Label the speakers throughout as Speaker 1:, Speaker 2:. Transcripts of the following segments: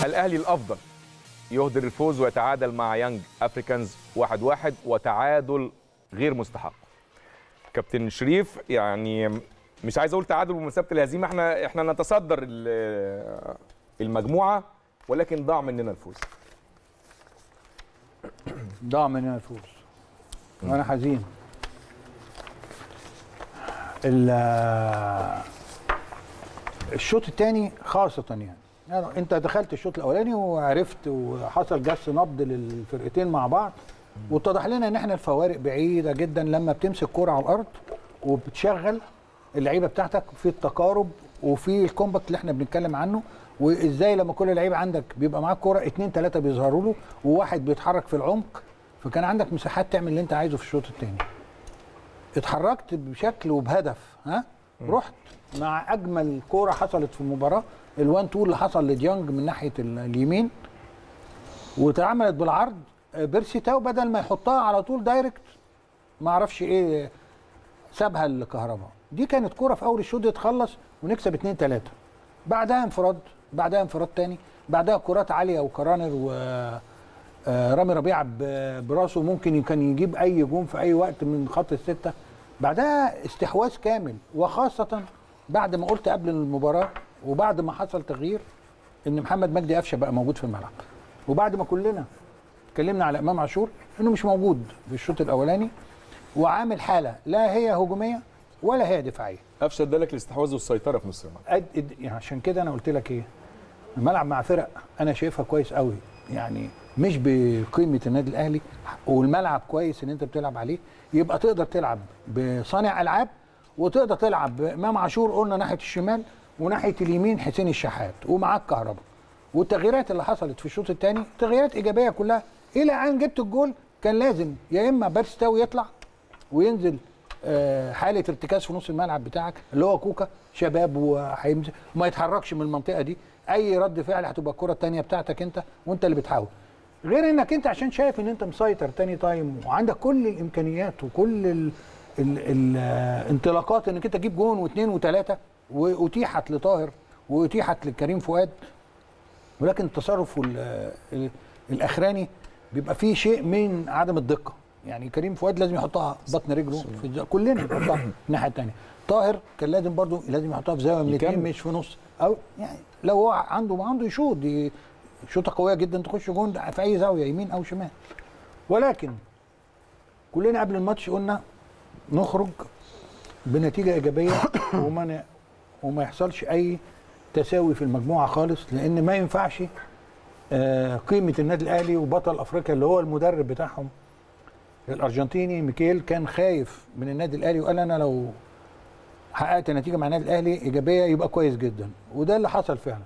Speaker 1: الاهلي الافضل يهدر الفوز ويتعادل مع يانج افريكانز 1 1 وتعادل غير مستحق كابتن شريف يعني مش عايز اقول تعادل بمثابه الهزيمه احنا احنا نتصدر ال- المجموعه ولكن ضاع مننا الفوز
Speaker 2: ضاع مننا الفوز وانا حزين ال- الشوط الثاني خاصة يعني. يعني انت دخلت الشوط الاولاني وعرفت وحصل جس نبض للفرقتين مع بعض واتضح لنا ان احنا الفوارق بعيدة جدا لما بتمسك كرة على الارض وبتشغل اللعيبة بتاعتك في التقارب وفي الكومباكت اللي احنا بنتكلم عنه وازاي لما كل لعيب عندك بيبقى معاك كرة اتنين تلاتة بيظهروا له وواحد بيتحرك في العمق فكان عندك مساحات تعمل اللي انت عايزه في الشوط الثاني اتحركت بشكل وبهدف ها رحت مع اجمل كوره حصلت في المباراه الوان تو اللي حصل لديانج من ناحيه ال- اليمين واتعملت بالعرض آه، بيرسي تاو بدل ما يحطها على طول دايركت ما اعرفش ايه سابها الكهرباء دي كانت كوره في اول الشوط يتخلص ونكسب 2 3 بعدها انفراد بعدها انفراد تاني بعدها كرات عاليه وكرانر و آه، رامي ربيعه ب- براسه ممكن كان يجيب اي جون في اي وقت من خط السته بعدها استحواذ كامل وخاصه بعد ما قلت قبل المباراه وبعد ما حصل تغيير ان محمد مجدي قفشه بقى موجود في الملعب وبعد ما كلنا اتكلمنا على امام عاشور انه مش موجود في الشوط الاولاني وعامل حاله لا هي هجوميه ولا هي دفاعيه
Speaker 1: قفشه ادالك الاستحواذ والسيطره في نص الملعب
Speaker 2: أد... أد... يعني عشان كده انا قلت لك ايه الملعب مع فرق انا شايفها كويس قوي يعني مش بقيمه النادي الاهلي والملعب كويس ان انت بتلعب عليه يبقى تقدر تلعب بصانع العاب وتقدر تلعب بامام عاشور قلنا ناحيه الشمال وناحيه اليمين حسين الشحات ومعاك كهرباء والتغييرات اللي حصلت في الشوط الثاني تغييرات ايجابيه كلها الى ان جبت الجول كان لازم يا اما بارستاو يطلع وينزل آه، حاله ارتكاز في نص الملعب بتاعك اللي هو كوكا شباب وهيمسك وما يتحركش من المنطقه دي اي رد فعل هتبقى الكره الثانيه بتاعتك انت وانت اللي بتحاول غير انك انت عشان شايف ان انت مسيطر تاني تايم وعندك كل الامكانيات وكل ال ال ال الانطلاقات انك انت تجيب جون واثنين وثلاثه واتيحت لطاهر واتيحت لكريم فؤاد ولكن التصرف وال- ال- الاخراني بيبقى فيه شيء من عدم الدقه يعني كريم فؤاد لازم يحطها بطن رجله في الز... كلنا نحطها في الناحيه الثانيه طاهر كان لازم برضو لازم يحطها في زاويه من الاثنين
Speaker 1: يكمل.
Speaker 2: مش في نص او يعني لو هو عنده ما عنده يشوط دي شوطه قويه جدا تخش جون في اي زاويه يمين او شمال ولكن كلنا قبل الماتش قلنا نخرج بنتيجه ايجابيه وما ن... وما يحصلش اي تساوي في المجموعه خالص لان ما ينفعش آه، قيمه النادي الاهلي وبطل افريقيا اللي هو المدرب بتاعهم الارجنتيني ميكيل كان خايف من النادي الاهلي وقال انا لو حققت نتيجه مع النادي الاهلي ايجابيه يبقى كويس جدا وده اللي حصل فعلا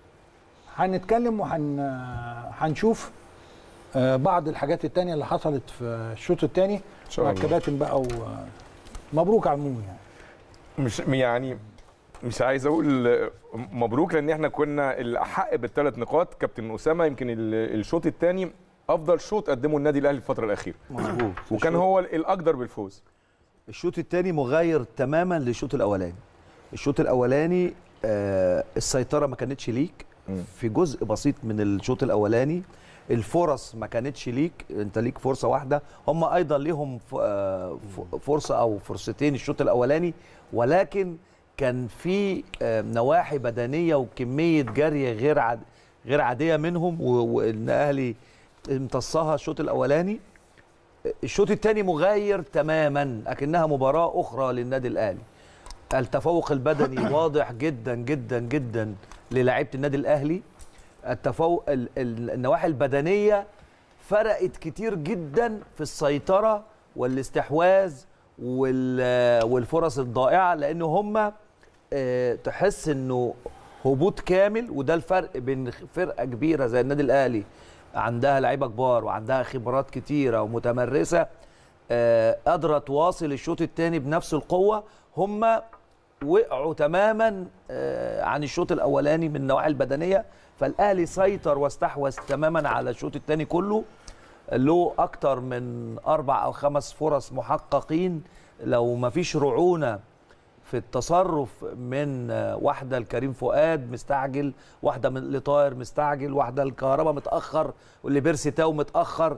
Speaker 2: هنتكلم وهن هنشوف آه، بعض الحاجات التانية اللي حصلت في الشوط الثاني
Speaker 1: شاء
Speaker 2: مع
Speaker 1: الله.
Speaker 2: الكباتن بقى و... مبروك على العموم يعني
Speaker 1: مش يعني مش عايز اقول مبروك لان احنا كنا الاحق بالثلاث نقاط كابتن اسامه يمكن ال- الشوط الثاني افضل شوط قدمه النادي الاهلي الفتره الاخيره
Speaker 3: مظبوط
Speaker 1: وكان هو الاقدر بالفوز
Speaker 3: الشوط الثاني مغاير تماما للشوط الاولاني الشوط الاولاني آه السيطره ما كانتش ليك
Speaker 1: مم.
Speaker 3: في جزء بسيط من الشوط الاولاني الفرص ما كانتش ليك انت ليك فرصه واحده هم ايضا ليهم ف- آه، ف- فرصه او فرصتين الشوط الاولاني ولكن كان في آه، نواحي بدنيه وكميه جري غير عاد غير عاديه منهم و- وان اهلي امتصها الشوط الاولاني الشوط الثاني مغاير تماما اكنها مباراه اخرى للنادي الاهلي التفوق البدني واضح جدا جدا جدا للاعيبه النادي الاهلي التفوق ال- ال- النواحي البدنيه فرقت كتير جدا في السيطره والاستحواذ وال- والفرص الضائعه لان هم تحس انه هبوط كامل وده الفرق بين فرقه كبيره زي النادي الاهلي عندها لعيبه كبار وعندها خبرات كتيره ومتمرسه آه، قادره تواصل الشوط الثاني بنفس القوه هم وقعوا تماما آه، عن الشوط الاولاني من النواحي البدنيه فالاهلي سيطر واستحوذ تماما على الشوط الثاني كله له اكتر من اربع او خمس فرص محققين لو ما فيش رعونه في التصرف من آه، واحده لكريم فؤاد مستعجل واحده من لطاهر مستعجل واحده الكهرباء متاخر واللي بيرسي تاو متاخر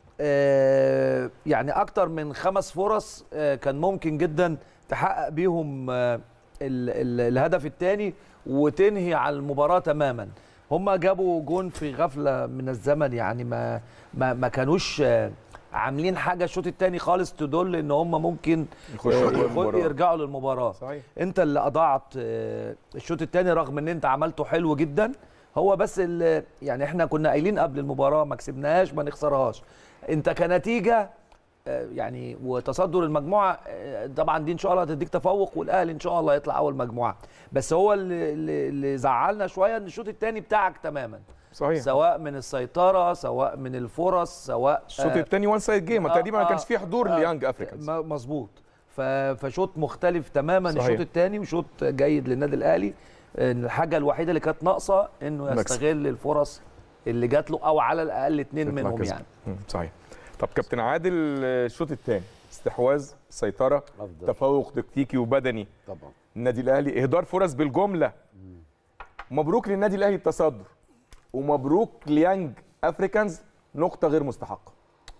Speaker 3: آه، يعني اكتر من خمس فرص آه، كان ممكن جدا تحقق بيهم آه، ال- ال- الهدف الثاني وتنهي على المباراه تماما هم جابوا جون في غفله من الزمن يعني ما ما, ما كانوش آه، عاملين حاجه الشوط الثاني خالص تدل ان هم ممكن
Speaker 1: يخشوا
Speaker 3: آه،
Speaker 1: جوه المباراة.
Speaker 3: يرجعوا للمباراه
Speaker 1: صحيح
Speaker 3: انت اللي اضاعت آه، الشوط الثاني رغم ان انت عملته حلو جدا هو بس اللي يعني احنا كنا قايلين قبل المباراه ما كسبناهاش ما نخسرهاش انت كنتيجه آه، يعني وتصدر المجموعه آه، طبعا دي ان شاء الله هتديك تفوق والاهلي ان شاء الله يطلع اول مجموعه بس هو اللي, اللي, اللي زعلنا شويه ان الشوط الثاني بتاعك تماما
Speaker 1: صحيح
Speaker 3: سواء من السيطره سواء من الفرص سواء
Speaker 1: الشوط
Speaker 3: آه،
Speaker 1: الثاني وان سايد جيم
Speaker 3: آه،
Speaker 1: تقريبا ما
Speaker 3: آه،
Speaker 1: كانش فيه حضور
Speaker 3: آه،
Speaker 1: ليانج افريكانز
Speaker 3: م- مظبوط ف- فشوط مختلف تماما
Speaker 1: صحيح.
Speaker 3: الشوط الثاني وشوط جيد للنادي الاهلي إن الحاجه الوحيده اللي كانت ناقصه انه
Speaker 1: مكسب.
Speaker 3: يستغل الفرص اللي جات له او على الاقل اثنين
Speaker 1: يطلع
Speaker 3: منهم
Speaker 1: كسب.
Speaker 3: يعني
Speaker 1: مم، صحيح طب كابتن عادل آه، الشوط الثاني استحواذ سيطره
Speaker 4: افضل
Speaker 1: تفوق تكتيكي وبدني
Speaker 4: طبعا
Speaker 1: النادي الاهلي اهدار فرص بالجمله مبروك للنادي الاهلي التصدر ومبروك ليانج افريكانز نقطه غير مستحقه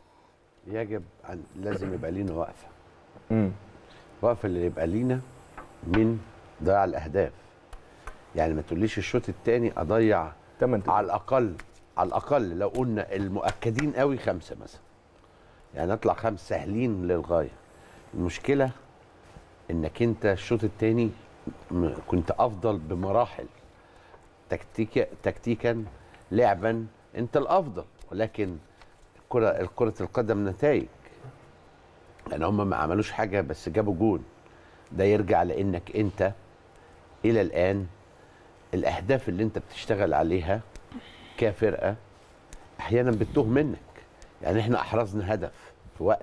Speaker 4: يجب أن لازم يبقى لينا وقفه
Speaker 1: امم
Speaker 4: وقفه اللي يبقى لينا من ضياع الاهداف يعني ما تقوليش الشوط الثاني اضيع
Speaker 1: تمن
Speaker 4: على الاقل على الاقل لو قلنا المؤكدين قوي خمسه مثلا يعني اطلع خمس سهلين للغايه المشكله انك انت الشوط الثاني كنت افضل بمراحل تكتيكا تكتيكا لعبا انت الافضل ولكن كرة كرة القدم نتائج يعني هم ما عملوش حاجة بس جابوا جون ده يرجع لانك انت الى الان الاهداف اللي انت بتشتغل عليها كفرقة احيانا بتتوه منك يعني احنا احرزنا هدف في وقت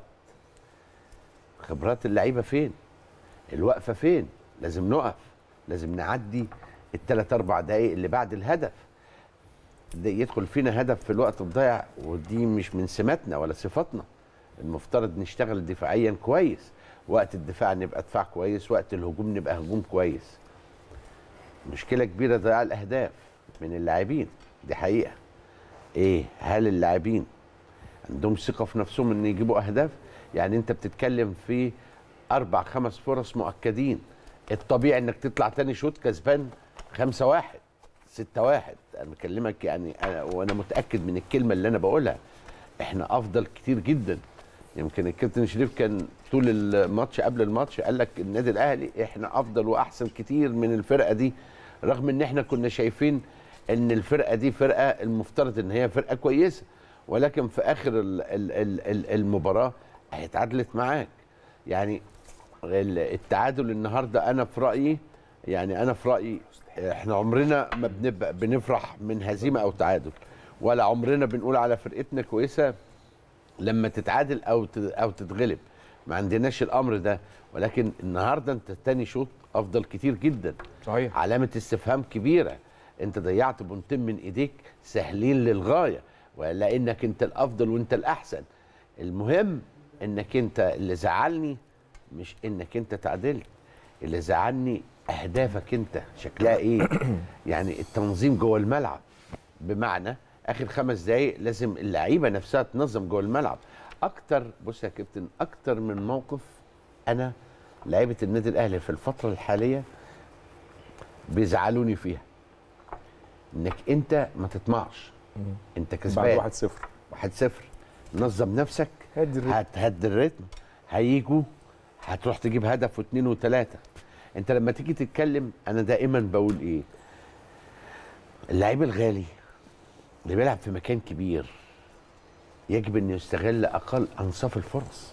Speaker 4: خبرات اللعيبة فين الوقفة فين لازم نقف لازم نعدي الثلاث اربع دقايق اللي بعد الهدف ده يدخل فينا هدف في الوقت الضايع ودي مش من سماتنا ولا صفاتنا المفترض نشتغل دفاعيا كويس وقت الدفاع نبقى دفاع كويس وقت الهجوم نبقى هجوم كويس مشكلة كبيرة ضياع الأهداف من اللاعبين دي حقيقة إيه هل اللاعبين عندهم ثقة في نفسهم إن يجيبوا أهداف يعني أنت بتتكلم في أربع خمس فرص مؤكدين الطبيعي إنك تطلع تاني شوط كسبان خمسة واحد ستة واحد أنا بكلمك يعني أنا وأنا متأكد من الكلمة اللي أنا بقولها إحنا أفضل كتير جدا يمكن الكابتن شريف كان طول الماتش قبل الماتش قال لك النادي الاهلي احنا افضل واحسن كتير من الفرقه دي رغم ان احنا كنا شايفين ان الفرقه دي فرقه المفترض ان هي فرقه كويسه ولكن في اخر ال- ال- ال- ال- المباراه هي اتعادلت معاك يعني ال- التعادل النهارده انا في رايي يعني انا في رايي احنا عمرنا ما بنبقى بنفرح من هزيمه او تعادل ولا عمرنا بنقول على فرقتنا كويسه لما تتعادل او ت- او تتغلب ما عندناش الامر ده ولكن النهارده انت تاني شوط افضل كتير جدا
Speaker 1: صحيح
Speaker 4: علامه استفهام كبيره انت ضيعت بنتين من ايديك سهلين للغايه ولانك انت الافضل وانت الاحسن المهم انك انت اللي زعلني مش انك انت تعادلت اللي زعلني اهدافك انت شكلها ايه يعني التنظيم جوه الملعب بمعنى اخر خمس دقايق لازم اللعيبه نفسها تنظم جوه الملعب اكتر بص يا كابتن اكتر من موقف انا لعيبه النادي الاهلي في الفتره الحاليه بيزعلوني فيها انك انت ما تطمعش انت
Speaker 1: بعد
Speaker 4: كسبان
Speaker 1: 1 0
Speaker 4: واحد صفر نظم نفسك
Speaker 1: هدي الريتم.
Speaker 4: هتهدي الريتم هيجوا هتروح تجيب هدف واثنين وثلاثه انت لما تيجي تتكلم انا دائما بقول ايه اللعيب الغالي اللي بيلعب في مكان كبير يجب ان يستغل اقل انصاف الفرص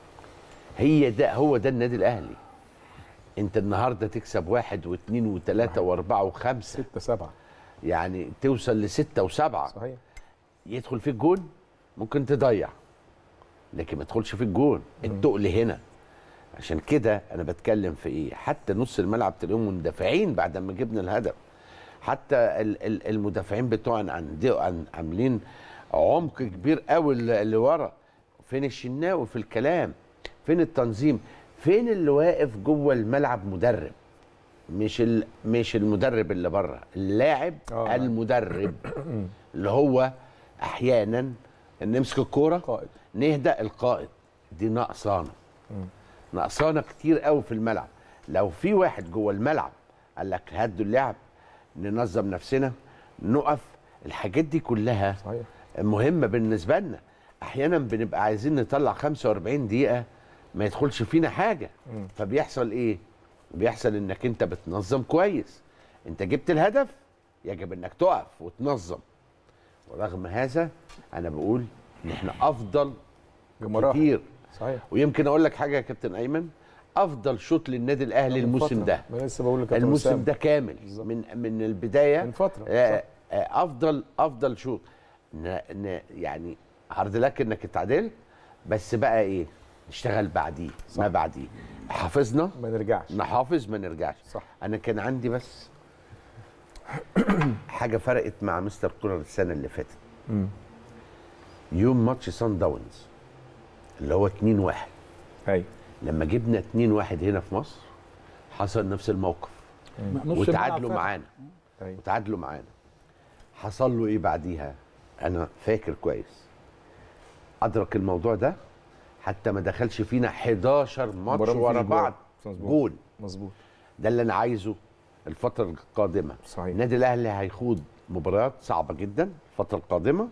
Speaker 4: هي ده هو ده النادي الاهلي انت النهارده تكسب واحد واثنين وثلاثه واربعه وخمسه
Speaker 1: 6 7
Speaker 4: يعني توصل لسته وسبعه
Speaker 1: صحيح
Speaker 4: يدخل فيك جون ممكن تضيع لكن ما تدخلش فيك جون التقل هنا عشان كده انا بتكلم في ايه حتى نص الملعب تلاقيهم مندفعين بعد ما جبنا الهدف حتى ال- ال- المدافعين بتوعنا عندي- عن- عاملين عمق كبير قوي اللي اللي ورا فين الشناوي في الكلام فين التنظيم فين اللي واقف جوه الملعب مدرب مش ال... مش المدرب اللي بره اللاعب
Speaker 1: آه.
Speaker 4: المدرب اللي هو احيانا نمسك الكوره
Speaker 1: قائد.
Speaker 4: نهدأ القائد دي نقصانه نقصانه كتير قوي في الملعب لو في واحد جوه الملعب قال لك هدوا اللعب ننظم نفسنا نقف الحاجات دي كلها
Speaker 1: صحيح
Speaker 4: مهمه بالنسبه لنا احيانا بنبقى عايزين نطلع 45 دقيقه ما يدخلش فينا حاجه فبيحصل ايه بيحصل انك انت بتنظم كويس انت جبت الهدف يجب انك تقف وتنظم ورغم هذا انا بقول ان احنا افضل
Speaker 1: بمراحل
Speaker 4: كتير
Speaker 1: صحيح
Speaker 4: ويمكن اقول لك حاجه يا كابتن ايمن افضل شوط للنادي الاهلي
Speaker 1: من
Speaker 4: الموسم
Speaker 1: فترة.
Speaker 4: ده
Speaker 1: ما أنا لسه بقول لك يا كابتن
Speaker 4: الموسم
Speaker 1: أسامة.
Speaker 4: ده كامل
Speaker 1: بالظبط.
Speaker 4: من من البدايه
Speaker 1: من فترة،
Speaker 4: آه
Speaker 1: صح.
Speaker 4: آه افضل افضل شوط ن- ن- يعني عرض لك انك اتعادلت بس بقى ايه نشتغل بعديه ما بعديه حافظنا
Speaker 1: ما نرجعش
Speaker 4: نحافظ ما نرجعش
Speaker 1: صح.
Speaker 4: انا كان عندي بس حاجه فرقت مع مستر كولر السنه اللي فاتت
Speaker 1: مم.
Speaker 4: يوم ماتش سان داونز اللي هو 2 1
Speaker 1: ايوه
Speaker 4: لما جبنا 2 1 هنا في مصر حصل نفس الموقف
Speaker 2: نص
Speaker 4: وتعادلوا
Speaker 2: الملعب
Speaker 4: معانا
Speaker 1: ايوه
Speaker 4: وتعادلوا معانا حصل له ايه بعديها انا فاكر كويس ادرك الموضوع ده حتى ما دخلش فينا 11 ماتش
Speaker 1: مباراة
Speaker 4: ورا
Speaker 1: مفيش
Speaker 4: بعض
Speaker 1: جول. مظبوط.
Speaker 4: جول
Speaker 1: مظبوط
Speaker 4: ده اللي انا عايزه الفتره القادمه
Speaker 1: صحيح.
Speaker 4: النادي الاهلي هيخوض مباريات صعبه جدا الفتره القادمه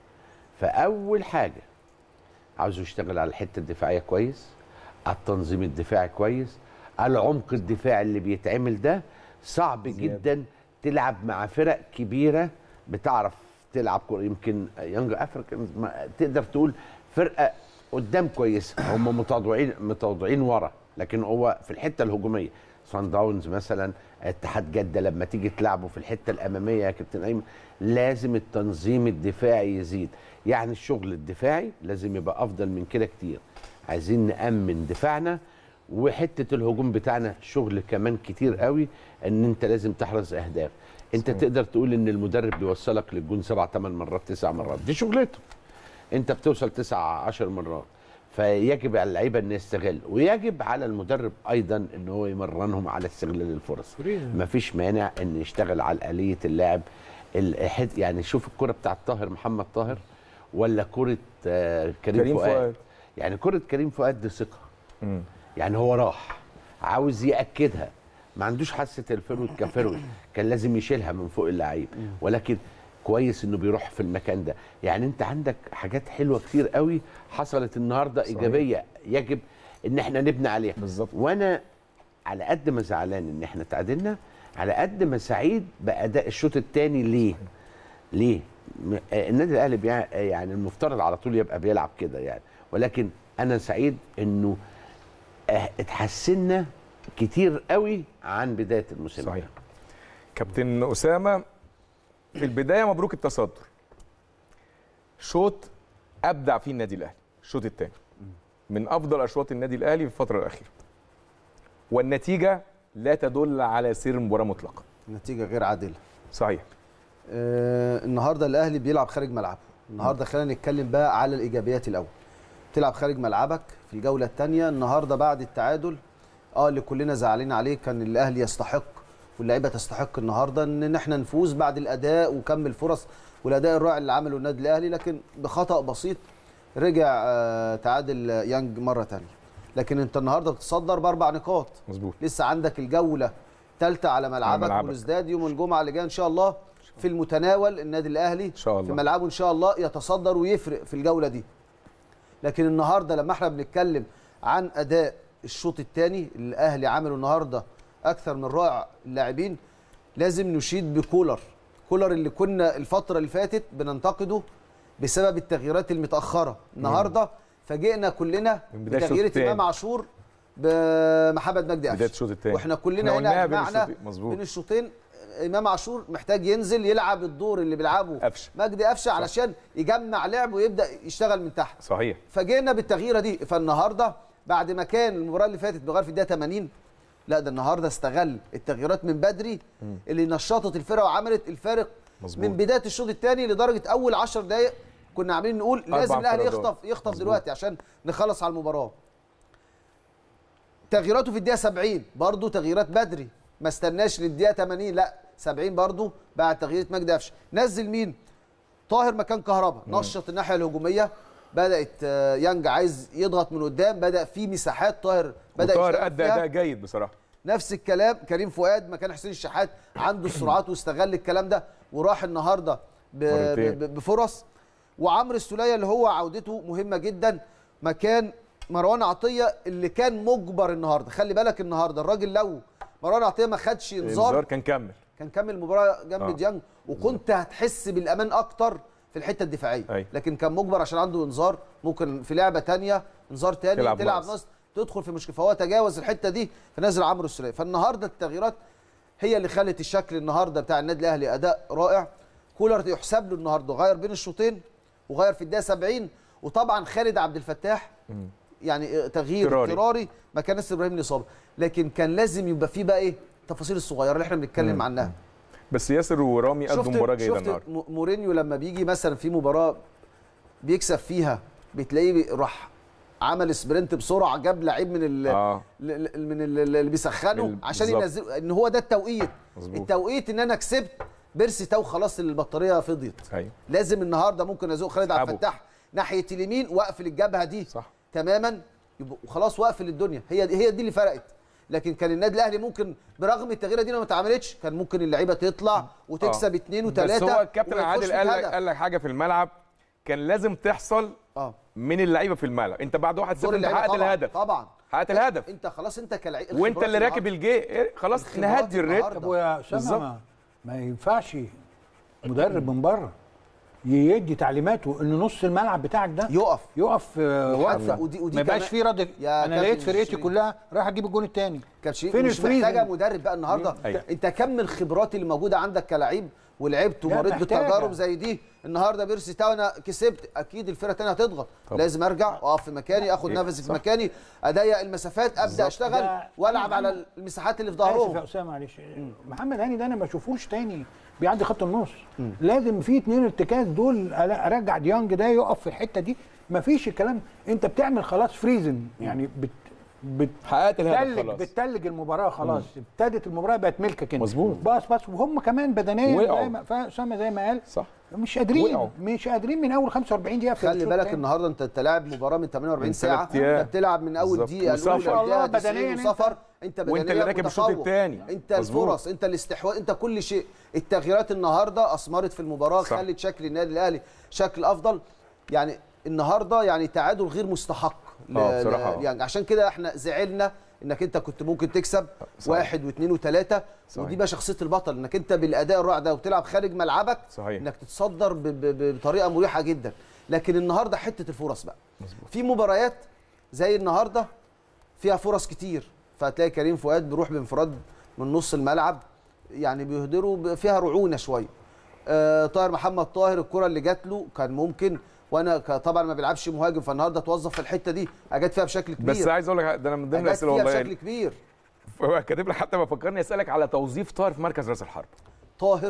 Speaker 4: فاول حاجه عاوزه يشتغل على الحته الدفاعيه كويس على التنظيم الدفاعي كويس على العمق الدفاعي اللي بيتعمل ده صعب
Speaker 1: زيادة.
Speaker 4: جدا تلعب مع فرق كبيره بتعرف تلعب كوره يمكن يانج افريكانز تقدر تقول فرقه قدام كويسه هم متواضعين متواضعين ورا لكن هو في الحته الهجوميه سان داونز مثلا اتحاد جده لما تيجي تلعبه في الحته الاماميه يا كابتن ايمن لازم التنظيم الدفاعي يزيد يعني الشغل الدفاعي لازم يبقى افضل من كده كتير عايزين نامن دفاعنا وحته الهجوم بتاعنا شغل كمان كتير قوي ان انت لازم تحرز اهداف انت
Speaker 1: صحيح.
Speaker 4: تقدر تقول ان المدرب بيوصلك للجون سبع ثمان مرات تسع مرات دي شغلته انت بتوصل تسع عشر مرات فيجب على اللعيبه ان يستغل ويجب على المدرب ايضا ان هو يمرنهم على استغلال الفرص مفيش مانع ان يشتغل على اليه اللاعب الحد- يعني شوف الكره بتاعت طاهر محمد طاهر ولا كره آه، كريم,
Speaker 1: كريم
Speaker 4: فؤاد.
Speaker 1: فؤاد.
Speaker 4: يعني كره كريم فؤاد دي ثقه
Speaker 1: مم.
Speaker 4: يعني هو راح عاوز ياكدها ما عندوش حاسه الفرود كفرود كان لازم يشيلها من فوق اللعيب ولكن كويس انه بيروح في المكان ده يعني انت عندك حاجات حلوه كتير قوي حصلت النهارده
Speaker 1: صحيح.
Speaker 4: ايجابيه يجب ان احنا نبني عليها
Speaker 1: بالظبط.
Speaker 4: وانا على قد ما زعلان ان احنا تعادلنا على قد ما سعيد باداء الشوط الثاني ليه ليه م- آه، النادي الاهلي بيع... آه، يعني المفترض على طول يبقى بيلعب كده يعني ولكن انا سعيد انه آه، اتحسنا كتير قوي عن بدايه الموسم
Speaker 1: صحيح كابتن اسامه في البدايه مبروك التصدر شوط ابدع فيه النادي الاهلي الشوط الثاني من افضل اشواط النادي الاهلي في الفتره الاخيره والنتيجه لا تدل على سير المباراه مطلقا
Speaker 3: نتيجه غير عادله
Speaker 1: صحيح
Speaker 3: آه النهارده الاهلي بيلعب خارج ملعبه النهارده خلينا نتكلم بقى على الايجابيات الاول تلعب خارج ملعبك في الجوله الثانيه النهارده بعد التعادل اه اللي كلنا زعلانين عليه كان الاهلي يستحق واللعيبه تستحق النهارده ان احنا نفوز بعد الاداء وكم الفرص والاداء الرائع اللي عمله النادي الاهلي لكن بخطا بسيط رجع آه تعادل يانج مره ثانيه لكن انت النهارده بتصدر باربع نقاط
Speaker 1: مظبوط
Speaker 3: لسه عندك الجوله ثالثه على ملعبك,
Speaker 1: ملعبك.
Speaker 3: والازداد يوم الجمعه اللي جايه ان شاء الله في المتناول النادي الاهلي ان
Speaker 1: شاء الله.
Speaker 3: في ملعبه ان شاء الله يتصدر ويفرق في الجوله دي لكن النهارده لما احنا بنتكلم عن اداء الشوط الثاني اللي الاهلي عمله النهارده اكثر من رائع اللاعبين لازم نشيد بكولر كولر اللي كنا الفتره اللي فاتت بننتقده بسبب التغييرات المتاخره النهارده فاجئنا كلنا
Speaker 1: من بداية الشوط
Speaker 3: بتغيير
Speaker 1: التاني.
Speaker 3: امام عاشور بمحمد مجدي
Speaker 1: بدايه
Speaker 3: قفشه
Speaker 1: الشوط الثاني
Speaker 3: واحنا كلنا هنا
Speaker 1: قلناها بين
Speaker 3: اجمعنا
Speaker 1: الشوطين. مظبوط
Speaker 3: بين الشوطين امام عاشور محتاج ينزل يلعب الدور اللي بيلعبه
Speaker 1: قفشة.
Speaker 3: مجدي قفشه علشان يجمع لعب ويبدا يشتغل من تحت
Speaker 1: صحيح
Speaker 3: فجينا بالتغييره دي فالنهارده بعد ما كان المباراه اللي فاتت بيغير في الدقيقه 80 لا ده النهارده استغل التغييرات من بدري اللي نشطت الفرقه وعملت الفارق
Speaker 1: مظبوط.
Speaker 3: من بدايه الشوط الثاني لدرجه اول 10 دقائق كنا عاملين نقول لازم الاهلي
Speaker 1: انفرادات.
Speaker 3: يخطف يخطف
Speaker 1: مظبوط.
Speaker 3: دلوقتي عشان نخلص على المباراه تغييراته في الدقيقه 70 برضه تغييرات بدري ما استناش للدقيقه 80 لا 70 برضه بعد تغيير مجدي قفشه نزل مين طاهر مكان كهربا نشط الناحيه الهجوميه بدات آه، يانج عايز يضغط من قدام بدا في مساحات طاهر بدا
Speaker 1: وطاهر
Speaker 3: يشتغل
Speaker 1: ادى
Speaker 3: فيها.
Speaker 1: اداء جيد بصراحه
Speaker 3: نفس الكلام كريم فؤاد مكان حسين الشحات عنده السرعات واستغل الكلام ده وراح النهارده ب-
Speaker 1: مرتين.
Speaker 3: ب- بفرص وعمرو السوليه اللي هو عودته مهمه جدا مكان مروان عطيه اللي كان مجبر النهارده خلي بالك النهارده الراجل لو مروان عطيه ما خدش انذار
Speaker 1: الانذار كان كمل
Speaker 3: كان كمل المباراه جنب
Speaker 1: آه.
Speaker 3: ديانج وكنت هتحس بالامان اكتر في الحته الدفاعيه
Speaker 1: أيوة.
Speaker 3: لكن كان مجبر عشان عنده انذار ممكن في لعبه تانية انذار تاني
Speaker 1: تلعب
Speaker 3: تلعب,
Speaker 1: ناقص.
Speaker 3: نص تدخل في مشكله فهو تجاوز الحته دي فنزل عمرو السوليه فالنهارده التغييرات هي اللي خلت الشكل النهارده بتاع النادي الاهلي اداء رائع كولر يحسب له النهارده غير بين الشوطين وغير في الدقيقه 70 وطبعا خالد عبد الفتاح يعني تغيير
Speaker 1: اضطراري.
Speaker 3: اضطراري مكان نصر ابراهيم الاصابه لكن كان لازم يبقى فيه بقى ايه التفاصيل الصغيره اللي احنا بنتكلم عنها
Speaker 1: بس ياسر ورامي قدموا مباراه جيده
Speaker 3: شفت
Speaker 1: النهارده
Speaker 3: م- مورينيو لما بيجي مثلا في مباراه بيكسب فيها بتلاقيه بي- راح عمل سبرنت بسرعه جاب لعيب من ال
Speaker 1: اه
Speaker 3: ل- ل- من ال- اللي بيسخنوا
Speaker 1: من-
Speaker 3: عشان
Speaker 1: بالظبط.
Speaker 3: ينزلوا ان هو ده التوقيت
Speaker 1: مظبوط.
Speaker 3: التوقيت ان انا كسبت بيرسي تاو خلاص البطاريه فضيت
Speaker 1: ايوه
Speaker 3: لازم النهارده ممكن ازوق خالد عبد
Speaker 1: أبو.
Speaker 3: الفتاح ناحيه اليمين واقفل الجبهه دي
Speaker 1: صح
Speaker 3: تماما يبقى وخلاص واقفل الدنيا هي دي هي دي اللي فرقت لكن كان النادي الاهلي ممكن برغم التغييره دي لو ما اتعملتش كان ممكن اللعيبه تطلع وتكسب
Speaker 1: آه.
Speaker 3: اثنين
Speaker 1: بس
Speaker 3: وثلاثه
Speaker 1: هو الكابتن عادل قال لك قال لك حاجه في الملعب كان لازم تحصل
Speaker 3: اه
Speaker 1: من اللعيبه في الملعب انت بعد 1-0
Speaker 3: دور
Speaker 1: انت
Speaker 3: اللعيبة
Speaker 1: حققت
Speaker 3: طبعا
Speaker 1: الهدف
Speaker 3: طبعا
Speaker 1: حققت الهدف
Speaker 3: انت خلاص انت كلاعب
Speaker 1: وانت اللي راكب الجي إيه، خلاص
Speaker 3: الخبرات
Speaker 1: نهدي الريتم
Speaker 3: النهاردة.
Speaker 2: طب ويا
Speaker 1: بالظبط.
Speaker 2: اسامه ما, ما ينفعش مدرب من بره يدي تعليماته ان نص الملعب بتاعك ده
Speaker 3: يقف
Speaker 2: يقف آه،
Speaker 3: وحتى-
Speaker 2: وقفه
Speaker 3: ودي- ودي
Speaker 2: ما يبقاش
Speaker 3: كمان-
Speaker 2: فيه رد
Speaker 3: يا
Speaker 2: انا لقيت
Speaker 3: كابتن
Speaker 2: فرقتي
Speaker 3: شيرين.
Speaker 2: كلها رايح اجيب الجون الثاني
Speaker 3: كابتن
Speaker 2: فين
Speaker 3: مش
Speaker 2: الفريزنج؟
Speaker 3: محتاجه مدرب بقى النهارده
Speaker 1: أيوة.
Speaker 3: انت كم الخبرات اللي موجوده عندك كلاعب ولعبت
Speaker 2: لا،
Speaker 3: ومريت
Speaker 2: محتاجة.
Speaker 3: بالتجارب زي دي النهارده بيرسي تاو انا كسبت اكيد الفرقه الثانيه هتضغط
Speaker 1: طبعا.
Speaker 3: لازم ارجع واقف في مكاني اخد
Speaker 1: إيه،
Speaker 3: نفسي في
Speaker 1: صح.
Speaker 3: مكاني اضيق المسافات ابدا
Speaker 1: بالظبط.
Speaker 3: اشتغل
Speaker 2: ده-
Speaker 3: والعب على المساحات اللي في
Speaker 2: اسف يا
Speaker 3: ظهرهم
Speaker 2: اسامه معلش محمد هاني ده انا ما اشوفوش تاني بيعدي خط النص لازم في اتنين ارتكاز دول ألا- ارجع ديانج ده يقف في الحته دي ما فيش الكلام انت بتعمل خلاص فريزن يعني بت بت
Speaker 1: حققت الهدف
Speaker 2: بتتلج
Speaker 1: خلاص
Speaker 2: بتتلج المباراه خلاص ابتدت المباراه بقت ملكك انت
Speaker 1: مظبوط.
Speaker 2: بس بس وهم كمان بدنيا
Speaker 1: وقعوا.
Speaker 2: زي ما فاسامه زي ما قال
Speaker 1: صح
Speaker 2: مش قادرين
Speaker 1: وقعوا.
Speaker 2: مش قادرين من اول 45 دقيقه في
Speaker 3: خلي
Speaker 2: الشوط
Speaker 3: بالك
Speaker 2: التاني.
Speaker 3: النهارده انت انت لاعب مباراه من 48
Speaker 1: من
Speaker 3: ساعه
Speaker 1: ثلاث أيام.
Speaker 3: انت بتلعب من اول
Speaker 1: بالظبط.
Speaker 3: دقيقه
Speaker 1: وسفر.
Speaker 3: الاولى
Speaker 1: ما شاء
Speaker 2: الله،
Speaker 3: للدقيقة 90
Speaker 2: بدنياً أنت-
Speaker 3: وسفر انت بدنيا
Speaker 1: وأنت اللي راكب الشوط
Speaker 3: متفوق.
Speaker 1: التاني.
Speaker 3: انت
Speaker 1: مظبوط.
Speaker 3: الفرص انت الاستحواذ انت كل شيء التغييرات النهارده اثمرت في المباراه
Speaker 1: صح.
Speaker 3: خلت شكل النادي الاهلي شكل افضل يعني النهارده يعني تعادل غير مستحق ل-
Speaker 1: آه، بصراحة.
Speaker 3: ل- يعني عشان كده احنا زعلنا انك انت كنت ممكن تكسب
Speaker 1: صحيح.
Speaker 3: واحد واثنين وثلاثه
Speaker 1: صحيح.
Speaker 3: ودي بقى شخصيه البطل انك انت بالاداء الرائع ده وتلعب خارج ملعبك
Speaker 1: صحيح.
Speaker 3: انك تتصدر ب- ب- ب- بطريقه مريحه جدا لكن النهارده حته الفرص بقى
Speaker 1: مظبوط.
Speaker 3: في مباريات زي النهارده فيها فرص كتير فهتلاقي كريم فؤاد بيروح بانفراد من نص الملعب يعني بيهدروا ب- فيها رعونه شويه آه طاهر محمد طاهر الكره اللي جات له كان ممكن وانا ك- طبعا ما بيلعبش مهاجم فالنهارده توظف في الحته دي اجت فيها بشكل كبير
Speaker 1: بس عايز اقول لك ده انا من ضمن
Speaker 3: اجت
Speaker 1: الاسئله
Speaker 3: فيها
Speaker 1: والله
Speaker 3: بشكل
Speaker 1: يعني
Speaker 3: كبير
Speaker 1: هو كاتب لي حتى بفكرني اسالك على توظيف طاهر في مركز راس الحرب
Speaker 3: طاهر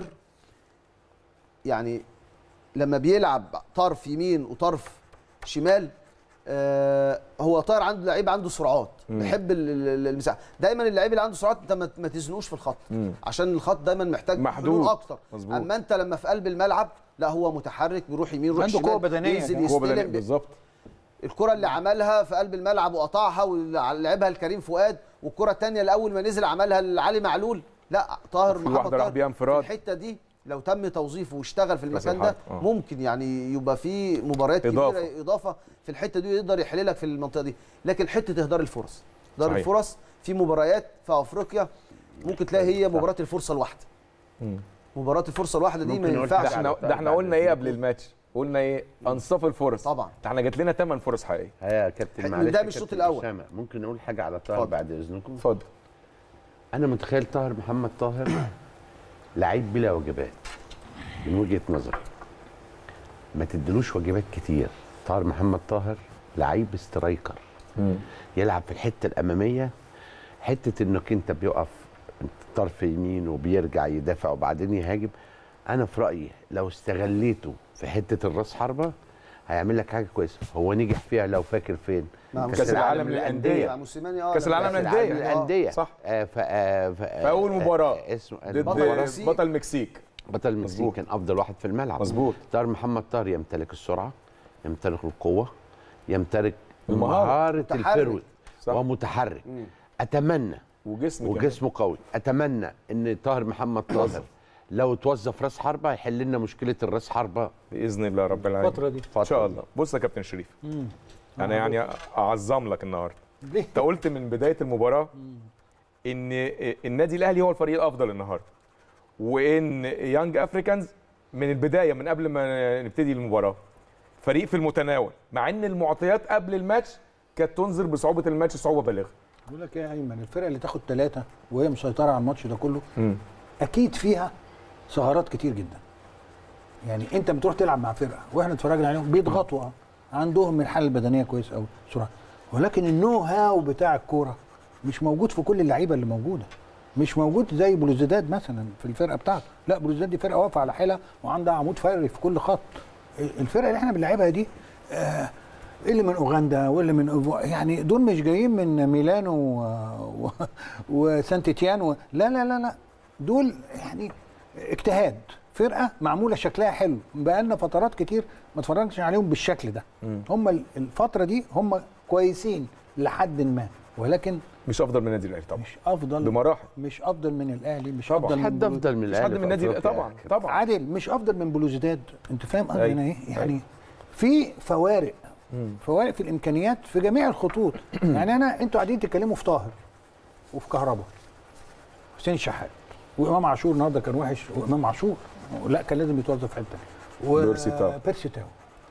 Speaker 3: يعني لما بيلعب طرف يمين وطرف شمال آه هو طاهر عنده لعيب عنده سرعات بيحب ال- ال- المساحه دايما اللعيب اللي عنده سرعات انت ما- ما تزنقوش في الخط
Speaker 1: مم.
Speaker 3: عشان الخط دايما محتاج
Speaker 1: محدود.
Speaker 3: حلول اكتر
Speaker 1: مظبوط.
Speaker 3: اما انت لما في قلب الملعب لا هو متحرك بيروح يمين يروح
Speaker 2: عنده
Speaker 3: شمال
Speaker 2: قوة بدنية
Speaker 3: ينزل
Speaker 2: كمان.
Speaker 1: هو بدني
Speaker 3: يستلم
Speaker 1: بالظبط
Speaker 3: الكره اللي عملها في قلب الملعب وقطعها ولعبها لكريم فؤاد والكره الثانيه الاول ما نزل عملها لعلي معلول لا طاهر
Speaker 1: في
Speaker 3: محمد
Speaker 1: واحدة راح
Speaker 3: طاهر
Speaker 1: بيها انفراد.
Speaker 3: في الحته دي لو تم توظيفه واشتغل في
Speaker 1: راس
Speaker 3: المكان ده
Speaker 1: الحرب، آه.
Speaker 3: ممكن يعني يبقى في مباريات
Speaker 1: إضافة.
Speaker 3: كبيره اضافه في الحته دي يقدر يحل لك في المنطقه دي لكن حته اهدار الفرص اهدار
Speaker 1: صحيح.
Speaker 3: الفرص في مباريات في افريقيا ممكن تلاقي هي مباراه الفرصه الواحده
Speaker 1: مم.
Speaker 3: مباراه الفرصه الواحده دي ما
Speaker 4: ممكن نقول
Speaker 1: ده
Speaker 3: ينفعش
Speaker 4: حاجة
Speaker 1: احنا ده احنا
Speaker 4: بعد
Speaker 1: قلنا ايه
Speaker 4: إذنكم.
Speaker 1: قبل الماتش قلنا ايه انصاف الفرص
Speaker 3: طبعا
Speaker 1: ده احنا جات لنا 8 فرص حقيقيه
Speaker 4: يا كابتن
Speaker 3: حلو،
Speaker 4: معلش
Speaker 3: ده
Speaker 4: يا
Speaker 3: مش الشوط
Speaker 4: كابتن
Speaker 3: الأول.
Speaker 4: أسامة، ممكن نقول حاجه على طاهر
Speaker 3: اتفضل.
Speaker 4: بعد اذنكم
Speaker 1: اتفضل
Speaker 4: انا متخيل طاهر محمد طاهر لعيب بلا واجبات من وجهه نظري ما تدلوش واجبات كتير طاهر محمد طاهر لعيب سترايكر يلعب في الحته الاماميه حته انك انت بيقف طرف يمين وبيرجع يدافع وبعدين يهاجم انا في رايي لو استغليته في حته الراس حربه هيعمل لك حاجه كويسه هو نجح فيها لو فاكر فين
Speaker 5: مع
Speaker 1: كاس العالم للانديه
Speaker 5: مع موسيماني اه
Speaker 1: كأس
Speaker 5: لما-
Speaker 1: العالم
Speaker 4: كأس العالم
Speaker 1: للأندية.
Speaker 4: للانديه
Speaker 1: صح.
Speaker 4: آه ف آه ف
Speaker 1: في اول مباراه
Speaker 4: اسمه
Speaker 1: ضد
Speaker 5: بطل المكسيك.
Speaker 1: بطل المكسيك
Speaker 4: بطل المكسيك
Speaker 1: مظبوط.
Speaker 4: كان افضل واحد في الملعب
Speaker 1: مظبوط.
Speaker 4: طاهر محمد طاهر يمتلك السرعه يمتلك القوه يمتلك
Speaker 1: المهارة.
Speaker 4: مهاره
Speaker 5: متحرك.
Speaker 4: الفروت
Speaker 1: صح.
Speaker 4: ومتحرك اتمنى
Speaker 1: وجسم كمان.
Speaker 4: وجسمه قوي اتمنى ان طاهر محمد طاهر لو توظف راس حربه هيحل لنا مشكله الراس حربه
Speaker 1: باذن الله رب العالمين
Speaker 2: الفترة دي.
Speaker 1: ان شاء الله بص يا كابتن شريف انا يعني اعظم لك النهارده
Speaker 2: ليه؟
Speaker 1: انت قلت من بدايه المباراه ان النادي الاهلي هو الفريق الافضل النهارده وان يانج افريكانز من البدايه من قبل ما نبتدي المباراه فريق في المتناول مع ان المعطيات قبل الماتش كانت تنذر بصعوبه الماتش صعوبه بالغه
Speaker 2: بقول لك ايه يا ايمن الفرقه اللي تاخد ثلاثه وهي مسيطره على الماتش ده كله اكيد فيها سهرات كتير جدا يعني انت بتروح تلعب مع فرقه واحنا اتفرجنا عليهم بيضغطوا اه عندهم الحاله البدنيه كويس قوي سرعه ولكن النو هاو بتاع الكوره مش موجود في كل اللعيبه اللي موجوده مش موجود زي بلوزداد مثلا في الفرقه بتاعته لا بلوزداد دي فرقه واقفه على حيلها وعندها عمود فقري في كل خط الفرقه اللي احنا بنلعبها دي آه اللي من اوغندا واللي من أوفو- يعني دول مش جايين من ميلانو و... و... وسانت تيان و... لا لا لا لا دول يعني اجتهاد فرقه معموله شكلها حلو بقالنا فترات كتير ما اتفرجناش عليهم بالشكل ده هم ال- الفتره دي هم كويسين لحد ما ولكن
Speaker 1: مش افضل من النادي الاهلي طبعا
Speaker 2: مش افضل
Speaker 1: بمراحل
Speaker 2: مش افضل من الاهلي مش
Speaker 1: طبعاً.
Speaker 2: افضل من
Speaker 4: حد
Speaker 2: بلو-
Speaker 4: افضل من
Speaker 1: مش حد
Speaker 4: الاهلي
Speaker 1: من النادي
Speaker 4: في
Speaker 1: الأهلي.
Speaker 4: أفريقيا.
Speaker 1: طبعا طبعا
Speaker 2: عادل مش افضل من بلوزداد انت فاهم قصدي
Speaker 1: أيوة.
Speaker 2: انا ايه يعني في فوارق فوارق في الامكانيات في جميع الخطوط يعني انا انتوا قاعدين تتكلموا في طاهر وفي كهربا حسين شحات وامام عاشور النهارده كان وحش وامام عاشور لا كان لازم يتوظف في حته و-
Speaker 1: بيرسي تاو.
Speaker 2: بيرسي تاو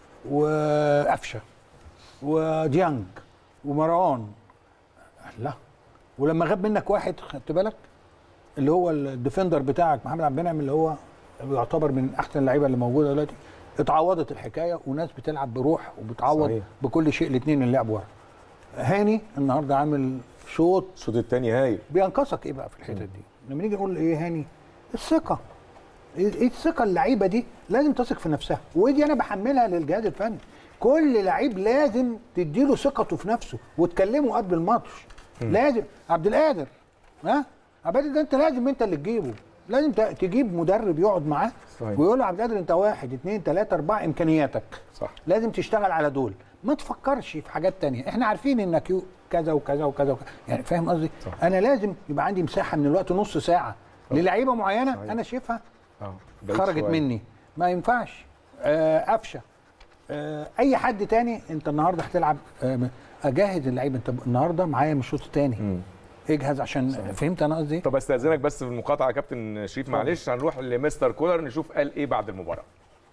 Speaker 2: وقفشه وديانج ومروان لا ولما غاب منك واحد خدت بالك اللي هو الديفندر بتاعك محمد عبد المنعم اللي هو يعتبر من احسن اللعيبه اللي موجوده دلوقتي اتعوضت الحكايه وناس بتلعب بروح وبتعوض
Speaker 1: صحيح.
Speaker 2: بكل شيء الاثنين اللي لعبوا ورا هاني النهارده عامل شوط
Speaker 1: الشوط الثاني هايل
Speaker 2: بينقصك ايه بقى في الحتت دي لما نيجي نقول ايه هاني الثقه ايه إيه الثقه اللعيبه دي لازم تثق في نفسها ودي انا بحملها للجهاز الفني كل لعيب لازم تديله ثقته في نفسه وتكلمه قبل الماتش لازم عبد القادر ها عبد القادر ده انت لازم انت اللي تجيبه لازم ت- تجيب مدرب يقعد معاه
Speaker 1: صحيح.
Speaker 2: ويقول له عبد القادر انت واحد اثنين ثلاثه اربعه امكانياتك
Speaker 1: صح
Speaker 2: لازم تشتغل على دول ما تفكرش في حاجات تانية احنا عارفين انك يو كذا وكذا وكذا, وكذا. يعني فاهم قصدي
Speaker 1: صح.
Speaker 2: انا لازم يبقى عندي مساحه من الوقت نص ساعه للعيبه معينه
Speaker 1: صحيح.
Speaker 2: انا شايفها
Speaker 1: اه بعيد
Speaker 2: خرجت
Speaker 1: شوية.
Speaker 2: مني ما ينفعش آه، قفشه آه، اي حد تاني انت النهارده هتلعب آه، اجهز اللعيبه انت النهارده معايا من الشوط الثاني
Speaker 1: مم.
Speaker 2: اجهز عشان فهمت انا قصدي إيه؟
Speaker 1: طب استاذنك بس في المقاطعه يا كابتن شريف معلش هنروح لمستر كولر نشوف قال ايه بعد المباراه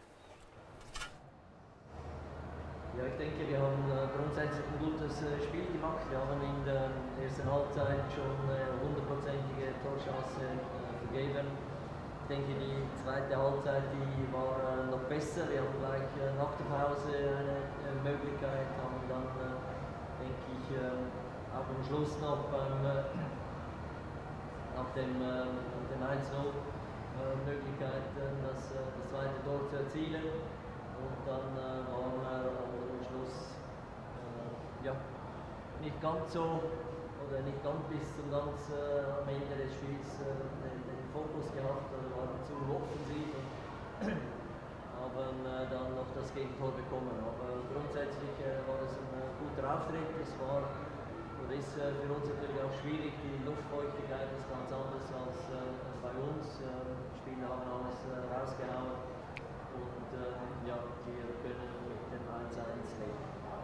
Speaker 6: Ja, ich denke, wir haben äh, grundsätzlich ein gutes äh, Spiel gemacht. Wir haben in der ersten Halbzeit schon eine hundertprozentige Torchance äh, vergeben. Ich denke, die zweite Halbzeit die war äh, noch besser. Wir haben gleich äh, nach der Pause eine, eine Möglichkeit, haben dann, äh, denke ich, äh, auch am Schluss noch beim, äh, nach dem, äh, nach dem 1-0 äh, Möglichkeit, äh, das, äh, das zweite Tor zu erzielen. Und dann äh, waren wir am Schluss äh, ja, nicht ganz so oder nicht ganz bis zum ganz äh, am Ende des Spiels äh, den, den Fokus gehabt, oder waren zu offensiv und haben äh, dann noch das Gegentor bekommen. Aber grundsätzlich äh, war es ein äh, guter Auftritt. Es war oder ist äh, für uns natürlich auch schwierig. Die Luftfeuchtigkeit ist ganz anders als, äh, als bei uns. Äh, die Spieler haben alles äh, rausgehauen und äh, ja, wir können mit dem 1-1 leben.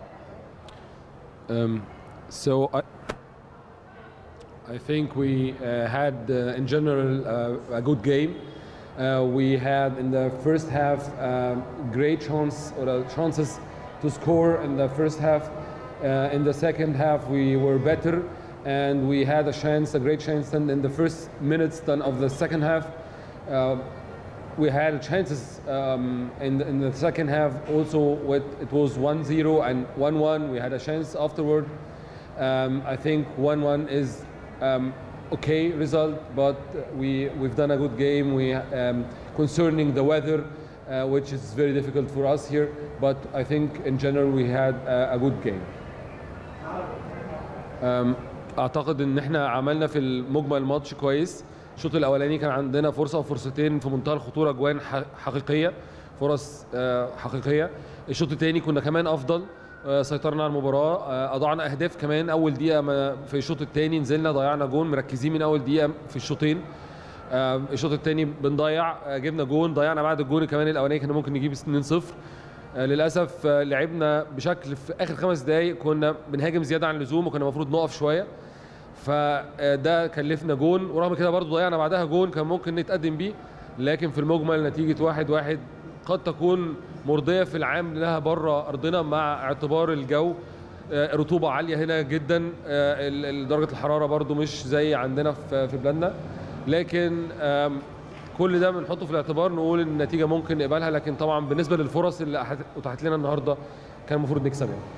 Speaker 7: Um, so I, I think we uh, had, uh, in general, uh, a good game. Uh, we had in the first half um great chance or uh, chances to score in the first half. Uh, in the second half, we were better, and we had a chance, a great chance, and in the first minutes then of the second half. Uh, we had chances um, in, the, in the second half also with it was 1-0 and 1-1 we had a chance afterward um, i think 1-1 is um, okay result but we we've done a good game we um, concerning the weather uh, which is very difficult for us here. But I think in general we had a, a good game. أم، اعتقد ان احنا عملنا في المجمل الماتش كويس الشوط الاولاني كان عندنا فرصه وفرصتين في منتهى الخطوره جوان ح- حقيقيه فرص آه، حقيقيه الشوط الثاني كنا كمان افضل آه، سيطرنا على المباراه آه، اضعنا اهداف كمان اول دقيقه ما- في الشوط الثاني نزلنا ضيعنا جون مركزين من اول دقيقه في الشوطين آه، الشوط الثاني بنضيع آه، جبنا جون ضيعنا بعد الجون كمان الاولاني كنا ممكن نجيب 2-0 آه، للاسف آه، لعبنا بشكل في اخر خمس دقائق كنا بنهاجم زياده عن اللزوم وكنا المفروض نقف شويه فده كلفنا جون ورغم كده برضو ضيعنا بعدها جون كان ممكن نتقدم بيه لكن في المجمل نتيجه واحد واحد قد تكون مرضيه في العام لها بره ارضنا مع اعتبار الجو آه، رطوبه عاليه هنا جدا آه، ال- ال- درجه الحراره برضو مش زي عندنا في في بلادنا لكن آم، كل ده بنحطه في الاعتبار نقول ان النتيجه ممكن نقبلها لكن طبعا بالنسبه للفرص اللي أحت- اتاحت لنا النهارده كان المفروض نكسب يعني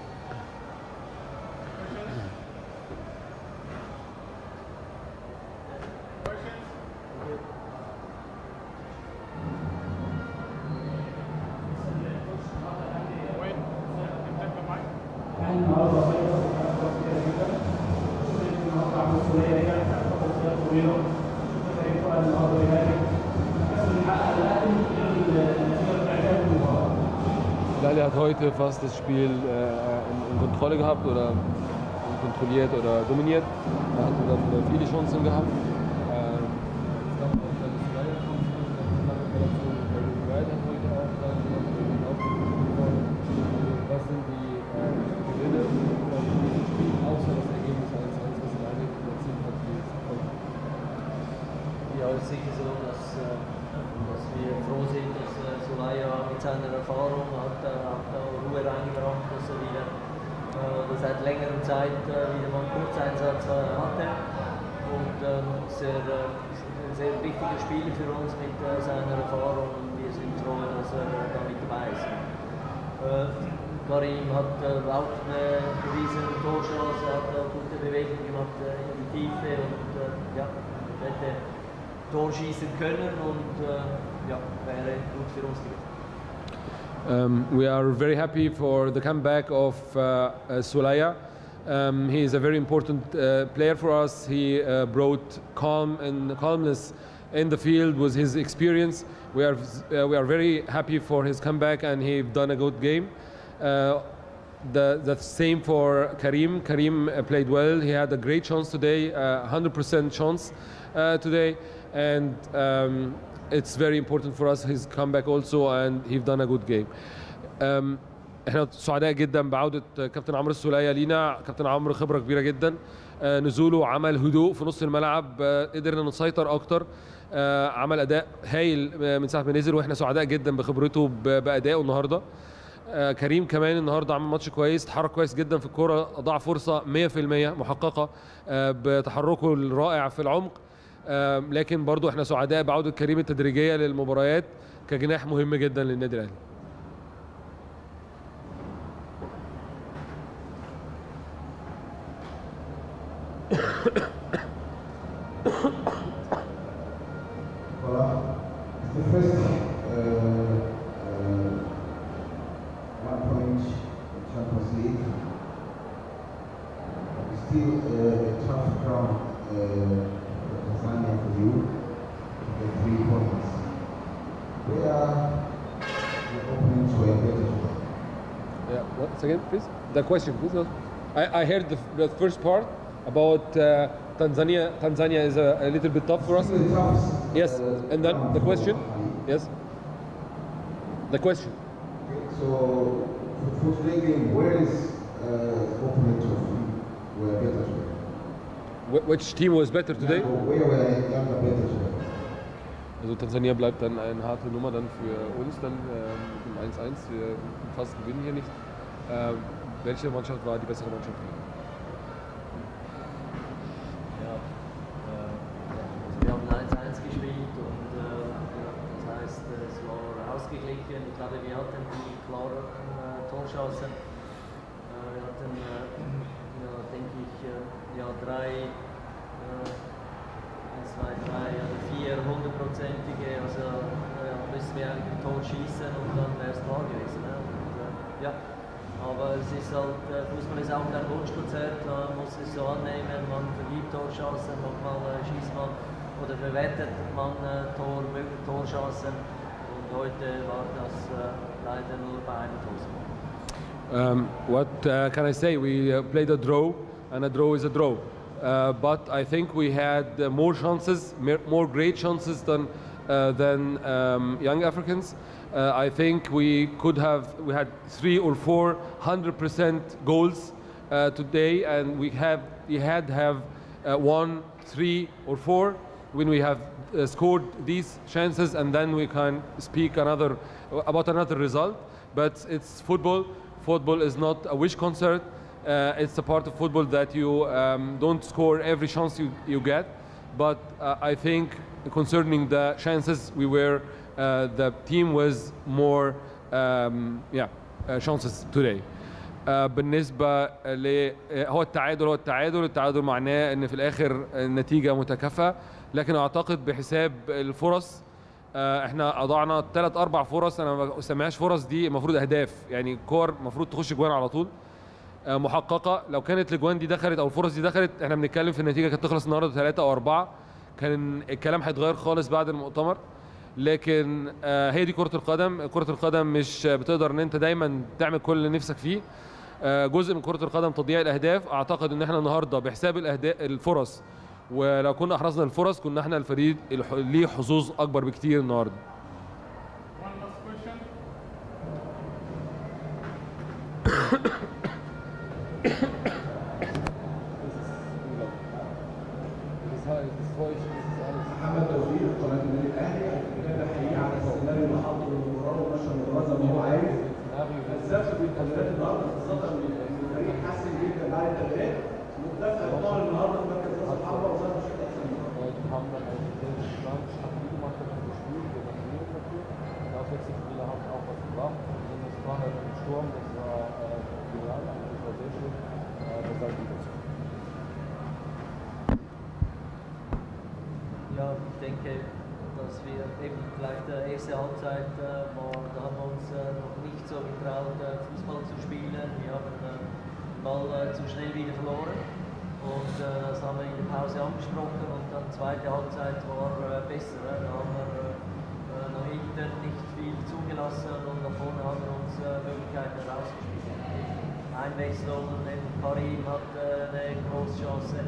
Speaker 7: Lali hat heute fast das Spiel äh, in, in Kontrolle gehabt oder kontrolliert oder dominiert. Er hatte dann äh, viele Chancen gehabt. Ähm, es gab auch eine freie Chance, eine lange Verletzung. Barry White hat heute auch dann auch gewonnen. Was sind die äh, Gewinne von diesem Spiel, außer das Ergebnis 1-1, was Lali erzielt hat? Wie es kommt?
Speaker 6: Ja, es ist sicher so, dass, äh, dass wir froh sind, dass äh, Solaya mit seiner Erfahrung hat, äh, hat da Ruhe reingebracht, dass er wieder äh, seit längerer Zeit äh, wieder mal einen Kurzeinsatz äh, hatte. Und ähm, sehr, äh, ein sehr wichtiger Spieler für uns mit äh, seiner Erfahrung und wir sind froh, dass er äh, da mit dabei ist. Äh, Karim hat äh, auch eine bewiesene Torchance, hat äh, gute Bewegungen gemacht äh, in die Tiefe und äh, ja, hätte Tor schießen können und äh, ja, wäre gut für uns gewesen.
Speaker 7: Um, we are very happy for the comeback of uh, uh, Sulaya. Um, he is a very important uh, player for us. He uh, brought calm and calmness in the field with his experience. We are uh, we are very happy for his comeback, and he done a good game. Uh, the, the same for Karim. Karim uh, played well. He had a great chance today, uh, 100% chance uh, today, and um, it's very important for us his comeback also, and he's done a good game. Um, احنا سعداء جدا بعوده كابتن عمرو السوليه لينا كابتن عمرو خبره كبيره جدا آه، نزوله عمل هدوء في نص الملعب آه، قدرنا نسيطر اكتر آه، عمل اداء هايل آه، من ساعه ما نزل واحنا سعداء جدا بخبرته ب- بادائه النهارده آه، كريم كمان النهارده عمل ماتش كويس اتحرك كويس جدا في الكوره اضاع فرصه 100% محققه آه، بتحركه الرائع في العمق آه، لكن برضو احنا سعداء بعوده كريم التدريجيه للمباريات كجناح مهم جدا للنادي الاهلي
Speaker 5: Voilà. The first uh, uh, one point in Champions League. Still uh, a tough ground uh, for Tanzania for you. The three points. Where the opponents were better.
Speaker 7: Yeah, once again, please. The question, please. I, I heard the, the first part about uh, Tanzania. Tanzania is a, a little bit tough for us.
Speaker 5: Still a tough.
Speaker 7: Yes,
Speaker 5: uh,
Speaker 7: and then
Speaker 5: ground
Speaker 7: the
Speaker 5: for
Speaker 7: question.
Speaker 5: Ali.
Speaker 7: Yes. The question.
Speaker 5: Okay, So for, for today game, where is uh, the opponent of you were better?
Speaker 7: Wh- Which team was better today?
Speaker 5: Where were Yanga better?
Speaker 7: Also Tansania bleibt dann eine harte Nummer dann für uns dann ähm, mit dem 1-1. Wir fast gewinnen hier nicht. Ähm, welche Mannschaft war die bessere Mannschaft?
Speaker 6: Ja, äh, also wir haben 1-1 gespielt und äh, ja, das heißt, äh, es war ausgeglichen. Ich glaube, wir hatten die klaren äh, Torchancen. Äh, wir hatten, äh, ja, denke ich, äh, ja, drei, äh, eins, zwei, drei oder vier hundertprozentige, also äh, müssen wir eigentlich ein Tor schießen und dann wäre es klar gewesen. Ne? Und, äh, ja. Aber es ist halt, äh, Fußball ist auch kein Wunschkonzert, man muss es so annehmen, man vergibt Torchancen, manchmal äh, schießt man oder verwertet man äh, Tor, Torchancen und heute war das äh, leider nur bei einem Tor. so.
Speaker 7: Um, what uh, can I say? We uh, played a draw, and a draw is a draw. Uh, but I think we had uh, more chances, mer- more great chances than uh, than um, young Africans. Uh, I think we could have we had three or four hundred percent goals uh, today, and we have we had have uh, one, three or four when we have uh, scored these chances, and then we can speak another about another result. But it's football. Football is not a wish concert. Uh, it's a part of football that you um, don't score every chance you, you get. But uh, I think concerning the chances, we were uh, the team was more um, yeah uh, chances today. آه، بالنسبة ل آه، هو التعادل هو التعادل التعادل معناه ان في الاخر النتيجة متكافئة لكن اعتقد بحساب الفرص آه، احنا اضعنا ثلاث اربع فرص انا ما بسميهاش فرص دي المفروض اهداف يعني كور المفروض تخش جوان على طول آه، محققه لو كانت الاجوان دي دخلت او الفرص دي دخلت احنا بنتكلم في النتيجه كانت تخلص النهارده ثلاثه او اربعه كان الكلام هيتغير خالص بعد المؤتمر لكن آه، هي دي كره القدم كره القدم مش بتقدر ان انت دايما تعمل كل اللي نفسك فيه آه، جزء من كره القدم تضييع الاهداف اعتقد ان احنا النهارده بحساب الاهداف الفرص ولو كنا احرزنا الفرص كنا احنا الفريق الح- ليه حظوظ اكبر بكتير النهارده
Speaker 5: محمد توفيق قناه النادي الاهلي كان حقيقي على السيناريو اللي حطه للمباراه ونشر المباراه زي ما هو عايز الزفت بالتغييرات النهارده خاصه ان الفريق حسن جدا بعد التغييرات مكتسب طبعا النهارده في مركز راس الحربه وظهر بشكل احسن
Speaker 6: Ja, ich denke, dass wir eben vielleicht die erste Halbzeit äh, war, da haben wir uns äh, noch nicht so getraut, äh, Fußball zu spielen. Wir haben äh, den Ball äh, zu schnell wieder verloren. Und äh, das haben wir in der Pause angesprochen und dann die zweite Halbzeit war äh, besser. Ne? Da haben wir äh, äh, nach hinten nicht viel zugelassen und nach vorne haben wir uns äh, Möglichkeiten rausgespielt. Einwechslungen, eben Karim hat äh, eine große Chance.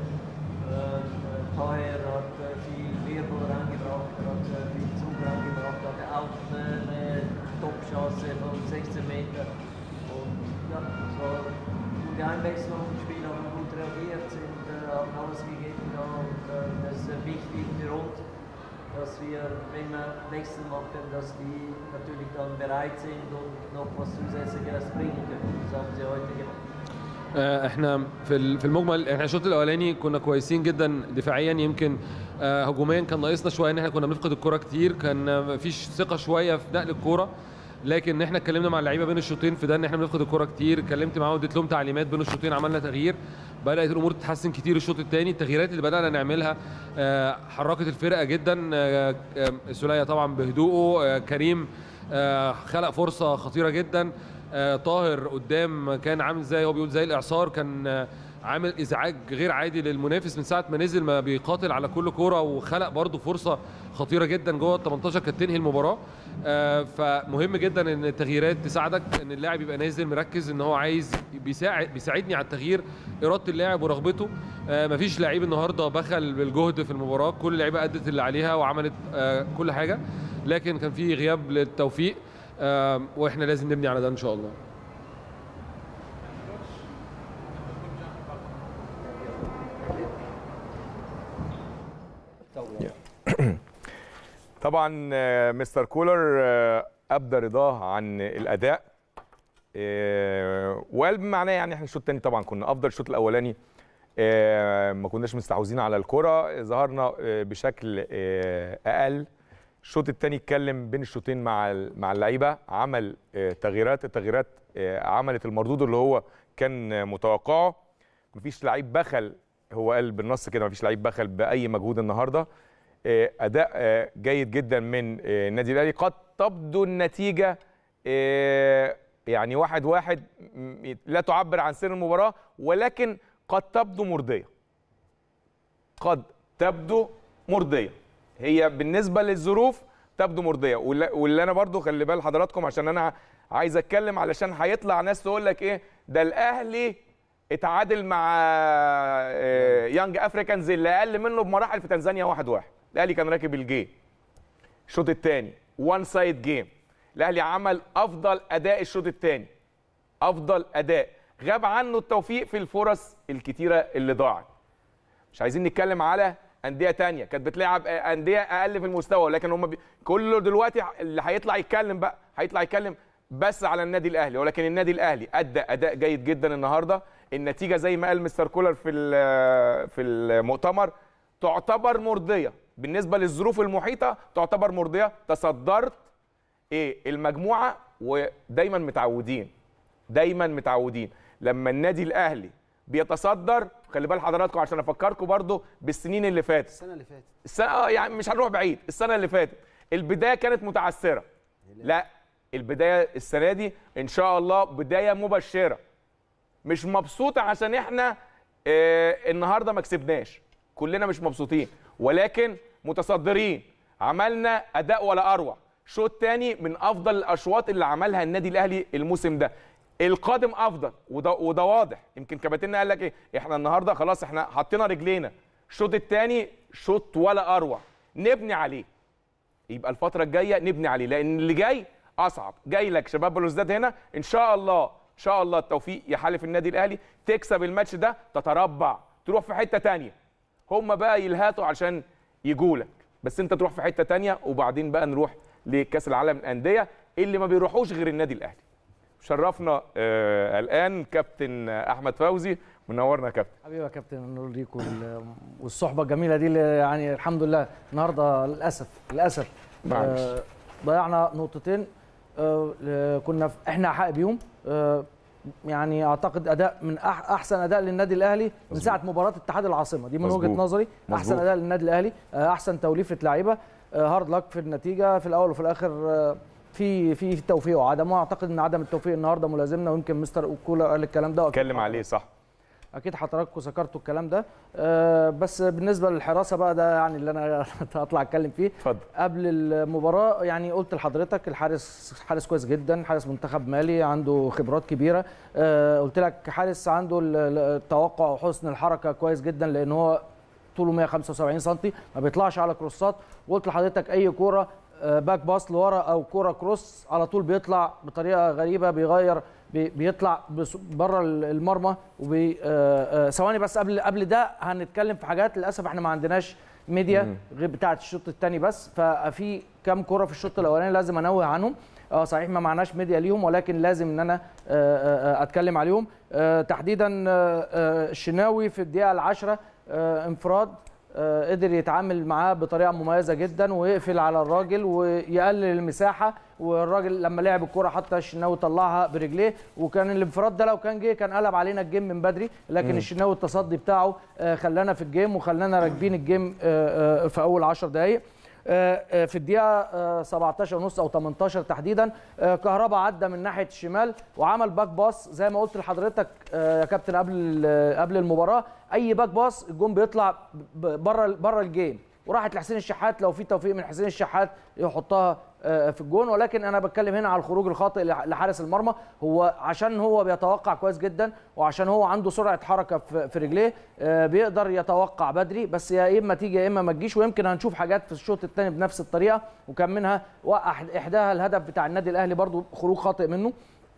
Speaker 6: Äh, Taher hat äh, viel Wirbel reingebracht, er hat äh, viel Zug reingebracht, hat auch eine, eine Top-Chance von 16 Meter. Und ja, es war eine gute Einwechslung, die Spieler haben gut reagiert, sind, äh, haben alles gegeben da und äh, das ist äh, wichtig für uns, dass wir, wenn wir Wechsel machen, dass die natürlich dann bereit sind und noch was Zusätzliches bringen können. Das haben sie heute gemacht.
Speaker 7: آه، احنا في ال- في المجمل احنا الشوط الاولاني كنا كويسين جدا دفاعيا يمكن آه، هجوميا كان ناقصنا شويه ان احنا كنا بنفقد الكره كتير كان آه، مفيش ثقه شويه في نقل الكره لكن احنا اتكلمنا مع اللعيبه بين الشوطين في ده ان احنا بنفقد الكره كتير اتكلمت معاهم اديت لهم تعليمات بين الشوطين عملنا تغيير بدات الامور تتحسن كتير الشوط الثاني التغييرات اللي بدانا نعملها آه، حركت الفرقه جدا آه، آه، سوليه طبعا بهدوءه آه، كريم آه، خلق فرصه خطيره جدا آه، طاهر قدام كان عامل زي هو بيقول زي الاعصار كان آه، عامل ازعاج غير عادي للمنافس من ساعه ما نزل ما بيقاتل على كل كوره وخلق برضه فرصه خطيره جدا جوه ال 18 كانت تنهي المباراه آه، فمهم جدا ان التغييرات تساعدك ان اللاعب يبقى نازل مركز ان هو عايز بيساعد بيساعدني على التغيير اراده اللاعب ورغبته آه، مفيش لعيب النهارده بخل بالجهد في المباراه كل اللعيبه ادت اللي عليها وعملت آه، كل حاجه لكن كان في غياب للتوفيق آه، واحنا لازم نبني على ده ان شاء الله
Speaker 1: طبعا آه، مستر كولر آه، ابدى رضاه عن الاداء آه، وقال بمعناه يعني احنا الشوط الثاني طبعا كنا افضل الشوط الاولاني آه، ما كناش مستحوذين على الكره ظهرنا آه، بشكل آه، اقل الشوط الثاني اتكلم بين الشوطين مع ال- مع اللعيبه عمل آه، تغييرات التغييرات آه، عملت المردود اللي هو كان آه، متوقعه مفيش لعيب بخل هو قال بالنص كده مفيش لعيب بخل باي مجهود النهارده آه، اداء آه، جيد جدا من آه، النادي الاهلي قد تبدو النتيجه آه، يعني واحد واحد م- لا تعبر عن سير المباراه ولكن قد تبدو مرضيه قد تبدو مرضيه هي بالنسبه للظروف تبدو مرضيه واللي واللي انا برضو خلي بال حضراتكم عشان انا عايز اتكلم علشان هيطلع ناس تقول لك ايه ده الاهلي اتعادل مع آه، يانج افريكانز اللي اقل منه بمراحل في تنزانيا واحد واحد الاهلي كان راكب الجيم الشوط الثاني وان سايد جيم الاهلي عمل افضل اداء الشوط الثاني افضل اداء غاب عنه التوفيق في الفرص الكتيره اللي ضاعت مش عايزين نتكلم على انديه تانية كانت بتلعب انديه اقل في المستوى لكن هم بي... كله دلوقتي اللي هيطلع يتكلم بقى هيطلع يتكلم بس على النادي الاهلي ولكن النادي الاهلي ادى اداء جيد جدا النهارده النتيجه زي ما قال مستر كولر في ال- في المؤتمر تعتبر مرضيه بالنسبه للظروف المحيطه تعتبر مرضيه تصدرت ايه المجموعه ودايما متعودين دايما متعودين لما النادي الاهلي بيتصدر خلي بال حضراتكم عشان افكركم برضو بالسنين اللي فاتت
Speaker 3: السنه اللي فاتت
Speaker 1: السنه اه يعني مش هنروح بعيد السنه اللي فاتت البدايه كانت متعثره لا البدايه السنه دي ان شاء الله بدايه مبشره مش مبسوطه عشان احنا آه النهارده ما كسبناش كلنا مش مبسوطين ولكن متصدرين عملنا اداء ولا اروع شوط تاني من افضل الاشواط اللي عملها النادي الاهلي الموسم ده القادم افضل وده وده واضح يمكن كباتننا قال لك ايه احنا النهارده خلاص احنا حطينا رجلينا الشوط الثاني شوط ولا اروع نبني عليه يبقى الفتره الجايه نبني عليه لان اللي جاي اصعب جاي لك شباب بلوزداد هنا ان شاء الله ان شاء الله التوفيق يحالف النادي الاهلي تكسب الماتش ده تتربع تروح في حته تانية هم بقى يلهاتوا عشان يجولك بس انت تروح في حته تانية وبعدين بقى نروح لكاس العالم للانديه اللي ما بيروحوش غير النادي الاهلي شرفنا آه الان كابتن احمد فوزي منورنا يا كابتن
Speaker 8: حبيبي يا كابتن نور ليك وال- والصحبه الجميله دي اللي يعني الحمد لله النهارده للاسف للاسف
Speaker 1: معلش.
Speaker 8: آه، ضيعنا نقطتين آه، ل- كنا في- احنا حق بيهم آه، يعني اعتقد اداء من أح- احسن اداء للنادي الاهلي من ساعه مباراه اتحاد العاصمه دي من
Speaker 1: مظبوط.
Speaker 8: وجهه نظري احسن
Speaker 1: مظبوط.
Speaker 8: اداء للنادي الاهلي آه، احسن توليفه لعيبه آه، هارد لك في النتيجه في الاول وفي الاخر آه، في في في توفيق وعدمه اعتقد ان عدم التوفيق النهارده ملازمنا ويمكن مستر كولر قال الكلام ده وأكيد
Speaker 1: اتكلم عليه صح
Speaker 8: اكيد حضراتكم ذكرتوا الكلام ده أه بس بالنسبه للحراسه بقى ده يعني اللي انا هطلع اتكلم فيه
Speaker 1: اتفضل
Speaker 8: قبل المباراه يعني قلت لحضرتك الحارس حارس كويس جدا حارس منتخب مالي عنده خبرات كبيره أه قلت لك حارس عنده ال- ال- التوقع وحسن الحركه كويس جدا لان هو طوله 175 سم ما بيطلعش على كروسات وقلت لحضرتك اي كوره آه، باك باص لورا او كوره كروس على طول بيطلع بطريقه غريبه بيغير بي- بيطلع بس- بره المرمى وبي آه، آه، ثواني بس قبل قبل ده هنتكلم في حاجات للاسف احنا ما عندناش ميديا غير بتاعه الشوط الثاني بس ففي كام كوره في الشوط الاولاني لازم انوه عنهم اه صحيح ما معناش ميديا ليهم ولكن لازم ان انا آه، آه، آه، اتكلم عليهم آه، تحديدا آه، آه، الشناوي في الدقيقه العاشره آه، انفراد آه، قدر يتعامل معاه بطريقه مميزه جدا ويقفل على الراجل ويقلل المساحه والراجل لما لعب الكره حتى الشناوي طلعها برجليه وكان الانفراد ده لو كان جه كان قلب علينا الجيم من بدري لكن الشناوي التصدي بتاعه آه، خلانا في الجيم وخلانا راكبين الجيم آه، آه، في اول 10 دقائق آه، آه، في الدقيقه آه، 17 ونص او 18 تحديدا آه، كهربا عدى من ناحيه الشمال وعمل باك باص زي ما قلت لحضرتك آه، يا كابتن قبل قبل المباراه اي باك باص الجون بيطلع بره بره الجيم وراحت لحسين الشحات لو في توفيق من حسين الشحات يحطها آه، في الجون ولكن انا بتكلم هنا على الخروج الخاطئ لح- لحارس المرمى هو عشان هو بيتوقع كويس جدا وعشان هو عنده سرعه حركه في في رجليه آه، بيقدر يتوقع بدري بس يا اما تيجي يا اما ما تجيش ويمكن هنشوف حاجات في الشوط الثاني بنفس الطريقه وكان منها وقع احداها الهدف بتاع النادي الاهلي برضو خروج خاطئ منه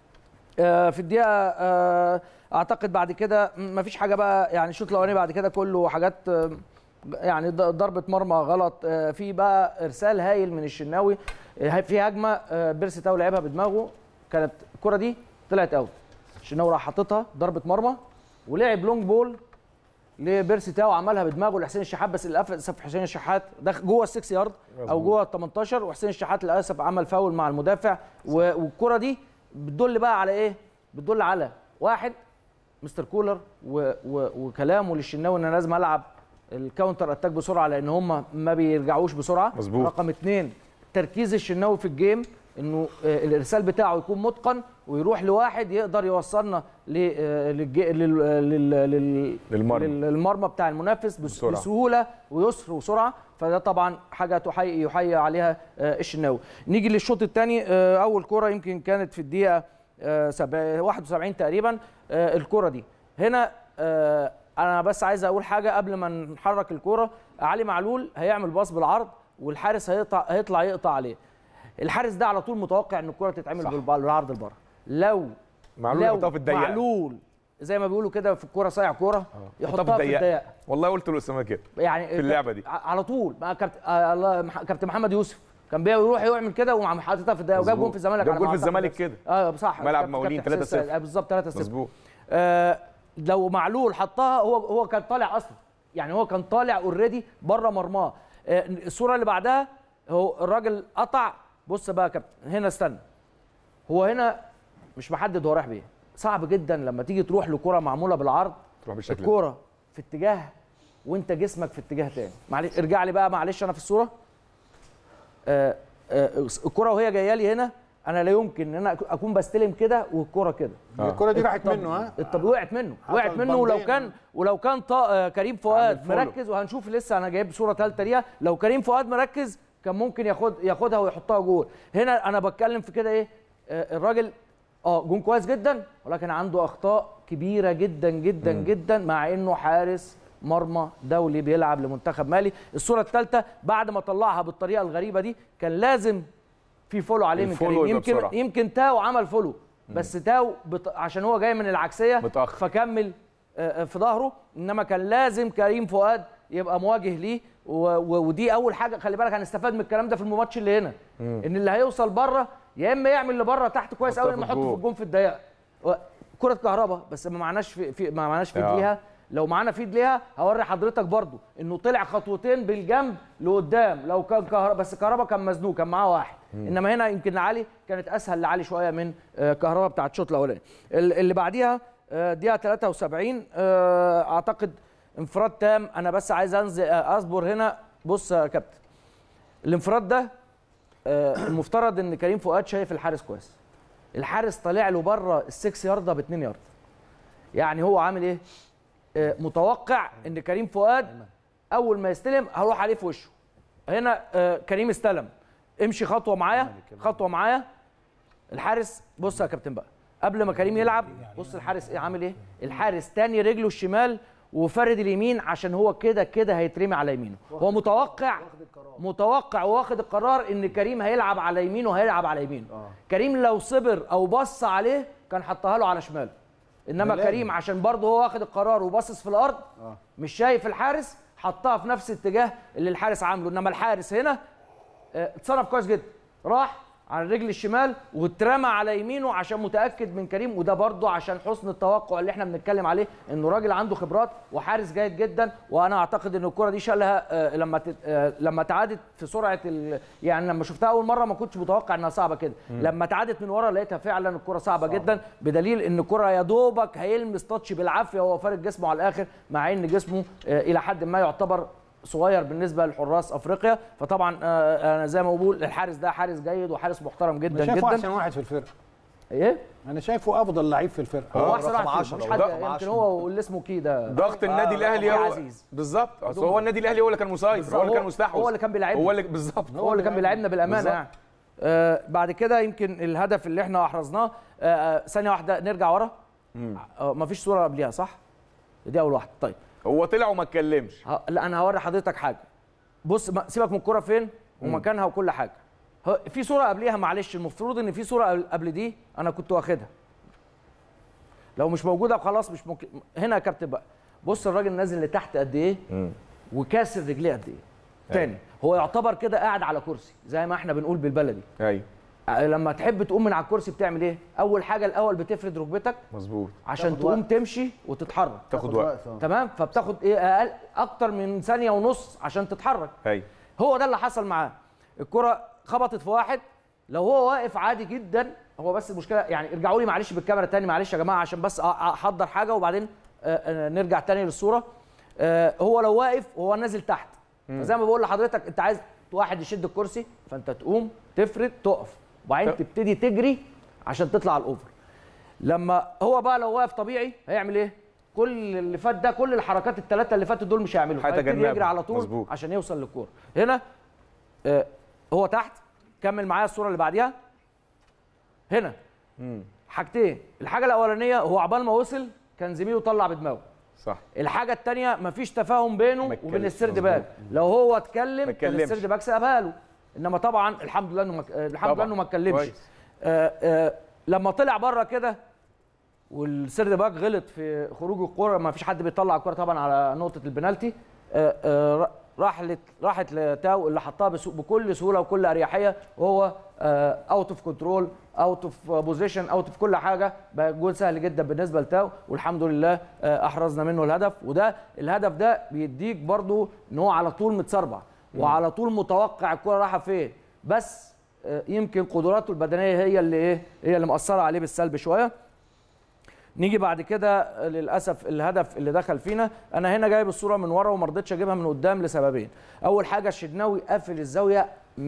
Speaker 8: آه، في الدقيقه آه، اعتقد بعد كده ما فيش حاجه بقى يعني الشوط الاولاني بعد كده كله حاجات آه، يعني ض- ضربه مرمى غلط آه، في بقى ارسال هايل من الشناوي آه، في هجمه آه، بيرسي تاو لعبها بدماغه كانت الكره دي طلعت اوت الشناوي راح حاططها ضربه مرمى ولعب لونج بول لبيرسي تاو عملها بدماغه لحسين الشحات بس للاسف حسين الشحات دخل جوه السكس يارد او جوه ال 18 وحسين الشحات للاسف عمل فاول مع المدافع و- والكره دي بتدل بقى على ايه؟ بتدل على واحد مستر كولر و و وكلامه للشناوي ان انا لازم العب الكاونتر اتاك بسرعه لان هم ما بيرجعوش بسرعه
Speaker 1: مظبوط.
Speaker 8: رقم اثنين تركيز الشناوي في الجيم انه آه، الارسال بتاعه يكون متقن ويروح لواحد يقدر يوصلنا ل- آه، للج- لل- لل- لل-
Speaker 1: للمرمى.
Speaker 8: للمرمى بتاع المنافس بس-
Speaker 1: بسرعة.
Speaker 8: بسهوله ويسر وسرعه فده طبعا حاجه تحيي يحيي عليها آه، الشناوي نيجي للشوط الثاني اول كره يمكن كانت في الدقيقه آه، سبع- 71 تقريبا آه، الكره دي هنا آه، انا بس عايز اقول حاجه قبل ما نحرك الكره علي معلول هيعمل باص بالعرض والحارس هيقطع هيطلع يقطع عليه الحارس ده على طول متوقع ان الكره تتعمل بالب- بالعرض لبره لو
Speaker 1: معلول
Speaker 8: لو
Speaker 1: يحطها في الضيقه
Speaker 8: معلول زي ما بيقولوا كده في الكوره صايع كوره يحطها في
Speaker 1: الضيقة.
Speaker 8: الضيقه
Speaker 1: والله قلت لاسامه كده
Speaker 8: يعني
Speaker 1: في اللعبة دي.
Speaker 8: ع- على طول مع كابتن آه الله مح- كابتن محمد يوسف كان بيروح يعمل كده ومع حاططها في الدقيقه وجاب
Speaker 1: مظبوط.
Speaker 8: جون في الزمالك
Speaker 1: جاب
Speaker 8: على
Speaker 1: جون
Speaker 8: ما
Speaker 1: في
Speaker 8: أعتقد.
Speaker 1: الزمالك كده.
Speaker 8: اه صح
Speaker 1: ملعب
Speaker 8: كابتن-
Speaker 1: مقاولين
Speaker 8: كابتن
Speaker 1: 3-0.
Speaker 8: حسين- آه، بالظبط 3-0
Speaker 1: مظبوط
Speaker 8: آه لو معلول حطها هو هو كان طالع اصلا يعني هو كان طالع اوريدي بره مرماه آه الصوره اللي بعدها هو الراجل قطع بص بقى يا كابتن هنا استنى هو هنا مش محدد هو رايح بايه صعب جدا لما تيجي تروح لكره معموله بالعرض
Speaker 1: تروح بالشكل ده.
Speaker 8: الكوره في اتجاه وانت جسمك في اتجاه تاني معلش ارجع لي بقى معلش انا في الصوره آه آه الكره وهي جايه لي هنا انا لا يمكن ان انا اكون بستلم كده والكره كده
Speaker 2: الكره دي راحت منه ها
Speaker 8: طب وقعت منه
Speaker 2: حصل
Speaker 8: وقعت منه ولو
Speaker 2: بندين.
Speaker 8: كان ولو كان طا... آه، كريم فؤاد
Speaker 2: عامل فولو.
Speaker 8: مركز وهنشوف لسه انا جايب صوره ثالثه ليها لو كريم فؤاد مركز كان ممكن ياخد ياخدها ويحطها جول هنا انا بتكلم في كده ايه آه، الراجل اه جون كويس جدا ولكن عنده اخطاء كبيره جدا جدا م. جدا مع انه حارس مرمى دولي بيلعب لمنتخب مالي الصوره الثالثه بعد ما طلعها بالطريقه الغريبه دي كان لازم في فولو عليه من
Speaker 1: الفولو
Speaker 8: كريم
Speaker 1: يبقى
Speaker 8: يمكن
Speaker 1: بسرعة.
Speaker 8: يمكن تاو عمل فولو بس تاو بط... عشان هو جاي من العكسيه
Speaker 1: متأخر.
Speaker 8: فكمل آه، آه، في ظهره انما كان لازم كريم فؤاد يبقى مواجه ليه و... و... ودي اول حاجه خلي بالك هنستفاد من الكلام ده في الماتش اللي هنا ان اللي هيوصل بره يا اما يعمل لبره تحت كويس
Speaker 1: يحطها
Speaker 8: قوي
Speaker 1: في
Speaker 8: ما يحطه في
Speaker 1: الجون.
Speaker 8: الجون في الضيقه و- كره كهرباء بس ما معناش في, في ما معناش فيد
Speaker 1: آه.
Speaker 8: ليها لو معانا فيد ليها هوري حضرتك برضو انه طلع خطوتين بالجنب لقدام لو كان كهرباء بس كهرباء كان مزنوق كان معاه واحد انما هنا يمكن علي كانت اسهل لعلي شويه من آه، كهرباء بتاعت الشوط الاولاني ال- اللي بعديها آه، دقيقه 73 آه، اعتقد انفراد تام انا بس عايز انزل آه، اصبر هنا بص يا كابتن الانفراد ده آه، المفترض ان كريم فؤاد شايف الحارس كويس الحارس طالع له بره السكس يارده ب 2 يارده يعني هو عامل ايه آه، متوقع ان كريم فؤاد اول ما يستلم هروح عليه في وشه هنا آه، كريم استلم امشي خطوه معايا خطوه معايا الحارس بص يا كابتن بقى قبل ما كريم يلعب بص الحارس ايه عامل ايه الحارس تاني رجله الشمال وفرد اليمين عشان هو كده كده هيترمي على يمينه هو متوقع متوقع واخد القرار ان كريم هيلعب على يمينه وهيلعب على يمينه كريم لو صبر او بص عليه كان حطها له على شماله انما
Speaker 2: لازم.
Speaker 8: كريم عشان برضه هو واخد القرار وباصص في الارض مش شايف الحارس حطها في نفس الاتجاه اللي الحارس عامله انما الحارس هنا آه، اتصرف كويس جدا راح على الرجل الشمال واترمى على يمينه عشان متاكد من كريم وده برضه عشان حسن التوقع اللي احنا بنتكلم عليه انه راجل عنده خبرات وحارس جيد جدا وانا اعتقد ان الكره دي شالها آه، لما تت- آه، لما تعادت في سرعه ال... يعني لما شفتها اول مره ما كنتش متوقع انها صعبه كده لما تعادت من ورا لقيتها فعلا الكره صعبه جدا بدليل ان الكره يا دوبك هيلمس تاتش بالعافيه وهو فارد جسمه على الاخر مع ان جسمه آه، الى حد ما يعتبر صغير بالنسبه لحراس افريقيا فطبعا آه، انا زي ما بقول الحارس ده حارس جيد وحارس محترم
Speaker 2: انا
Speaker 8: جدا
Speaker 2: شايفه احسن
Speaker 8: جدا
Speaker 2: واحد في الفرقه
Speaker 8: ايه
Speaker 2: انا شايفه افضل لعيب في الفرقه
Speaker 8: هو احسن
Speaker 3: رقم
Speaker 8: واحد فيهم،
Speaker 3: 10
Speaker 8: مش
Speaker 3: أو
Speaker 8: حد
Speaker 3: رقم
Speaker 8: يمكن
Speaker 3: 10.
Speaker 8: هو واللي اسمه كده
Speaker 1: ضغط النادي الاهلي
Speaker 8: رقم
Speaker 1: هو
Speaker 8: عزيز.
Speaker 1: بالظبط اصل هو النادي الاهلي هو اللي كان مسيطر هو اللي كان مستحوذ
Speaker 8: هو اللي كان بيلعبنا
Speaker 1: هو اللي بالظبط
Speaker 8: هو اللي كان بيلعبنا بالامانه
Speaker 1: بالظبط.
Speaker 8: يعني آه بعد كده يمكن الهدف اللي احنا احرزناه آه آه، ثانيه واحده نرجع ورا آه مفيش صوره قبلها صح دي اول واحده طيب
Speaker 1: هو طلع وما اتكلمش
Speaker 8: ه- لا انا هوري حضرتك حاجه بص ما- سيبك من الكوره فين ومكانها وكل حاجه ه- في صوره قبليها معلش المفروض ان في صوره قبل- قبل دي انا كنت واخدها لو مش موجوده خلاص مش ممكن هنا يا كابتن بقى بص الراجل نازل لتحت قد ايه وكاسر رجليه قد ايه تاني هو يعتبر كده قاعد على كرسي زي ما احنا بنقول بالبلدي
Speaker 1: ايوه
Speaker 8: لما تحب تقوم من على الكرسي بتعمل ايه اول حاجه الاول بتفرد ركبتك
Speaker 1: مظبوط
Speaker 8: عشان
Speaker 2: تاخد
Speaker 8: تقوم
Speaker 2: وقت.
Speaker 8: تمشي وتتحرك
Speaker 1: تاخد وقت
Speaker 8: تمام فبتاخد ايه اقل اكتر من ثانيه ونص عشان تتحرك
Speaker 1: ايوه
Speaker 8: هو ده اللي حصل معاه الكره خبطت في واحد لو هو واقف عادي جدا هو بس المشكله يعني ارجعوا لي معلش بالكاميرا تاني معلش يا جماعه عشان بس أ- احضر حاجه وبعدين آه، آه، نرجع تاني للصوره آه، هو لو واقف وهو نازل تحت فزي ما بقول لحضرتك انت عايز واحد يشد الكرسي فانت تقوم تفرد تقف وبعدين
Speaker 1: طب-
Speaker 8: تبتدي تجري عشان تطلع على الاوفر لما هو بقى لو واقف طبيعي هيعمل ايه كل اللي فات ده كل الحركات الثلاثه اللي فاتوا دول مش هيعملوا هيبتدي
Speaker 1: هيتجنبها.
Speaker 8: يجري على طول
Speaker 1: مظبوط.
Speaker 8: عشان يوصل للكوره هنا آه هو تحت كمل معايا الصوره اللي بعديها هنا حاجتين الحاجه الاولانيه هو عبال ما وصل كان زميله طلع بدماغه
Speaker 1: صح
Speaker 8: الحاجه الثانيه مفيش تفاهم بينه
Speaker 1: ما
Speaker 8: وبين
Speaker 1: اتكلمش.
Speaker 8: السرد
Speaker 1: مظبوط.
Speaker 8: باك لو هو اتكلم
Speaker 1: ما
Speaker 8: كان
Speaker 1: اتكلمش.
Speaker 8: السرد باك سابها له انما طبعا الحمد لله انه مك... الحمد لله
Speaker 1: طبعاً.
Speaker 8: انه ما اتكلمش
Speaker 1: كويس.
Speaker 8: آه آه لما طلع بره كده والسرد باك غلط في خروج الكوره ما فيش حد بيطلع الكوره طبعا على نقطه البنالتي آه آه راح لت... راحت لتاو اللي حطها بسو... بكل سهوله وكل اريحيه وهو اوت اوف كنترول اوت اوف بوزيشن اوت اوف كل حاجه بقى جول سهل جدا بالنسبه لتاو والحمد لله آه احرزنا منه الهدف وده الهدف ده بيديك برضو ان هو على طول متسربع وعلى طول متوقع الكوره رايحه فين بس آه، يمكن قدراته البدنيه هي اللي ايه هي اللي مأثره عليه بالسلب شويه نيجي بعد كده للاسف الهدف اللي دخل فينا انا هنا جايب الصوره من ورا وما رضيتش اجيبها من قدام لسببين اول حاجه الشناوي قافل الزاويه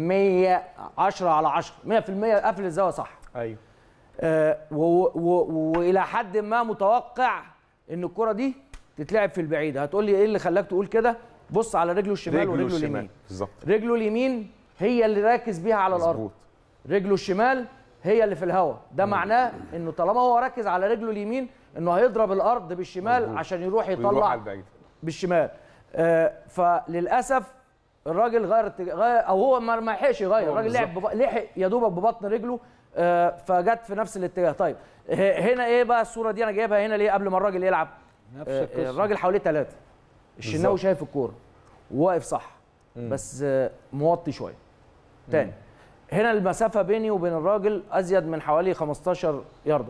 Speaker 8: 110 على 10 100% قافل الزاويه صح
Speaker 1: ايوه
Speaker 8: آه، و- و- والى حد ما متوقع ان الكره دي تتلعب في البعيد هتقول لي ايه اللي خلاك تقول كده بص على رجله الشمال
Speaker 1: رجله
Speaker 8: ورجله
Speaker 1: الشمال
Speaker 8: اليمين
Speaker 1: بالظبط
Speaker 8: رجله اليمين هي اللي راكز بيها على الارض
Speaker 1: مظبوط
Speaker 8: رجله الشمال هي اللي في الهواء ده معناه انه طالما هو راكز على رجله اليمين انه هيضرب الارض بالشمال
Speaker 1: مظبوط.
Speaker 8: عشان يروح
Speaker 1: ويروح
Speaker 8: يطلع
Speaker 1: على البعيد
Speaker 8: بالشمال آه فللاسف الراجل غير اتجاه- غير او هو ما ما لحقش يغير
Speaker 1: هو
Speaker 8: الراجل لعب بب- لحق يا دوبك ببطن رجله آه فجت في نفس الاتجاه طيب ه- هنا ايه بقى الصوره دي انا جايبها هنا ليه قبل ما الراجل يلعب
Speaker 2: نفس
Speaker 8: آه،
Speaker 2: القصه
Speaker 8: الراجل حواليه ثلاثه الشناوي
Speaker 1: بالظبط.
Speaker 8: شايف الكوره وواقف صح بس آه، موطي شويه تاني هنا المسافه بيني وبين الراجل ازيد من حوالي 15 يارده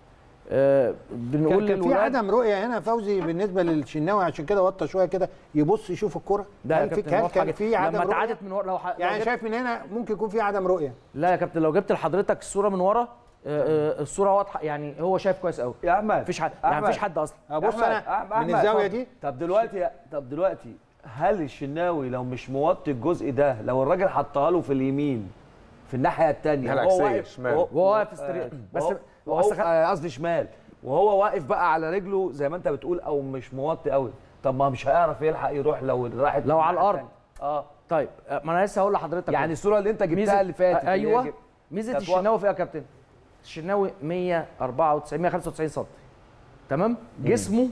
Speaker 8: آه، بنقول
Speaker 2: كان كان في
Speaker 8: للولاد
Speaker 2: عدم رؤيه هنا فوزي بالنسبه للشناوي عشان كده وطى شويه كده يبص يشوف الكره
Speaker 8: ده يا
Speaker 2: هل في
Speaker 8: كابتن
Speaker 2: هل
Speaker 8: واضحة
Speaker 2: كان
Speaker 8: جدا.
Speaker 2: في عدم
Speaker 8: لما
Speaker 2: رؤيه
Speaker 8: اتعادت من ورا لو ح... لو
Speaker 2: يعني
Speaker 8: جبت-
Speaker 2: شايف من هنا ممكن يكون في عدم رؤيه
Speaker 8: لا يا كابتن لو جبت لحضرتك الصوره من ورا آه، آه، الصوره واضحه يعني هو شايف كويس قوي
Speaker 3: يا احمد
Speaker 8: مفيش حد يعني
Speaker 3: أحمد.
Speaker 8: مفيش حد اصلا
Speaker 2: ابص
Speaker 3: أحمد،
Speaker 2: انا
Speaker 3: أحمد،
Speaker 2: من
Speaker 3: أحمد،
Speaker 2: الزاويه
Speaker 3: اتفضل.
Speaker 2: دي
Speaker 3: طب دلوقتي طب دلوقتي هل الشناوي لو مش موطي الجزء ده لو الراجل حطها له في اليمين في الناحيه الثانيه
Speaker 1: الناحية العكسية، شمال.
Speaker 8: وهو واقف استري- بس-
Speaker 3: بس
Speaker 8: بس خ-
Speaker 3: قصدي شمال وهو واقف بقى على رجله زي ما انت بتقول او مش موطي قوي طب ما مش هيعرف يلحق يروح لو راحت
Speaker 8: لو على
Speaker 3: الناحية
Speaker 8: الأرض.
Speaker 3: التانية. اه
Speaker 8: طيب آه، ما انا لسه هقول لحضرتك
Speaker 3: يعني الصوره اللي انت جبتها اللي فاتت اللي هي
Speaker 8: ايوه
Speaker 3: جب-
Speaker 8: ميزه
Speaker 3: كانت
Speaker 8: الشناوي في ايه يا كابتن الشناوي 194 195 سم تمام جسمه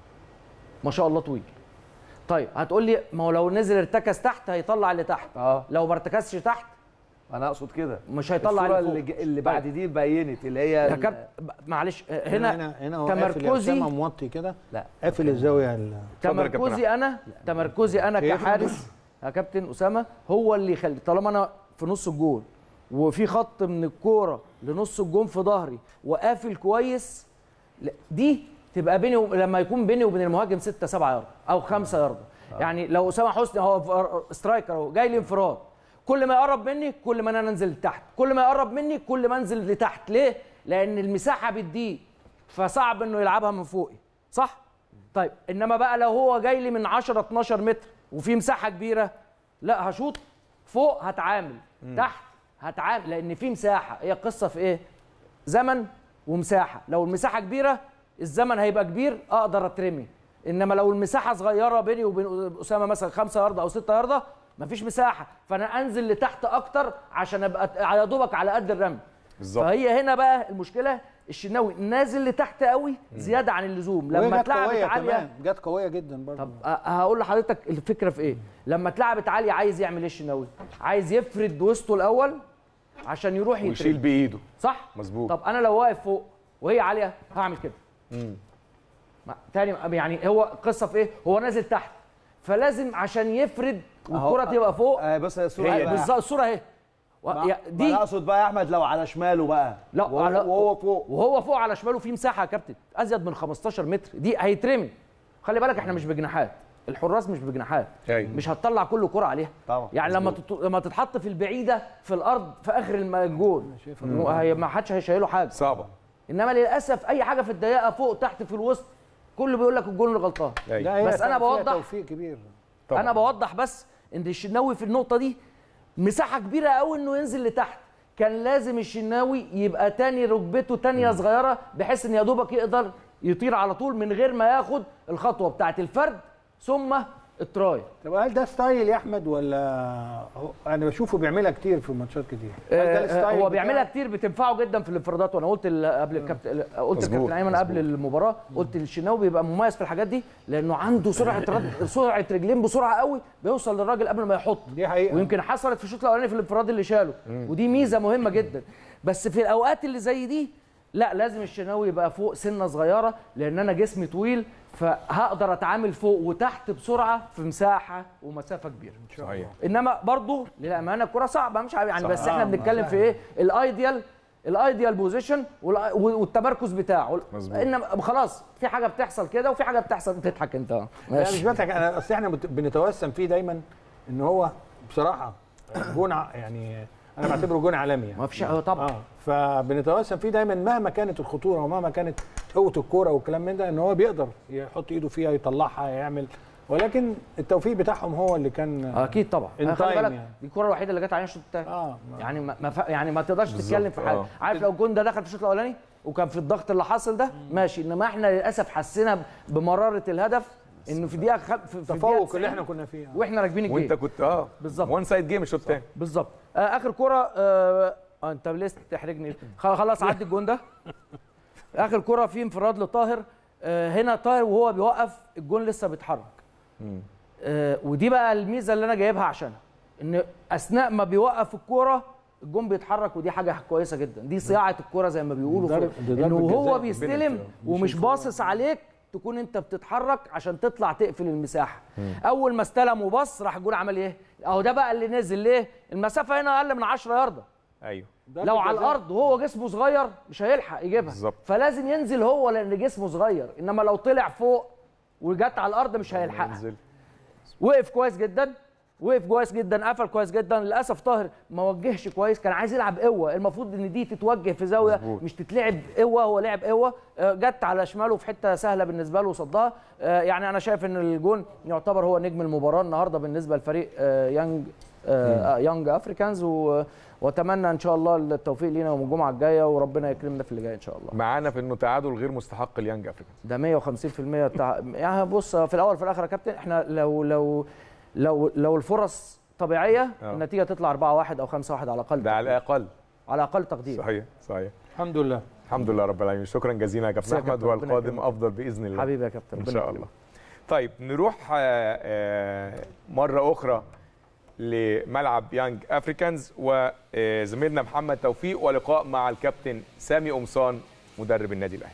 Speaker 8: ما شاء الله طويل طيب هتقول لي ما هو لو نزل ارتكز تحت هيطلع اللي تحت
Speaker 3: اه
Speaker 8: لو ما ارتكزش تحت
Speaker 3: انا اقصد كده
Speaker 8: مش هيطلع
Speaker 3: الصوره
Speaker 8: اللي فوق
Speaker 3: اللي, ج- اللي بعد دي بينت اللي هي
Speaker 8: يا
Speaker 3: ال-
Speaker 8: كابتن ب- معلش آه،
Speaker 2: هنا
Speaker 8: هنا
Speaker 2: هنا هنا هو قافل يا
Speaker 8: تمركزي
Speaker 2: أسامة موطي كده
Speaker 3: لا
Speaker 2: قافل الزاويه ال-
Speaker 1: اتفضل يا كابتن
Speaker 8: تمركزي انا تمركزي انا
Speaker 2: شايفه؟
Speaker 8: كحارس يا كابتن اسامه هو اللي يخلي طالما انا في نص الجول وفي خط من الكوره لنص الجون في ظهري وقافل كويس لا، دي تبقى بيني و... لما يكون بيني وبين المهاجم 6 7 يارده او 5 يارده يعني لو اسامه حسني هو ف- سترايكر اهو جاي لي انفراد كل ما يقرب مني كل ما انا انزل لتحت كل ما يقرب مني كل ما انزل لتحت ليه لان المساحه بتضيق فصعب انه يلعبها من فوقي صح طيب انما بقى لو هو جاي لي من 10 12 متر وفي مساحه كبيره لا هشوط فوق هتعامل تحت هتعامل لان في مساحه هي القصه في ايه زمن ومساحه لو المساحه كبيره الزمن هيبقى كبير اقدر اترمي انما لو المساحه صغيره بيني وبين اسامه مثلا 5 يارده او 6 يارده مفيش مساحه فانا انزل لتحت اكتر عشان ابقى يا دوبك على قد الرمي
Speaker 1: بالظبط
Speaker 8: فهي هنا بقى المشكله الشناوي نازل لتحت قوي زياده عن اللزوم
Speaker 2: وهي
Speaker 8: لما
Speaker 2: جت
Speaker 8: اتلعبت
Speaker 2: قويه
Speaker 8: عاليه
Speaker 2: كمان جت قويه جدا برضه
Speaker 8: طب أ- هقول لحضرتك الفكره في ايه لما اتلعبت عاليه عايز يعمل ايه الشناوي عايز يفرد وسطه الاول عشان يروح
Speaker 1: ويشيل
Speaker 8: يترمي
Speaker 1: بايده
Speaker 8: صح
Speaker 1: مظبوط.
Speaker 8: طب انا لو واقف فوق وهي عاليه هعمل كده ما- تاني يعني هو القصه في ايه هو نازل تحت فلازم عشان يفرد والكره
Speaker 3: أهو.
Speaker 8: تبقى فوق
Speaker 3: آه بس الصوره
Speaker 1: هي
Speaker 3: هي
Speaker 1: دي.
Speaker 8: بالظبط الصوره اهي و-
Speaker 3: ما-
Speaker 8: يا-
Speaker 3: ما
Speaker 8: دي
Speaker 3: انا اقصد بقى يا احمد لو على شماله بقى
Speaker 8: لا
Speaker 3: وهو,
Speaker 8: على-
Speaker 3: وهو فوق
Speaker 8: وهو فوق على شماله في مساحه يا كابتن ازيد من 15 متر دي هيترمي خلي بالك احنا مش بجناحات الحراس مش بجناحات
Speaker 1: أيوة.
Speaker 8: مش هتطلع كل كره عليها
Speaker 3: طبعا.
Speaker 8: يعني لما تط... لما تتحط في البعيده في الارض في اخر الم- الجول مو- هي- ما حدش هيشيله حاجه
Speaker 1: صعبه
Speaker 8: انما للاسف اي حاجه في الضيقه فوق تحت في الوسط كله بيقول لك الجول اللي غلطان
Speaker 1: أيوة.
Speaker 2: لا هي
Speaker 8: بس أنا
Speaker 2: فيها
Speaker 8: بوضح-
Speaker 2: توفيق كبير
Speaker 1: طبعاً.
Speaker 8: انا بوضح بس ان الشناوي في النقطه دي مساحه كبيره قوي انه ينزل لتحت كان لازم الشناوي يبقى تاني ركبته تانية صغيره بحيث ان يا دوبك يقدر يطير على طول من غير ما ياخد الخطوه بتاعت الفرد ثم التراي
Speaker 2: طب هل ده ستايل يا احمد ولا هو- انا بشوفه بيعملها كتير في ماتشات كتير هل ده
Speaker 8: آه،
Speaker 2: الستايل
Speaker 8: هو
Speaker 2: بتاعه؟
Speaker 8: بيعملها كتير بتنفعه جدا في الانفرادات وانا قلت ال- قبل الكابتن قلت
Speaker 1: مظبوط،
Speaker 8: الكابتن ايمن قبل المباراه قلت الشناوي بيبقى مميز في الحاجات دي لانه عنده سرعه رد سرعه رجلين بسرعه قوي بيوصل للراجل قبل ما يحط
Speaker 2: دي حقيقه
Speaker 8: ويمكن حصلت في الشوط الاولاني في الانفراد اللي شاله ودي ميزه مهمه جدا بس في الاوقات اللي زي دي لا لازم الشناوي يبقى فوق سنه صغيره لان انا جسمي طويل فهقدر اتعامل فوق وتحت بسرعه في مساحه ومسافه كبيره
Speaker 1: صحيح
Speaker 8: انما برضه للامانه الكره صعبه مش عارف يعني بس احنا
Speaker 2: آه،
Speaker 8: بنتكلم في ايه الايديال الايديال بوزيشن والتمركز بتاعه
Speaker 1: مظبوط.
Speaker 8: انما خلاص في حاجه بتحصل كده وفي حاجه بتحصل بتضحك انت
Speaker 2: لا
Speaker 8: ماشي
Speaker 2: مش بضحك انا اصل احنا مت- بنتوسم فيه دايما ان هو بصراحه جون ع- يعني انا بعتبره جون عالمي يعني
Speaker 8: ما فيش طبعا
Speaker 2: اه فبنتوسم فيه دايما مهما كانت الخطوره ومهما كانت قوه الكوره والكلام من ده ان هو بيقدر يحط ايده فيها يطلعها يعمل ولكن التوفيق بتاعهم هو اللي كان
Speaker 8: اكيد طبعا
Speaker 2: In
Speaker 8: خلي
Speaker 2: time
Speaker 8: بالك
Speaker 2: يعني.
Speaker 8: دي الكره الوحيده اللي جت علينا الشوط الثاني
Speaker 2: اه
Speaker 8: يعني ما ما ف- يعني ما تقدرش
Speaker 1: بالظبط،
Speaker 8: تتكلم في حاجه
Speaker 1: آه.
Speaker 8: عارف لو الجون ده دخل في الشوط الاولاني وكان في الضغط اللي حاصل ده ماشي انما احنا للاسف حسينا بمراره الهدف انه في دقيقه خ... في في الدقيقة
Speaker 2: التفوق
Speaker 8: 90
Speaker 2: اللي احنا كنا فيه آه.
Speaker 8: واحنا راكبين الجيم
Speaker 1: وانت كنت اه
Speaker 8: بالظبط.
Speaker 1: وان سايد جيم الشوط الثاني
Speaker 8: بالظبط آه اخر كره آه آه، انت لسه تحرجني خ- خلاص عدي الجون ده اخر كره في انفراد لطاهر آه هنا طاهر وهو بيوقف الجون لسه بيتحرك آه ودي بقى الميزه اللي انا جايبها عشانها ان اثناء ما بيوقف الكوره الجون بيتحرك ودي حاجه كويسه جدا دي صياعه الكوره زي ما بيقولوا
Speaker 2: ده
Speaker 8: في-
Speaker 2: ضرب- ده ضرب
Speaker 8: انه
Speaker 2: الجزاء.
Speaker 8: هو
Speaker 2: ربنا
Speaker 8: بيستلم
Speaker 2: يستر.
Speaker 8: ومش باصص عليك تكون انت بتتحرك عشان تطلع تقفل المساحه اول ما استلم وبص راح الجون عمل ايه اهو ده بقى اللي نزل ليه المسافه هنا اقل من 10 يارده
Speaker 1: ايوه
Speaker 2: ده
Speaker 8: لو على
Speaker 2: بالجزاء.
Speaker 8: الارض وهو جسمه صغير مش هيلحق يجيبها
Speaker 1: بالظبط.
Speaker 8: فلازم ينزل هو لان جسمه صغير انما لو طلع فوق وجت على الارض مش هيلحقها
Speaker 1: انزل
Speaker 8: وقف كويس جدا وقف كويس جدا قفل كويس جدا للاسف طاهر ما وجهش كويس كان عايز يلعب قوه المفروض ان دي تتوجه في زاويه
Speaker 1: مظبوط.
Speaker 8: مش تتلعب قوه هو لعب قوه آه، جت على شماله في حته سهله بالنسبه له وصدها آه، يعني انا شايف ان الجون يعتبر هو نجم المباراه النهارده بالنسبه لفريق آه، يانج آه، آه، يانج افريكانز و- واتمنى ان شاء الله التوفيق لينا يوم الجمعه الجايه وربنا يكرمنا في اللي جاي ان شاء الله
Speaker 1: معانا في انه تعادل غير مستحق اليانج افريكانز
Speaker 8: ده 150% بتاع يعني بص في الاول في الاخر يا كابتن احنا لو لو لو لو الفرص طبيعيه
Speaker 1: آه.
Speaker 8: النتيجه تطلع 4 1 او 5 1 على الاقل
Speaker 1: ده على الاقل
Speaker 8: على اقل تقدير
Speaker 1: صحيح صحيح
Speaker 2: الحمد لله
Speaker 1: الحمد لله رب العالمين شكرا جزيلا يا كابتن
Speaker 8: ميرسي يا
Speaker 1: احمد
Speaker 8: كابتن، ربنا
Speaker 1: والقادم
Speaker 8: يكرمك.
Speaker 1: افضل باذن الله
Speaker 8: حبيبي يا كابتن
Speaker 1: ان
Speaker 8: ربنا
Speaker 1: شاء
Speaker 8: يكرمك.
Speaker 1: الله طيب نروح آه، آه، مره اخرى لملعب يانج افريكانز وزميلنا محمد توفيق ولقاء مع الكابتن سامي قمصان مدرب النادي الاهلي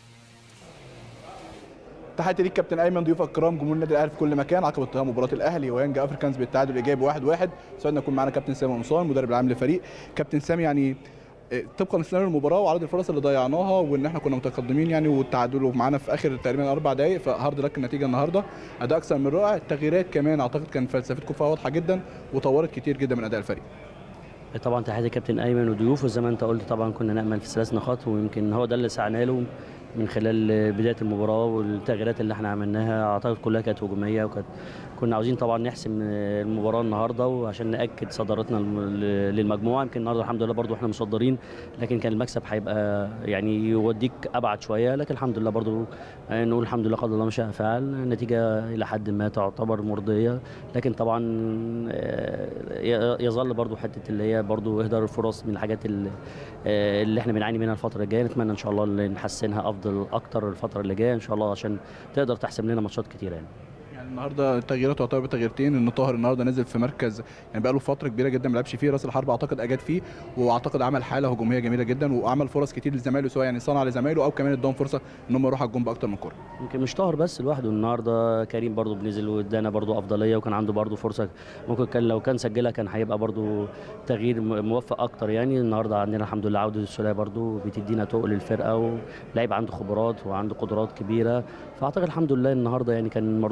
Speaker 9: تحياتي ليك كابتن ايمن ضيوفك الكرام جمهور النادي الاهلي في كل مكان عقب انتهاء مباراه الاهلي ويانج افريكانز بالتعادل الايجابي 1 1 سعدنا يكون معانا كابتن سامي قمصان مدرب العام للفريق كابتن سامي يعني آه، طبقا لسيناريو المباراه وعدد الفرص اللي ضيعناها وان احنا كنا متقدمين يعني والتعادل ومعانا في اخر تقريبا اربع دقائق فهارد لك النتيجه النهارده اداء اكثر من رائع التغييرات كمان اعتقد كان فلسفتكم فيها واضحه جدا وطورت كتير جدا من اداء الفريق
Speaker 10: طبعا تحياتي كابتن ايمن وضيوفه زي ما انت قلت طبعا كنا نامل في ثلاث نقاط ويمكن هو ده اللي سعنا له من خلال بدايه المباراه والتغييرات اللي احنا عملناها اعتقد كلها كانت هجوميه وكانت كنا عاوزين طبعا نحسم المباراه النهارده وعشان ناكد صدارتنا الم- للمجموعه يمكن النهارده الحمد لله برضو احنا مصدرين لكن كان المكسب هيبقى يعني يوديك ابعد شويه لكن الحمد لله برضو آه، نقول الحمد لله قدر الله ما شاء فعل النتيجه الى حد ما تعتبر مرضيه لكن طبعا آه، ي- يظل برضو حته اللي هي برضو اهدار الفرص من الحاجات اللي, آه، اللي احنا بنعاني منها الفتره الجايه نتمنى ان شاء الله اللي نحسنها افضل اكتر الفتره اللي جايه ان شاء الله عشان تقدر تحسم لنا ماتشات كتيره يعني
Speaker 9: يعني النهارده التغييرات تعتبر تغييرتين ان طاهر النهارده نزل في مركز يعني بقى له فتره كبيره جدا ما لعبش فيه راس الحرب اعتقد اجاد فيه واعتقد عمل حاله هجوميه جميله جدا وعمل فرص كتير لزمايله سواء يعني صنع لزمايله او كمان اداهم فرصه ان هم يروحوا على الجون باكتر من كوره
Speaker 10: يمكن مش طاهر بس لوحده النهارده كريم برضو بنزل وادانا برضو افضليه وكان عنده برضو فرصه ممكن كان لو كان سجلها كان هيبقى برضو تغيير م- موفق اكتر يعني النهارده عندنا الحمد لله عوده السوليه برضو بتدينا تقل الفرقه ولاعيب عنده خبرات وعنده قدرات كبيره فاعتقد الحمد لله النهارده يعني كان مردود كويس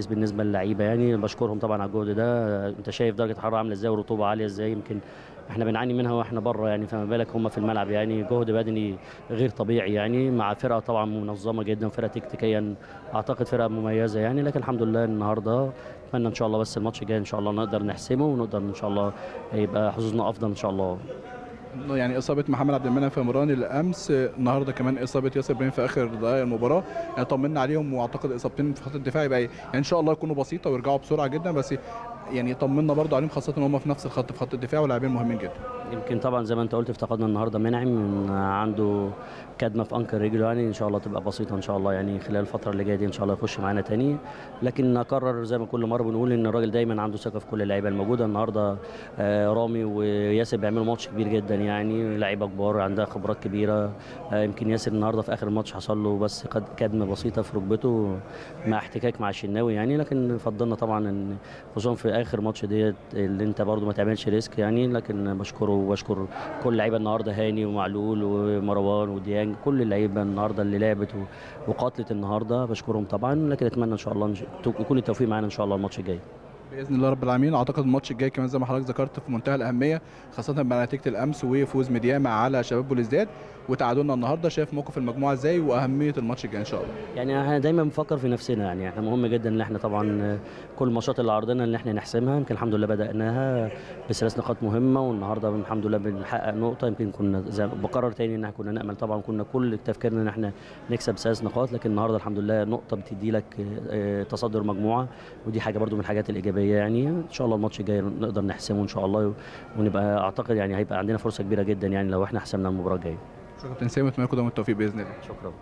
Speaker 10: كويس بالنسبه للعيبه يعني بشكرهم طبعا على الجهد ده انت شايف درجه الحراره عامله ازاي والرطوبه عاليه ازاي يمكن احنا بنعاني منها واحنا بره يعني فما بالك هم في الملعب يعني جهد بدني غير طبيعي يعني مع فرقه طبعا منظمه جدا فرقه تكتيكيا اعتقد فرقه مميزه يعني لكن الحمد لله النهارده اتمنى ان شاء الله بس الماتش الجاي ان شاء الله نقدر نحسمه ونقدر ان شاء الله يبقى حظوظنا افضل ان شاء الله
Speaker 9: يعني اصابه محمد عبد المنعم في مراني الامس النهارده كمان اصابه ياسر ابراهيم في اخر دقائق المباراه يعني طمنا عليهم واعتقد اصابتين في خط الدفاع يبقى يعني ان شاء الله يكونوا بسيطه ويرجعوا بسرعه جدا بس يعني طمنا برضو عليهم خاصه ان هم في نفس الخط في خط الدفاع ولاعبين مهمين جدا
Speaker 10: يمكن طبعا زي ما انت قلت افتقدنا النهارده منعم من عنده كدمه في انكر رجله يعني ان شاء الله تبقى بسيطه ان شاء الله يعني خلال الفتره اللي جايه دي ان شاء الله يخش معانا تاني لكن اكرر زي ما كل مره بنقول ان الراجل دايما عنده ثقه في كل اللعيبه الموجوده النهارده آه، رامي وياسر بيعملوا ماتش كبير جدا يعني لعيبه كبار عندها خبرات كبيره آه، يمكن ياسر النهارده في اخر الماتش حصل له بس قد- كدمه بسيطه في ركبته مع احتكاك مع الشناوي يعني لكن فضلنا طبعا ان خصوصا في اخر ماتش ديت اللي انت برضو ما تعملش ريسك يعني لكن بشكره وبشكر كل اللعيبه النهارده هاني ومعلول ومروان وديانج كل اللعيبه النهارده اللي لعبت و- وقاتلت النهارده بشكرهم طبعا لكن اتمنى ان شاء الله نش- يكون التوفيق معانا ان شاء الله الماتش الجاي
Speaker 9: باذن الله رب العالمين اعتقد الماتش الجاي كمان زي ما حضرتك ذكرت في منتهى الاهميه خاصه بعد نتيجه الامس وفوز ميدياما على شباب بوليزداد وتعادلنا النهارده شايف موقف المجموعه ازاي واهميه الماتش الجاي ان شاء الله
Speaker 10: يعني احنا دايما بنفكر في نفسنا يعني احنا مهم جدا ان احنا طبعا كل الماتشات اللي عرضنا ان احنا نحسمها يمكن الحمد لله بداناها بثلاث نقاط مهمه والنهارده الحمد لله بنحقق نقطه يمكن كنا زي ما بكرر تاني ان احنا كنا نامل طبعا كنا كل تفكيرنا ان احنا نكسب ثلاث نقاط لكن النهارده الحمد لله نقطه بتدي لك اه، تصدر مجموعه ودي حاجه برضو من الحاجات الايجابيه يعني ان شاء الله الماتش الجاي نقدر نحسمه ان شاء الله ونبقى اعتقد يعني هيبقى عندنا فرصه كبيره جدا يعني لو احنا حسمنا المباراه الجايه
Speaker 9: شكرا كابتن سامي اتمنى لكم دوام التوفيق باذن الله
Speaker 10: شكرا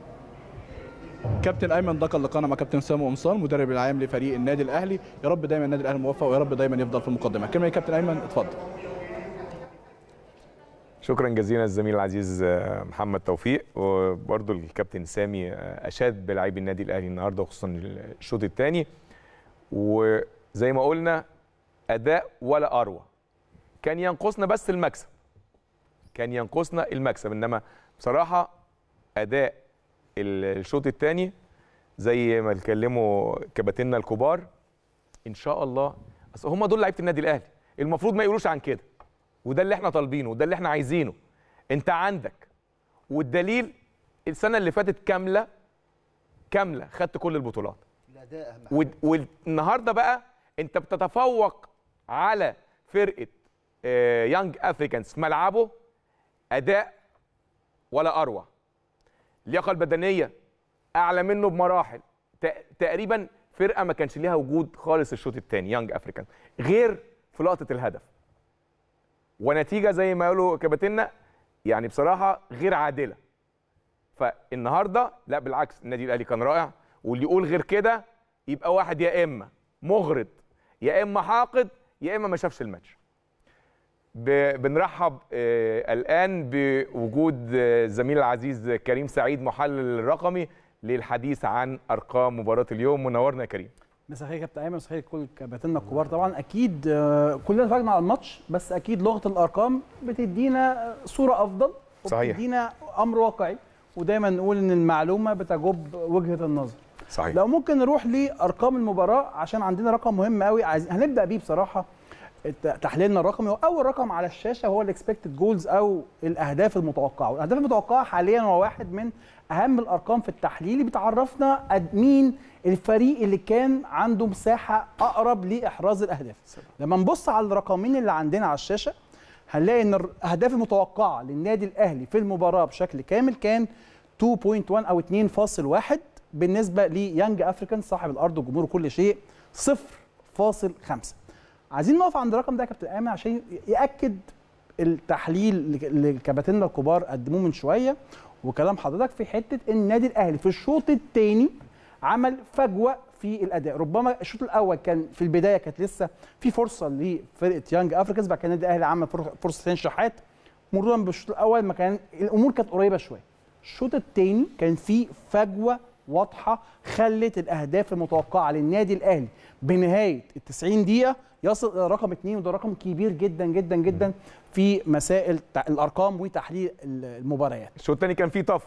Speaker 9: كابتن ايمن ده كان لقانا مع كابتن سامي قمصان مدرب العام لفريق النادي الاهلي يا رب دايما النادي الاهلي موفق ويا رب دايما يفضل في المقدمه كلمه يا كابتن ايمن اتفضل
Speaker 1: شكرا جزيلا الزميل العزيز آه، محمد توفيق وبرضه الكابتن سامي آه، اشاد بلاعبي النادي الاهلي النهارده وخصوصا الشوط الثاني وزي ما قلنا اداء ولا اروع كان ينقصنا بس المكسب كان ينقصنا المكسب انما بصراحه اداء ال- الشوط الثاني زي ما اتكلموا كباتننا الكبار ان شاء الله اصل هم دول لعيبه النادي الاهلي المفروض ما يقولوش عن كده وده اللي احنا طالبينه وده اللي احنا عايزينه انت عندك والدليل السنه اللي فاتت كامله كامله خدت كل البطولات
Speaker 3: الاداء اهم
Speaker 1: ود- والنهارده بقى انت بتتفوق على فرقه آه، يانج افريكانز في ملعبه اداء ولا اروع اللياقه البدنيه اعلى منه بمراحل تق- تقريبا فرقه ما كانش ليها وجود خالص الشوط الثاني يانج افريكان غير في لقطه الهدف ونتيجه زي ما قالوا كباتنة يعني بصراحه غير عادله فالنهارده لا بالعكس النادي الاهلي كان رائع واللي يقول غير كده يبقى واحد يا اما مغرض يا اما حاقد يا اما ما شافش الماتش ب- بنرحب آه، الان بوجود آه، زميل العزيز كريم سعيد محلل الرقمي للحديث عن ارقام مباراه اليوم منورنا يا كريم
Speaker 11: مساء الخير يا كابتن ايمن مساء الخير كل كباتننا الكبار طبعا اكيد آه، كلنا اتفرجنا على الماتش بس اكيد لغه الارقام بتدينا صوره افضل
Speaker 1: صحيح.
Speaker 11: وبتدينا امر واقعي ودايما نقول ان المعلومه بتجب وجهه النظر
Speaker 1: صحيح
Speaker 11: لو ممكن نروح لارقام المباراه عشان عندنا رقم مهم قوي عايز هنبدا بيه بصراحه الت- تحليلنا الرقمي واول رقم على الشاشه هو الاكسبكتد جولز او الاهداف المتوقعه والاهداف المتوقعه حاليا هو واحد من اهم الارقام في التحليل اللي بتعرفنا قد مين الفريق اللي كان عنده مساحه اقرب لاحراز الاهداف لما نبص على الرقمين اللي عندنا على الشاشه هنلاقي ان الاهداف المتوقعه للنادي الاهلي في المباراه بشكل كامل كان 2.1 او 2.1 بالنسبه ليانج افريكان صاحب الارض وجمهور كل شيء 0.5 عايزين نقف عند الرقم ده يا كابتن ايمن عشان ياكد التحليل اللي كباتننا الكبار قدموه من شويه وكلام حضرتك في حته ان النادي الاهلي في الشوط الثاني عمل فجوه في الاداء ربما الشوط الاول كان في البدايه كانت لسه في فرصه لفرقه يانج افريكانز بعد كده النادي الاهلي عمل فر- فرصتين شحات مرورا بالشوط الاول ما كان الامور كانت قريبه شويه الشوط الثاني كان في فجوه واضحه خلت الاهداف المتوقعه للنادي الاهلي بنهايه ال 90 دقيقه يصل الى رقم اثنين وده رقم كبير جدا جدا جدا في مسائل تع- الارقام وتحليل المباريات
Speaker 1: الشوط الثاني كان فيه طفره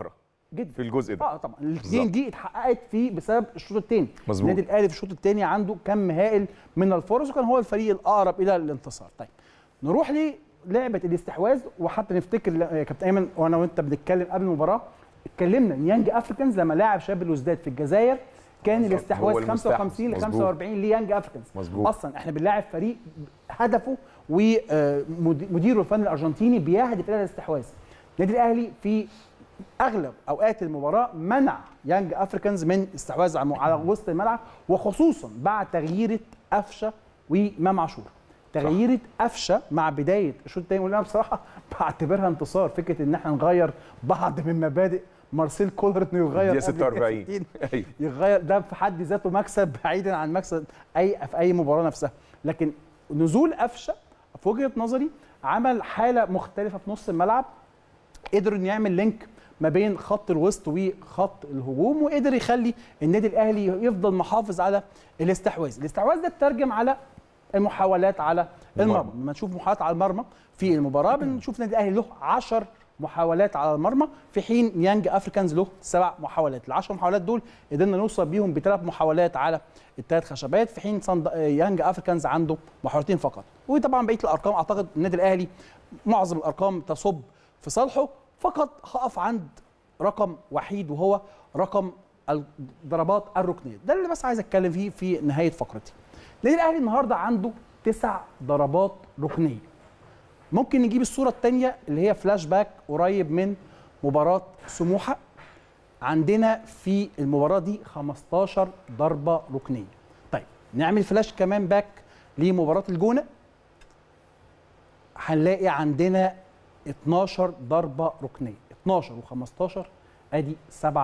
Speaker 11: جدا
Speaker 1: في الجزء ده
Speaker 11: اه طبعا الاثنين
Speaker 1: بالظبط.
Speaker 11: دي اتحققت في بسبب الشوط الثاني
Speaker 1: مظبوط.
Speaker 11: النادي الاهلي في الشوط الثاني عنده كم هائل من الفرص وكان هو الفريق الاقرب الى الانتصار طيب نروح للعبه الاستحواذ وحتى نفتكر ل- يا كابتن ايمن وانا وانت بنتكلم قبل المباراه اتكلمنا ان يانج افريكانز لما لاعب شاب الوزداد في الجزائر كان
Speaker 1: بالظبط. هو
Speaker 11: الاستحواذ
Speaker 1: المستحوذ.
Speaker 11: 55 ل
Speaker 1: مظبوط.
Speaker 11: 45 ليانج افريكانز
Speaker 1: مظبوط.
Speaker 11: اصلا احنا بنلاعب فريق هدفه ومديره الفني الارجنتيني بيهدف الى الاستحواذ النادي الاهلي في اغلب اوقات المباراه منع يانج افريكانز من استحواذ على على وسط الملعب وخصوصا بعد تغييره قفشه وامام عاشور تغييره قفشه مع بدايه الشوط الثاني واللي انا بصراحه بعتبرها انتصار فكره ان احنا نغير بعض من مبادئ مارسيل كولر انه يغير
Speaker 1: دقيقة
Speaker 11: قبل الدقيقة
Speaker 1: 46
Speaker 11: 60.
Speaker 1: ايوه
Speaker 11: يغير ده في حد ذاته مكسب بعيدا عن مكسب اي في اي مباراه نفسها لكن نزول قفشه في وجهه نظري عمل حاله مختلفه في نص الملعب قدر انه يعمل لينك ما بين خط الوسط وخط الهجوم وقدر يخلي النادي الاهلي يفضل محافظ على الاستحواذ الاستحواذ ده اترجم على المحاولات على المرمى لما نشوف محاولات على المرمى في المباراه بنشوف النادي الاهلي له 10 محاولات على المرمى في حين يانج افريكانز له سبع محاولات ال 10 محاولات دول قدرنا نوصل بيهم بثلاث محاولات على الثلاث خشبات في حين صند... يانج افريكانز عنده محاولتين فقط وطبعا بقيه الارقام اعتقد النادي الاهلي معظم الارقام تصب في صالحه فقط هقف عند رقم وحيد وهو رقم الضربات الركنيه ده اللي بس عايز اتكلم فيه في نهايه فقرتي النادي الاهلي النهارده عنده تسع ضربات ركنيه ممكن نجيب الصوره الثانيه اللي هي فلاش باك قريب من مباراه سموحه عندنا في المباراه دي 15 ضربه ركنيه طيب نعمل فلاش كمان باك لمباراه الجونه هنلاقي عندنا 12 ضربه ركنيه 12 و15 ادي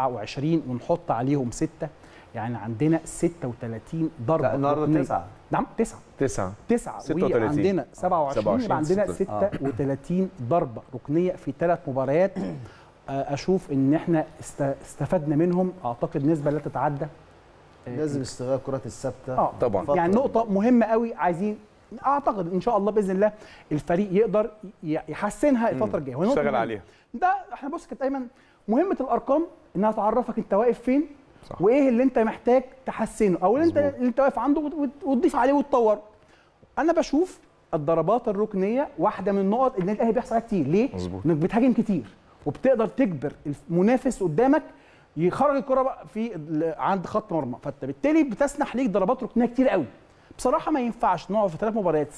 Speaker 11: 27 ونحط عليهم 6 يعني عندنا 36 ضربه
Speaker 3: لا النهارده
Speaker 11: ركنية.
Speaker 3: تسعة.
Speaker 11: نعم 9
Speaker 1: تسعة
Speaker 11: 9
Speaker 1: 36.
Speaker 11: وعندنا 27 يبقى عندنا
Speaker 1: 26.
Speaker 11: 36 ضربه ركنيه في ثلاث مباريات آه، اشوف ان احنا است- استفدنا منهم اعتقد نسبه لا تتعدى آه،
Speaker 8: لازم استغلال الكرات الثابته
Speaker 11: اه
Speaker 1: طبعا.
Speaker 8: فترة.
Speaker 11: يعني نقطة مهمة قوي عايزين اعتقد ان شاء الله باذن الله الفريق يقدر ي- يحسنها الفترة الجاية وهي نقطة
Speaker 1: اشتغل
Speaker 11: مهمة.
Speaker 1: عليها
Speaker 11: ده احنا بص كابتن ايمن مهمة الارقام انها تعرفك انت واقف فين
Speaker 1: صح.
Speaker 11: وايه اللي انت محتاج تحسنه او اللي انت
Speaker 1: مظبوط.
Speaker 11: اللي انت واقف عنده وت- وت- وتضيف عليه وتطوره انا بشوف الضربات الركنيه واحده من النقط اللي الاهلي بيحصل عليها كتير ليه
Speaker 1: مظبوط.
Speaker 11: انك بتهاجم كتير وبتقدر تجبر المنافس قدامك يخرج الكره بقى في ال- عند خط مرمى فانت بالتالي بتسنح ليك ضربات ركنيه كتير قوي بصراحه ما ينفعش نقعد في ثلاث مباريات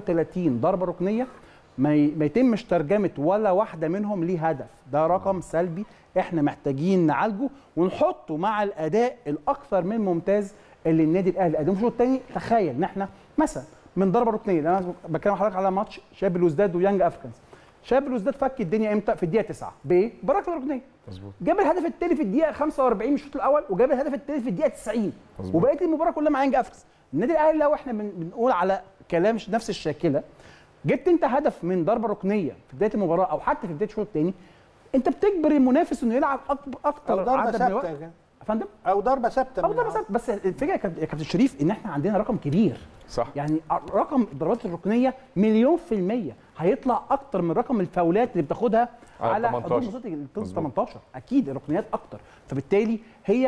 Speaker 11: 36 ضربه ركنيه ما ي- ما يتمش ترجمه ولا واحده منهم ليه هدف ده رقم سلبي احنا محتاجين نعالجه ونحطه مع الاداء الاكثر من ممتاز اللي النادي الاهلي قدمه في الشوط الثاني تخيل ان احنا مثلا من ضربه ركنيه لأن انا بكلم حضرتك على ماتش شاب الوزداد ويانج افريكانز شاب الوزداد فك الدنيا امتى في الدقيقه 9 بايه بركله ركنيه
Speaker 1: مظبوط
Speaker 11: جاب الهدف الثاني في الدقيقه 45 من الشوط الاول وجاب الهدف الثاني في الدقيقه 90
Speaker 1: مظبوط.
Speaker 11: وبقيه المباراه كلها مع يانج افريكانز النادي الاهلي لو احنا بن- بنقول على كلام ش- نفس الشاكله جبت انت هدف من ضربه ركنيه في بدايه المباراه او حتى في بدايه الشوط الثاني انت بتجبر المنافس انه يلعب أكبر
Speaker 2: او
Speaker 11: اكتر
Speaker 2: ضربه
Speaker 11: عدد من الوقت
Speaker 2: ثابته
Speaker 11: يا فندم
Speaker 2: او ضربه ثابته
Speaker 11: او
Speaker 2: من
Speaker 11: ضربه ثابته بس الفكره يا كابتن- يا كابتن شريف ان احنا عندنا رقم كبير
Speaker 1: صح
Speaker 11: يعني رقم الضربات الركنيه مليون في الميه هيطلع اكتر من رقم الفاولات اللي بتاخدها
Speaker 1: على
Speaker 11: على
Speaker 1: 18.
Speaker 11: حدود منطقه ال
Speaker 1: مظبوط.
Speaker 11: 18 اكيد الركنيات اكتر فبالتالي هي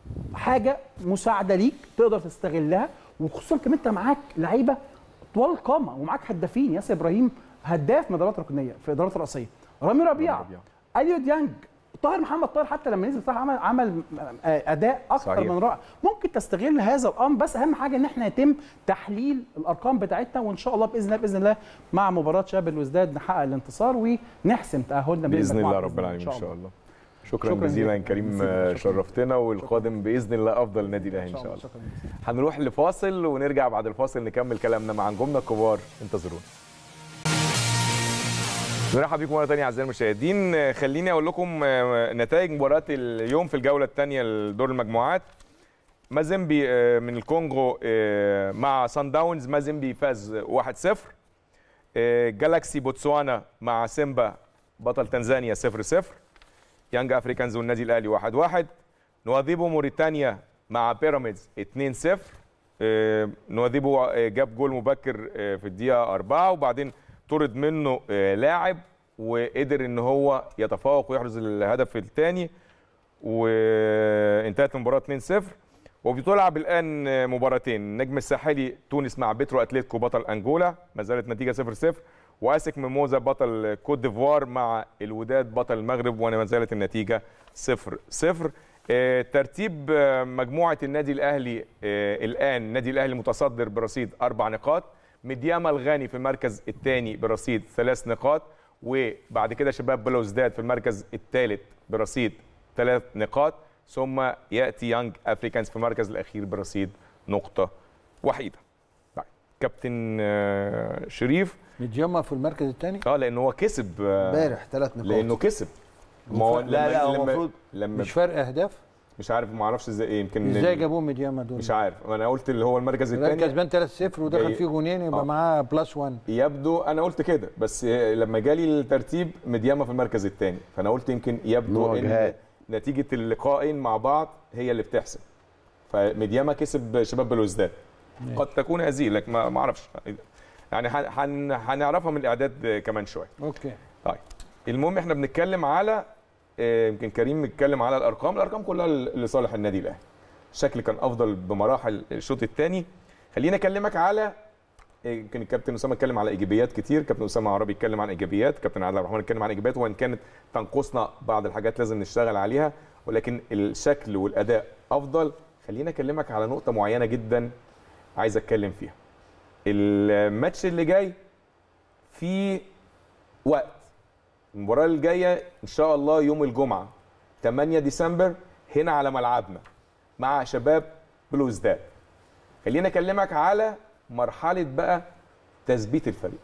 Speaker 11: حاجه مساعده ليك تقدر تستغلها وخصوصا كمان انت معاك لعيبه طوال القامه ومعاك هدافين ياسر ابراهيم هداف من ضربات ركنيه في ادارات رئاسيه رامي ربيعه
Speaker 1: ربيعة.
Speaker 11: اليو ديانج طاهر محمد طاهر حتى لما نزل بصراحه عمل عمل آه، اداء اكثر
Speaker 1: صحيح.
Speaker 11: من رائع ممكن تستغل هذا الامر بس اهم حاجه ان احنا يتم تحليل الارقام بتاعتنا وان شاء الله باذن الله باذن الله مع مباراه شباب الوزداد نحقق الانتصار ونحسم تاهلنا من
Speaker 1: باذن
Speaker 11: المجموعة
Speaker 1: الله رب العالمين ان شاء الله شكرا,
Speaker 11: شكراً
Speaker 1: جزيلا
Speaker 11: جزيلاً.
Speaker 1: كريم
Speaker 11: شكراً.
Speaker 1: شرفتنا والقادم باذن الله افضل نادي الاهلي ان شاء الله
Speaker 11: شكرا
Speaker 1: هنروح لفاصل ونرجع بعد الفاصل نكمل كلامنا مع نجومنا الكبار انتظرونا نرحب بيكم مره ثانيه اعزائي المشاهدين آه، خليني اقول لكم آه، نتائج مباراه اليوم في الجوله الثانيه لدور المجموعات مازيمبي آه، من الكونغو آه، مع سان داونز مازيمبي فاز 1-0 آه، جالاكسي بوتسوانا مع سيمبا بطل تنزانيا 0-0 يانج افريكانز والنادي الاهلي 1-1 نواذيبو موريتانيا مع بيراميدز 2-0 آه، نواذيبو آه، جاب جول مبكر آه، في الدقيقه 4 وبعدين طرد منه آه، لاعب وقدر ان هو يتفوق ويحرز الهدف الثاني وانتهت المباراه 2-0 وبتلعب الان مباراتين النجم الساحلي تونس مع بيترو اتلتيكو بطل انجولا ما زالت نتيجه 0-0 واسك ميموزا بطل كوت ديفوار مع الوداد بطل المغرب وما زالت النتيجه 0-0 آه، ترتيب آه، مجموعه النادي الاهلي آه، الان النادي الاهلي متصدر برصيد اربع نقاط مدياما الغاني في المركز الثاني برصيد ثلاث نقاط وبعد كده شباب بلوزداد في المركز الثالث برصيد ثلاث نقاط ثم ياتي يانج افريكانز في المركز الاخير برصيد نقطه وحيده طيب كابتن آه، شريف
Speaker 2: متجمع في المركز الثاني
Speaker 1: اه لان هو كسب آه،
Speaker 3: امبارح ثلاث نقاط
Speaker 1: لانه كسب ما هو
Speaker 3: لا، لا، هو
Speaker 1: لما
Speaker 3: المفروض
Speaker 1: لما
Speaker 2: مش فرق اهداف
Speaker 1: مش عارف ما اعرفش ازاي إيه، يمكن
Speaker 2: ازاي جابوه مدياما دول
Speaker 1: مش عارف انا قلت اللي هو المركز
Speaker 2: الراجل
Speaker 1: الثاني
Speaker 2: كسبان 3-0 ودخل
Speaker 1: جاي-
Speaker 2: فيه جونين يبقى
Speaker 1: آه.
Speaker 2: معاه بلس 1
Speaker 1: يبدو انا قلت كده بس لما جالي الترتيب مدياما في المركز الثاني فانا قلت يمكن يبدو ان
Speaker 4: مواجهات.
Speaker 1: نتيجه اللقاءين مع بعض هي اللي بتحسب فمدياما كسب شباب بلوزداد قد تكون هذه لكن ما ما اعرفش يعني هن- هن- هنعرفها من الاعداد كمان شويه
Speaker 2: اوكي
Speaker 1: طيب المهم احنا بنتكلم على آه، يمكن كريم بيتكلم على الارقام الارقام كلها لصالح النادي الاهلي الشكل كان افضل بمراحل الشوط الثاني خليني اكلمك على آه، يمكن الكابتن اسامه اتكلم على ايجابيات كتير كابتن اسامه عربي اتكلم عن ايجابيات كابتن عادل عبد الرحمن اتكلم عن ايجابيات وان كانت تنقصنا بعض الحاجات لازم نشتغل عليها ولكن الشكل والاداء افضل خليني اكلمك على نقطه معينه جدا عايز اتكلم فيها الماتش اللي جاي في وقت المباراه الجايه ان شاء الله يوم الجمعه 8 ديسمبر هنا على ملعبنا مع شباب بلوزداد خلينا اكلمك على مرحله بقى تثبيت الفريق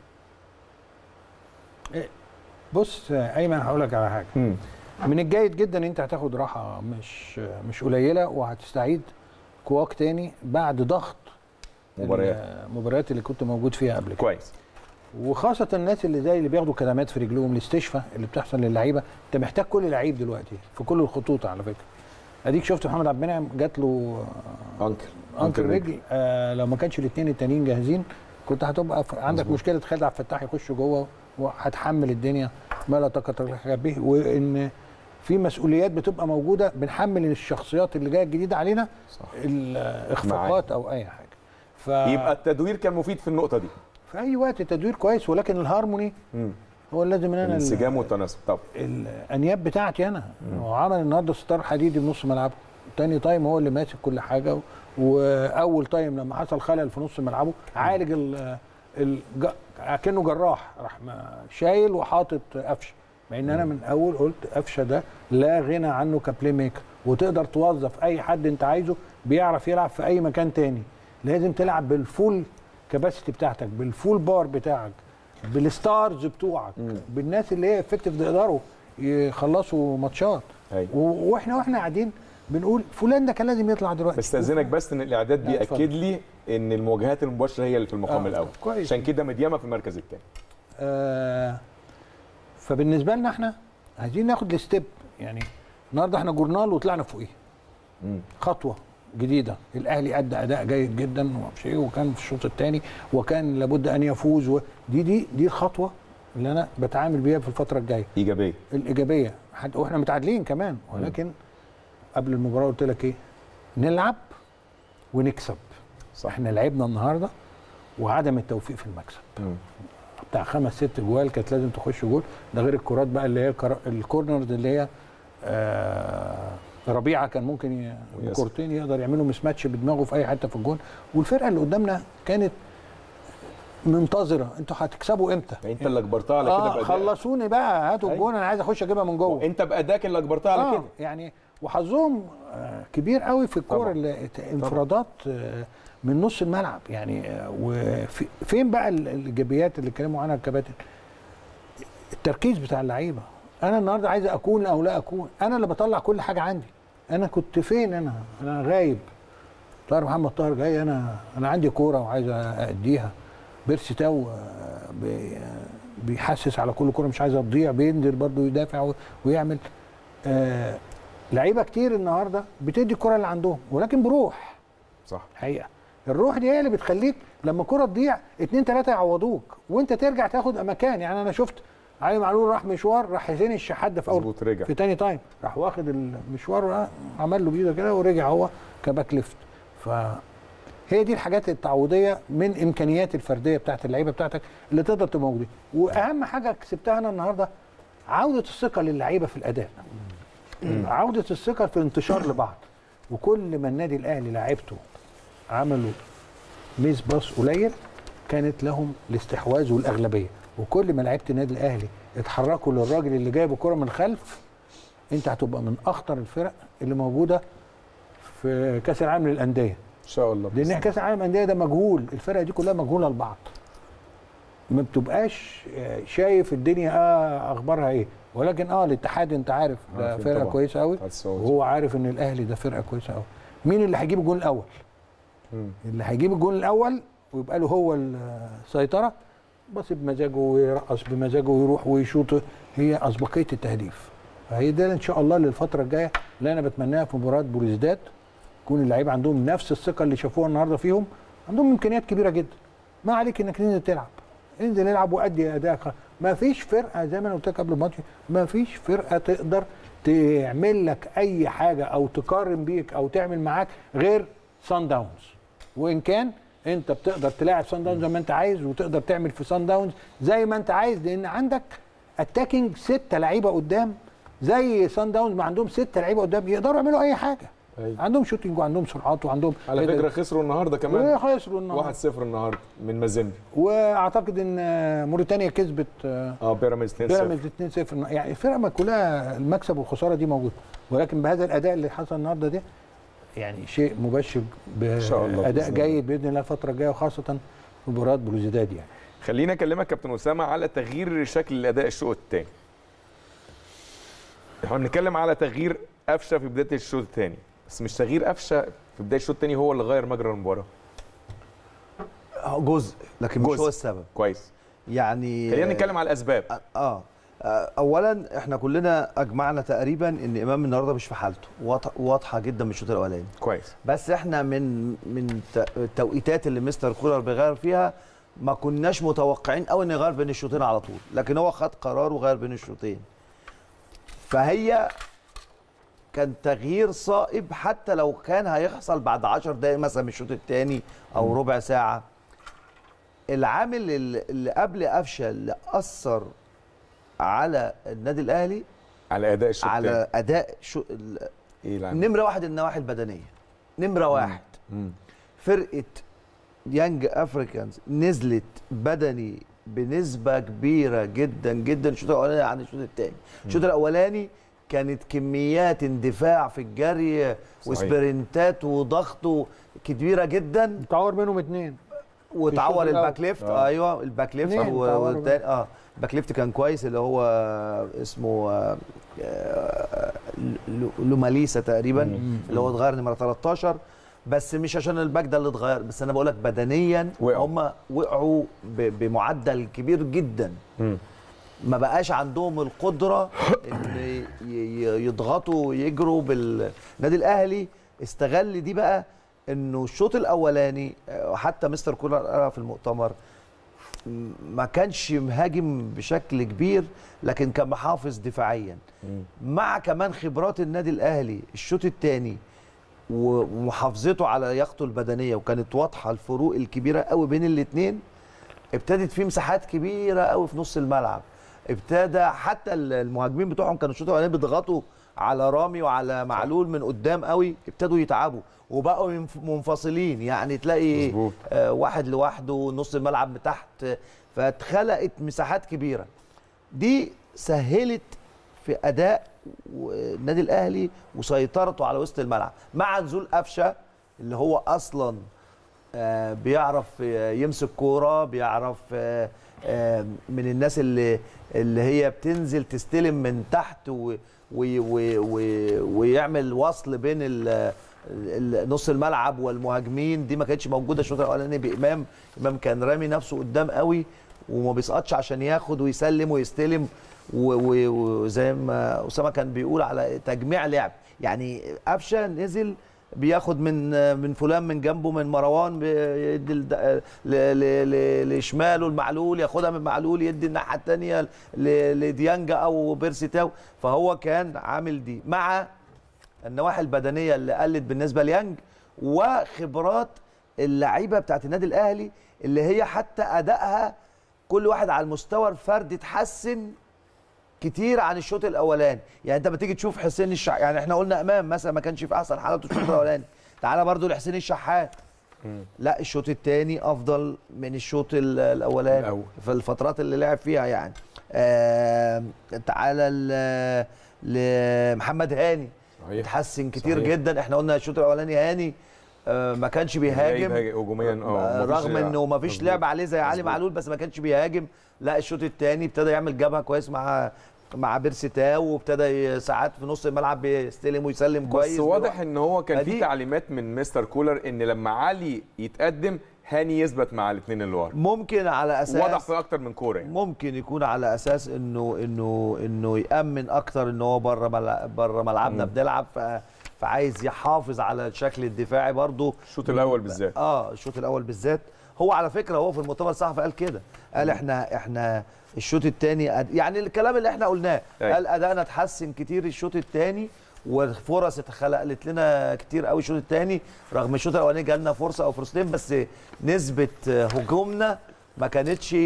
Speaker 2: بص آه، ايمن هقول لك على حاجه من الجيد جدا ان انت هتاخد راحه مش مش قليله وهتستعيد قواك تاني بعد ضغط
Speaker 1: مباريات.
Speaker 2: المباريات اللي كنت موجود فيها قبل كده
Speaker 1: كويس
Speaker 2: وخاصه الناس اللي زي اللي بياخدوا كدمات في رجلهم الاستشفاء اللي بتحصل للعيبه انت محتاج كل لعيب دلوقتي في كل الخطوط على فكره اديك شفت محمد عبد المنعم جات له
Speaker 1: انكل
Speaker 2: انكل رجل آه لو ما كانش الاثنين التانيين جاهزين كنت هتبقى ف- عندك
Speaker 1: مظبوط.
Speaker 2: مشكله خالد عبد الفتاح يخش جوه وهتحمل الدنيا ما لا طاقه لك به وان في مسؤوليات بتبقى موجوده بنحمل الشخصيات اللي جايه الجديده علينا
Speaker 1: صح
Speaker 2: الاخفاقات او اي حاجه ف...
Speaker 1: يبقى التدوير كان مفيد في النقطه دي
Speaker 2: في اي وقت التدوير كويس ولكن الهارموني
Speaker 1: مم.
Speaker 2: هو اللي لازم ان انا ال-
Speaker 1: الانسجام والتناسق طب
Speaker 2: الانياب بتاعتي انا هو عمل النهارده ستار حديدي بنص ملعبه تاني تايم هو اللي ماسك كل حاجه و- واول تايم لما حصل خلل في نص ملعبه عالج ال الج... كانه جراح راح ما- شايل وحاطط قفشه مع ان انا من اول قلت قفشه ده لا غنى عنه كبلاي ميكر وتقدر توظف اي حد انت عايزه بيعرف يلعب في اي مكان تاني لازم تلعب بالفول كباسيتي بتاعتك بالفول بار بتاعك بالستارز بتوعك بالناس اللي هي افكتيف يقدروا يخلصوا ماتشات
Speaker 1: أيوة.
Speaker 2: و- واحنا واحنا قاعدين بنقول فلان ده كان لازم يطلع دلوقتي
Speaker 1: بستاذنك بس ان الاعداد
Speaker 2: لا، اتفضل.
Speaker 1: بياكد لي ان المواجهات المباشره هي اللي في المقام
Speaker 2: آه،
Speaker 1: الاول
Speaker 2: كويس.
Speaker 1: عشان كده مدياما في المركز الثاني
Speaker 2: آه فبالنسبه لنا احنا عايزين ناخد الستيب يعني النهارده احنا جورنال وطلعنا فوقيه خطوه جديده الاهلي ادى اداء جيد جدا ومش ايه وكان في الشوط الثاني وكان لابد ان يفوز ودي دي دي الخطوه اللي انا بتعامل بيها في الفتره الجايه
Speaker 1: ايجابيه
Speaker 2: الايجابيه حتى واحنا متعادلين كمان ولكن قبل المباراه قلت لك ايه نلعب ونكسب صح احنا لعبنا النهارده وعدم التوفيق في المكسب
Speaker 1: مم.
Speaker 2: بتاع خمس ست جوال كانت لازم تخش جول ده غير الكرات بقى اللي هي الكر- الكورنرز اللي هي آه ربيعه كان ممكن ي-
Speaker 1: وياسر.
Speaker 2: كورتين يقدر يعملوا مس ماتش بدماغه في اي حته في الجون والفرقه اللي قدامنا كانت منتظره انتوا هتكسبوا امتى؟
Speaker 1: انت اللي اجبرتها على كده
Speaker 2: اه
Speaker 1: بأدائك.
Speaker 2: خلصوني بقى هاتوا
Speaker 1: أيوة.
Speaker 2: الجون انا عايز اخش اجيبها من جوه
Speaker 1: انت بادائك اللي اجبرتها على
Speaker 2: آه
Speaker 1: كده
Speaker 2: يعني وحظهم آه، كبير قوي في الكوره
Speaker 1: طبعاً.
Speaker 2: اللي ات- انفرادات آه، من نص الملعب يعني آه، وفين بقى ال- الايجابيات اللي اتكلموا عنها الكباتن التركيز بتاع اللعيبه انا النهارده عايز اكون او لا اكون انا اللي بطلع كل حاجه عندي انا كنت فين انا انا غايب طاهر محمد طاهر جاي انا انا عندي كوره وعايز اديها بيرسي تاو آه، بي- آه، بيحسس على كل كوره مش عايزه تضيع بينزل برضه يدافع و- ويعمل آه لعيبه كتير النهارده بتدي الكره اللي عندهم ولكن بروح
Speaker 1: صح
Speaker 2: حقيقه الروح دي هي اللي بتخليك لما الكره تضيع اتنين تلاته يعوضوك وانت ترجع تاخد مكان يعني انا شفت علي معلول راح مشوار راح حسين الشحات ده في اول
Speaker 1: مظبوط رجع
Speaker 2: في تاني تايم راح واخد المشوار عمل له بايده كده ورجع هو كباك ليفت فهي دي الحاجات التعويضيه من امكانيات الفرديه بتاعت اللعيبه بتاعتك اللي تقدر تبقى موجوده واهم حاجه كسبتها انا النهارده عوده الثقه للعيبه في الاداء عوده الثقه في الانتشار لبعض وكل ما النادي الاهلي لعيبته عملوا ميس باص قليل كانت لهم الاستحواذ والاغلبيه وكل ما لعيبه النادي الاهلي اتحركوا للراجل اللي جايب الكره من الخلف انت هتبقى من اخطر الفرق اللي موجوده في كاس العالم للانديه
Speaker 1: ان شاء الله
Speaker 2: لان كاس العالم للانديه ده مجهول الفرق دي كلها مجهوله لبعض ما بتبقاش آه، شايف الدنيا اه اخبارها ايه ولكن اه الاتحاد انت عارف ده
Speaker 1: عارفين
Speaker 2: فرقه
Speaker 1: طبعاً.
Speaker 2: كويسه قوي
Speaker 1: الاتحاد السعودي.
Speaker 2: وهو عارف ان الاهلي ده فرقه كويسه قوي مين اللي هيجيب الجون الاول
Speaker 1: مم.
Speaker 2: اللي هيجيب الجون الاول ويبقى له هو السيطره بس بمزاجه ويرقص بمزاجه ويروح ويشوط هي اسبقيه التهديف فهي ده ان شاء الله للفتره الجايه اللي انا بتمناها في مباراه بوليزداد يكون اللعيبه عندهم نفس الثقه اللي شافوها النهارده فيهم عندهم امكانيات كبيره جدا ما عليك انك تنزل تلعب انزل العب وادي ادائك ما فيش فرقه زي ما انا قلت لك قبل الماتش ما فيش فرقه تقدر تعمل لك اي حاجه او تقارن بيك او تعمل معاك غير سان داونز وان كان انت بتقدر تلاعب سان داونز زي ما انت عايز وتقدر تعمل في سان داونز زي ما انت عايز لان عندك اتاكينج ستة لعيبه قدام زي سان داونز ما عندهم ستة لعيبه قدام يقدروا يعملوا اي حاجه
Speaker 1: أيوة.
Speaker 2: عندهم شوتنج وعندهم سرعات وعندهم
Speaker 1: على فكره خسروا النهارده كمان
Speaker 2: وخسروا النهارده
Speaker 1: 1-0 النهارده من مازيمبي
Speaker 2: واعتقد ان موريتانيا كسبت
Speaker 1: اه بيراميدز 2-0
Speaker 2: بيراميدز 2-0 يعني الفرقه ما كلها المكسب والخساره دي موجوده ولكن بهذا الاداء اللي حصل النهارده ده يعني شيء مبشر
Speaker 1: شاء الله
Speaker 2: باداء
Speaker 1: بإذن الله.
Speaker 2: جيد باذن الله الفتره الجايه وخاصه في مباراه بلوزداد يعني
Speaker 1: خليني اكلمك كابتن اسامه على تغيير شكل الاداء الشوط الثاني احنا بنتكلم على تغيير قفشه في بدايه الشوط الثاني بس مش تغيير قفشه في بدايه الشوط الثاني هو اللي غير مجرى المباراه
Speaker 3: جزء لكن مش
Speaker 1: جزء.
Speaker 3: هو السبب
Speaker 1: كويس
Speaker 3: يعني
Speaker 1: خلينا نتكلم على الاسباب
Speaker 3: اه آه، اولا احنا كلنا اجمعنا تقريبا ان امام النهارده مش في حالته واضح- واضحه جدا من الشوط الاولاني
Speaker 1: كويس
Speaker 3: بس احنا من من ت- التوقيتات اللي مستر كولر بيغير فيها ما كناش متوقعين قوي انه يغير بين الشوطين على طول لكن هو خد قرار وغير بين الشوطين فهي كان تغيير صائب حتى لو كان هيحصل بعد 10 دقايق مثلا من الشوط الثاني او ربع ساعه العامل اللي اللي قبل قفشه اللي اثر على النادي الاهلي
Speaker 1: على اداء الشوط
Speaker 3: على
Speaker 1: الثاني
Speaker 3: اداء شو ال-
Speaker 1: ايه العامل؟
Speaker 3: نمره واحد النواحي البدنيه نمره واحد
Speaker 1: مم.
Speaker 3: فرقه يانج افريكانز نزلت بدني بنسبه كبيره جدا جدا الشوط الاولاني عن الشوط الثاني الشوط الاولاني كانت كميات اندفاع في الجري وسبرنتات وضغط كبيره جدا
Speaker 2: تعور منهم اثنين
Speaker 3: وتعور
Speaker 2: الشوط
Speaker 3: الباك ليفت
Speaker 1: آه.
Speaker 3: ايوه الباك ليفت
Speaker 2: اتنين
Speaker 3: و-
Speaker 2: تعوروا
Speaker 3: والتاني اه الباك ليفت كان كويس اللي هو اسمه آه، آه، لو- لوماليسا تقريبا اللي هو اتغير نمره 13 بس مش عشان الباك ده اللي اتغير بس انا بقول لك بدنيا
Speaker 1: وقعوا.
Speaker 3: هم وقعوا ب- بمعدل كبير جدا
Speaker 1: مم.
Speaker 3: ما بقاش عندهم القدره ان ي- ي- يضغطوا ويجروا بالنادي الاهلي استغل دي بقى انه الشوط الاولاني آه، حتى مستر كولر قالها في المؤتمر م- ما كانش مهاجم بشكل كبير لكن كان محافظ دفاعيا مع كمان خبرات النادي الاهلي الشوط الثاني ومحافظته على لياقته البدنيه وكانت واضحه الفروق الكبيره قوي بين الاثنين ابتدت في مساحات كبيره قوي في نص الملعب ابتدى حتى المهاجمين بتوعهم كانوا الشوط الاولاني بيضغطوا على رامي وعلى معلول من قدام قوي ابتدوا يتعبوا وبقوا ينف- منفصلين يعني تلاقي
Speaker 1: مظبوط.
Speaker 3: آه، واحد لوحده نص الملعب من تحت فاتخلقت مساحات كبيره دي سهلت في اداء النادي الاهلي وسيطرته على وسط الملعب مع نزول قفشه اللي هو اصلا آه، بيعرف آه، يمسك كوره بيعرف آه، آه، من الناس اللي اللي هي بتنزل تستلم من تحت و و و و ويعمل وصل بين ال- ال- نص الملعب والمهاجمين دي ما كانتش موجوده الشوط الاولاني بامام امام كان رامي نفسه قدام قوي وما بيسقطش عشان ياخد ويسلم ويستلم و- و- وزي ما اسامه كان بيقول على تجميع لعب يعني قفشه نزل بياخد من من فلان من جنبه من مروان بيدي الد- ل- ل- ل- لشماله المعلول ياخدها من معلول يدي الناحيه الثانيه لديانجا او بيرسي تاو فهو كان عامل دي مع النواحي البدنيه اللي قلت بالنسبه ليانج وخبرات اللعيبه بتاعت النادي الاهلي اللي هي حتى ادائها كل واحد على المستوى الفردي اتحسن كتير عن الشوط الاولاني يعني انت بتيجي تشوف حسين الشحات يعني احنا قلنا امام مثلا ما كانش في احسن حالاته الشوط الاولاني تعالى برضو لحسين الشحات لا الشوط الثاني افضل من الشوط ال- الاولاني
Speaker 1: الأول.
Speaker 3: في الفترات اللي لعب فيها يعني آه تعالى ل- لمحمد هاني
Speaker 1: صحيح.
Speaker 3: اتحسن كتير
Speaker 1: صحيح.
Speaker 3: جدا احنا قلنا الشوط الاولاني هاني آه ما كانش بيهاجم
Speaker 1: بيهاجم هجوميا اه
Speaker 3: آه،
Speaker 1: مفيش-
Speaker 3: رغم انه ما فيش
Speaker 1: مظبوط.
Speaker 3: لعب عليه زي علي
Speaker 1: مظبوط.
Speaker 3: معلول بس ما كانش بيهاجم لا الشوط الثاني ابتدى يعمل جبهه كويس مع مع بيرسي تاو وابتدى ي- ساعات في نص الملعب بيستلم ويسلم كويس
Speaker 1: بس واضح ان هو كان في
Speaker 3: فدي-
Speaker 1: تعليمات من مستر كولر ان لما علي يتقدم هاني يثبت مع الاثنين اللي ورا
Speaker 3: ممكن على اساس
Speaker 1: واضح في اكتر من كوره يعني
Speaker 3: ممكن يكون على اساس انه انه انه يامن اكتر ان هو بره ملعب بره ملعبنا
Speaker 1: مم.
Speaker 3: بنلعب ف فعايز يحافظ على الشكل الدفاعي برضه
Speaker 1: الشوط الاول بالذات
Speaker 3: اه الشوط الاول بالذات هو على فكره هو في المؤتمر الصحفي قال كده قال احنا احنا الشوط الثاني يعني الكلام اللي احنا قلناه
Speaker 1: أيوة.
Speaker 3: قال ادائنا اتحسن كتير الشوط الثاني والفرص اتخلقت لنا كتير قوي الشوط الثاني رغم الشوط الاولاني جالنا فرصه او فرصتين بس نسبه هجومنا ما كانتش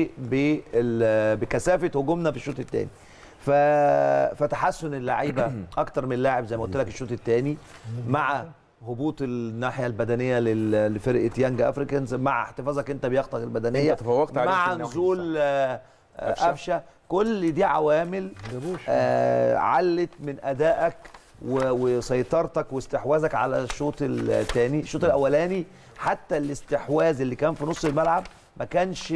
Speaker 3: بال- بكثافه هجومنا في الشوط الثاني ف... فتحسن اللعيبه اكتر من لاعب زي ما قلت لك الشوط الثاني مع هبوط الناحيه البدنيه لل- لفرقه يانج افريكانز مع احتفاظك انت بياقتك البدنيه
Speaker 1: انت تفوقت عليه في
Speaker 3: مع
Speaker 1: الناحية
Speaker 3: نزول آه، آه،
Speaker 1: قفشة.
Speaker 3: قفشه كل دي عوامل آه علت من ادائك و- وسيطرتك واستحواذك على الشوط الثاني الشوط الاولاني حتى الاستحواذ اللي كان في نص الملعب ما كانش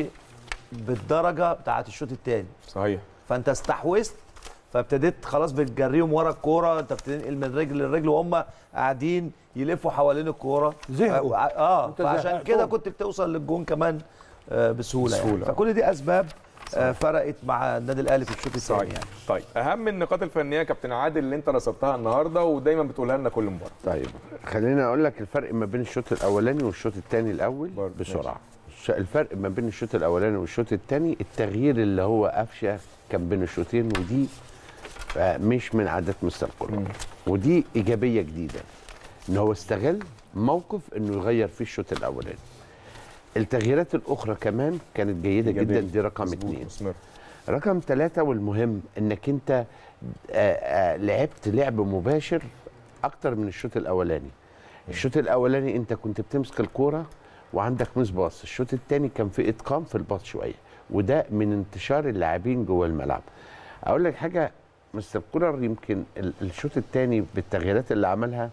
Speaker 3: بالدرجه بتاعه الشوط الثاني
Speaker 1: صحيح
Speaker 3: فانت استحوذت فابتديت خلاص بتجريهم ورا الكوره انت بتنقل من رجل لرجل وهم قاعدين يلفوا حوالين الكوره
Speaker 2: زهقوا.
Speaker 3: اه
Speaker 2: انت
Speaker 3: فعشان
Speaker 2: زهقتهم.
Speaker 3: كده كنت بتوصل للجون كمان آه بسهوله, يعني.
Speaker 1: بسهولة.
Speaker 3: فكل دي اسباب آه فرقت مع النادي الاهلي في الشوط الثاني
Speaker 1: صحيح
Speaker 3: يعني
Speaker 1: طيب اهم النقاط الفنيه يا كابتن عادل اللي انت رصدتها النهارده ودايما بتقولها لنا كل مباراه
Speaker 4: طيب خليني اقول لك الفرق ما بين الشوط الاولاني والشوط الثاني الاول
Speaker 1: برضه،
Speaker 4: بسرعه الش- الفرق ما بين الشوط الاولاني والشوط الثاني التغيير اللي هو قفشه كان بين الشوطين ودي آه، مش من عادات مستر كولر ودي ايجابيه جديده ان هو استغل موقف انه يغير فيه الشوط الاولاني التغييرات الاخرى كمان كانت جيده
Speaker 1: إيجابية.
Speaker 4: جدا دي رقم
Speaker 1: مظبوط،
Speaker 4: اثنين
Speaker 1: مثمر.
Speaker 4: رقم ثلاثة والمهم انك انت آه، آه، لعبت لعب مباشر اكتر من الشوط الاولاني الشوط الاولاني انت كنت بتمسك الكوره وعندك مس باص الشوط الثاني كان في اتقان في الباص شويه وده من انتشار اللاعبين جوه الملعب اقول لك حاجه مستر كولر يمكن ال- الشوط الثاني بالتغييرات اللي عملها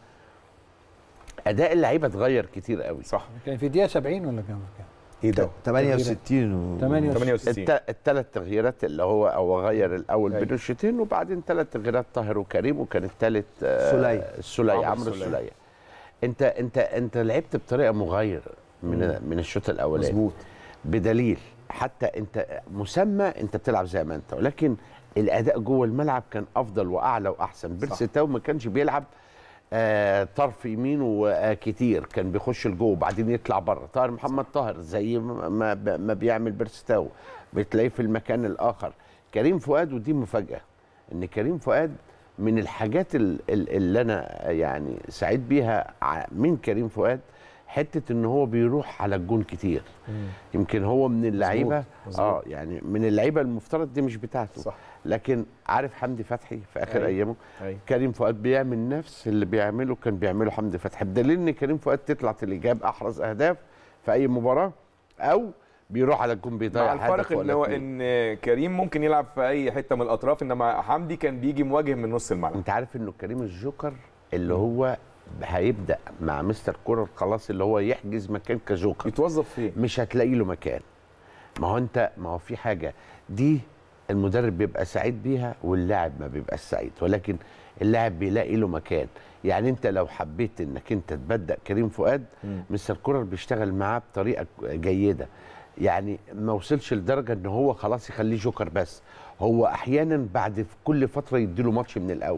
Speaker 4: اداء اللعيبه اتغير كتير قوي
Speaker 1: صح
Speaker 2: كان في دقيقه 70 ولا كام كان
Speaker 1: ايه ده
Speaker 3: 68 و...
Speaker 2: 68
Speaker 4: الثلاث تغييرات اللي هو او غير الاول
Speaker 1: أيوة.
Speaker 4: بين الشوطين وبعدين ثلاث تغييرات طاهر وكريم وكان الثالث
Speaker 3: سلية.
Speaker 4: السلية
Speaker 1: عمرو
Speaker 4: عمرو
Speaker 1: السلية.
Speaker 4: السلية انت انت انت لعبت بطريقه مغايره من من الشوط الاولاني
Speaker 1: مظبوط
Speaker 4: بدليل حتى انت مسمى انت بتلعب زي ما انت ولكن الاداء جوه الملعب كان افضل واعلى واحسن بيرسي تاو ما كانش بيلعب آه طرف يمين وكتير كان بيخش لجوه وبعدين يطلع بره طاهر محمد طاهر زي ما ما ما بيعمل بيرسي تاو بتلاقيه في المكان الاخر كريم فؤاد ودي مفاجاه ان كريم فؤاد من الحاجات ال- ال- اللي انا يعني سعيد بيها ع- من كريم فؤاد حته ان هو بيروح على الجون كتير يمكن هو من اللعيبه
Speaker 1: مظبوط.
Speaker 4: اه يعني من اللعيبه المفترض دي مش بتاعته
Speaker 1: صح.
Speaker 4: لكن عارف حمدي فتحي في اخر
Speaker 1: أيوة.
Speaker 4: ايامه
Speaker 1: أيوة.
Speaker 4: كريم فؤاد بيعمل نفس اللي بيعمله كان بيعمله حمدي فتحي بدليل ان كريم فؤاد تطلع تليجاب احرز اهداف في اي مباراه او بيروح على الجون بيضيع
Speaker 1: مع الفرق
Speaker 4: هدف
Speaker 1: ان
Speaker 4: ولا
Speaker 1: هو
Speaker 4: اتنين.
Speaker 1: ان كريم ممكن يلعب في اي حته من الاطراف انما حمدي كان بيجي مواجه من نص الملعب
Speaker 4: انت عارف انه كريم الجوكر اللي هو هيبدا مع مستر كولر خلاص اللي هو يحجز مكان كجوكر
Speaker 1: يتوظف فين
Speaker 4: مش هتلاقي له مكان ما هو انت ما هو في حاجه دي المدرب بيبقى سعيد بيها واللاعب ما بيبقاش سعيد ولكن اللاعب بيلاقي له مكان يعني انت لو حبيت انك انت تبدا كريم فؤاد مستر كولر بيشتغل معاه بطريقه جيده يعني ما وصلش لدرجه ان هو خلاص يخليه جوكر بس هو احيانا بعد في كل فتره يديله ماتش من الاول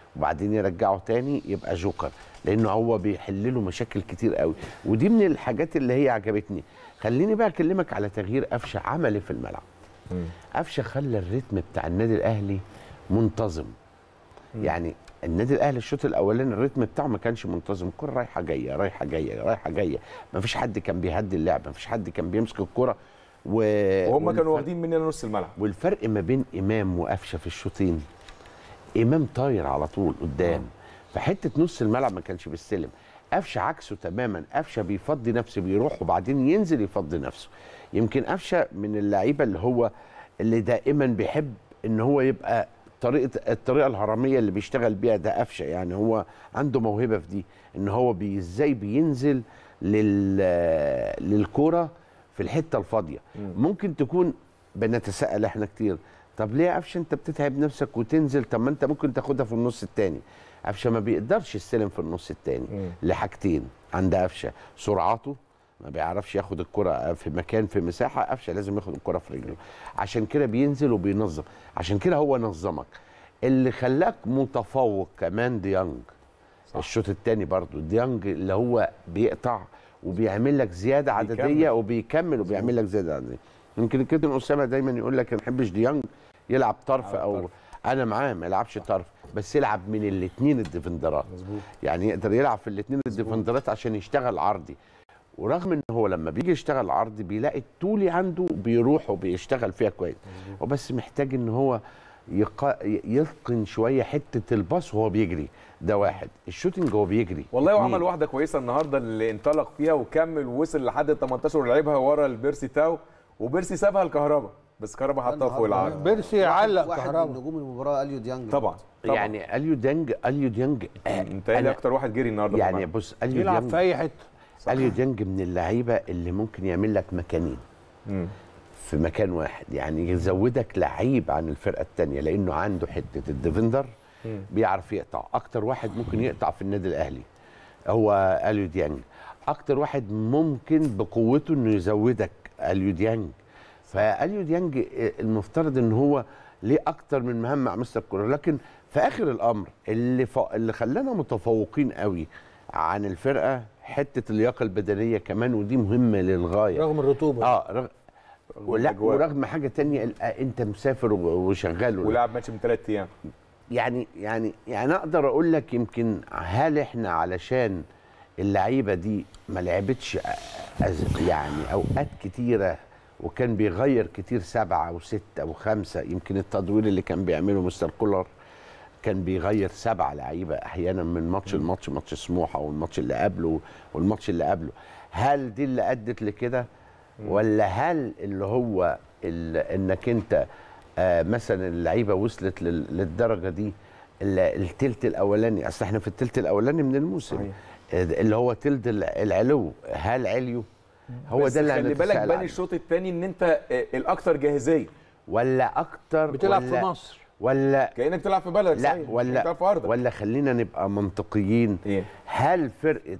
Speaker 4: وبعدين يرجعه تاني يبقى جوكر لانه هو بيحل له مشاكل كتير قوي ودي من الحاجات اللي هي عجبتني خليني بقى اكلمك على تغيير قفشه عمل إيه في الملعب قفشه خلى الريتم بتاع النادي الاهلي منتظم يعني النادي الاهلي الشوط الاولاني الريتم بتاعه ما كانش منتظم الكره رايحه جايه رايحه جايه رايحه جايه ما فيش حد كان بيهدي اللعب ما فيش حد كان بيمسك الكره و...
Speaker 1: وهم كانوا
Speaker 4: والفرق-
Speaker 1: واخدين مننا نص الملعب
Speaker 4: والفرق ما بين امام وقفشه في الشوطين امام طاير على طول قدام فحته نص الملعب ما كانش بيستلم قفشه عكسه تماما قفشه بيفضي نفسه بيروح وبعدين ينزل يفضي نفسه يمكن قفشه من اللعيبه اللي هو اللي دائما بيحب ان هو يبقى طريقه الطريقه الهرميه اللي بيشتغل بيها ده قفشه يعني هو عنده موهبه في دي ان هو بي ازاي بينزل لل للكوره في الحته الفاضيه ممكن تكون بنتساءل احنا كتير طب ليه يا قفشه انت بتتعب نفسك وتنزل طب ما انت ممكن تاخدها في النص الثاني قفشه ما بيقدرش يستلم في النص الثاني لحاجتين عند قفشه سرعته ما بيعرفش ياخد الكرة في مكان في مساحة قفشه لازم ياخد الكرة في رجله عشان كده بينزل وبينظم عشان كده هو نظمك اللي خلاك متفوق كمان ديانج الشوط الثاني برضو ديانج اللي هو بيقطع وبيعمل لك زياده عدديه
Speaker 1: بيكمل.
Speaker 4: وبيكمل وبيعمل لك زياده عدديه يمكن الكابتن اسامه دايما يقول لك ما بحبش ديانج يلعب طرف او انا معاه ما يلعبش طرف بس يلعب من الاثنين الديفندرات يعني يقدر يلعب في الاثنين الديفندرات عشان يشتغل عرضي ورغم ان هو لما بيجي يشتغل عرضي بيلاقي الطولي عنده بيروح وبيشتغل فيها كويس وبس محتاج ان هو يق... يتقن شويه حته الباص وهو بيجري ده واحد الشوتنج هو بيجري
Speaker 1: والله
Speaker 4: اتنين.
Speaker 1: وعمل واحده كويسه النهارده اللي انطلق فيها وكمل ووصل لحد ال 18 ولعبها ورا البيرسي تاو وبيرسي سابها لكهربا بس كهربا حطها فوق العرض
Speaker 2: بيرسي علق
Speaker 12: واحد من
Speaker 2: كهربا
Speaker 12: نجوم المباراه اليو ديانج
Speaker 1: طبعا طبعا
Speaker 4: يعني اليو ديانج اليو ديانج آه،
Speaker 1: انت ايه
Speaker 4: أنا-
Speaker 1: اكتر واحد جري النهارده في
Speaker 4: يعني
Speaker 1: الملعب؟
Speaker 4: بص اليو
Speaker 2: يلعب
Speaker 4: ديانج
Speaker 2: في اي حته
Speaker 4: اليو ديانج من اللعيبه اللي ممكن يعمل لك مكانين
Speaker 1: مم.
Speaker 4: في مكان واحد يعني يزودك لعيب عن الفرقه الثانيه لانه عنده حته الديفندر بيعرف يقطع اكتر واحد ممكن يقطع في النادي الاهلي هو اليو ديانج اكتر واحد ممكن بقوته انه يزودك اليو ديانج فاليو ديانج المفترض ان هو ليه اكتر من مهام مع مستر كولر لكن في اخر الامر اللي ف... اللي خلانا متفوقين قوي عن الفرقه حته اللياقه البدنيه كمان ودي مهمه للغايه
Speaker 2: رغم الرطوبه
Speaker 4: اه رغ... ولا
Speaker 1: الأجواء.
Speaker 4: ورغم حاجه تانية ال- آه، انت مسافر و- وشغال ولا-
Speaker 1: ولعب ماتش من ثلاث ايام
Speaker 4: يعني يعني يعني اقدر اقول لك يمكن هل احنا علشان اللعيبه دي ما لعبتش أز- يعني اوقات كتيره وكان بيغير كتير سبعه او سته او خمسه يمكن التدوير اللي كان بيعمله مستر كولر كان بيغير سبع لعيبه احيانا من ماتش لماتش ماتش سموحه والماتش اللي قبله والماتش اللي قبله هل دي اللي ادت لكده ولا هل اللي هو ال- انك انت آه مثلا اللعيبه وصلت لل- للدرجه دي ال- التلت الاولاني اصل احنا في التلت الاولاني من الموسم
Speaker 1: صحيح.
Speaker 4: آه، اللي هو تلت الع- العلو هل عليوا هو
Speaker 1: بس
Speaker 4: ده اللي
Speaker 1: خلي بالك
Speaker 4: هنتساءل
Speaker 1: بان
Speaker 4: عنه.
Speaker 1: الشوط الثاني ان انت آه، الاكثر جاهزيه
Speaker 4: ولا اكتر
Speaker 2: بتلعب
Speaker 4: ولا
Speaker 2: في مصر
Speaker 4: ولا
Speaker 1: كانك بتلعب في بلدك
Speaker 4: لا
Speaker 1: صحيح. كأنك
Speaker 4: ولا
Speaker 1: بتلعب في ارضك
Speaker 4: ولا خلينا نبقى منطقيين
Speaker 1: إيه؟
Speaker 4: هل فرقه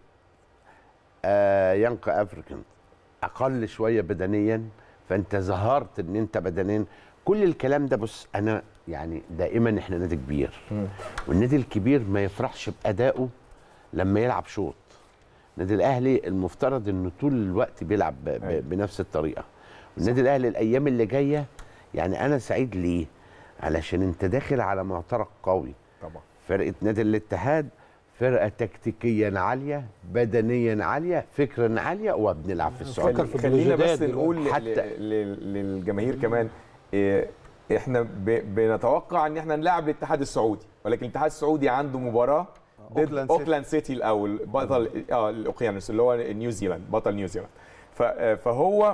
Speaker 4: آه يانق افريكان اقل شويه بدنيا فانت ظهرت ان انت بدنيا كل الكلام ده بص انا يعني دائما احنا نادي كبير والنادي الكبير ما يفرحش بادائه لما يلعب شوط النادي الاهلي المفترض انه طول الوقت بيلعب ب- ب-
Speaker 1: أيوة.
Speaker 4: بنفس الطريقه والنادي الاهلي الايام اللي جايه يعني انا سعيد ليه علشان انت داخل على معترك قوي
Speaker 1: طبعا
Speaker 4: فرقه نادي الاتحاد فرقه تكتيكيا عاليه بدنيا عاليه فكرا عاليه وبنلعب في السعوديه
Speaker 2: فكر في
Speaker 1: خلينا
Speaker 2: البلوزداد
Speaker 1: بس
Speaker 2: دلوقتي.
Speaker 1: نقول ل-
Speaker 4: حتى-
Speaker 1: ل- للجماهير كمان إيه، احنا ب- بنتوقع ان احنا نلعب الاتحاد السعودي ولكن الاتحاد السعودي عنده مباراه ضد
Speaker 3: أوكلاند سيتي.
Speaker 1: اوكلاند سيتي الاول بطل اه الاوقيانوس اللي هو نيوزيلاند بطل نيوزيلاند ف- فهو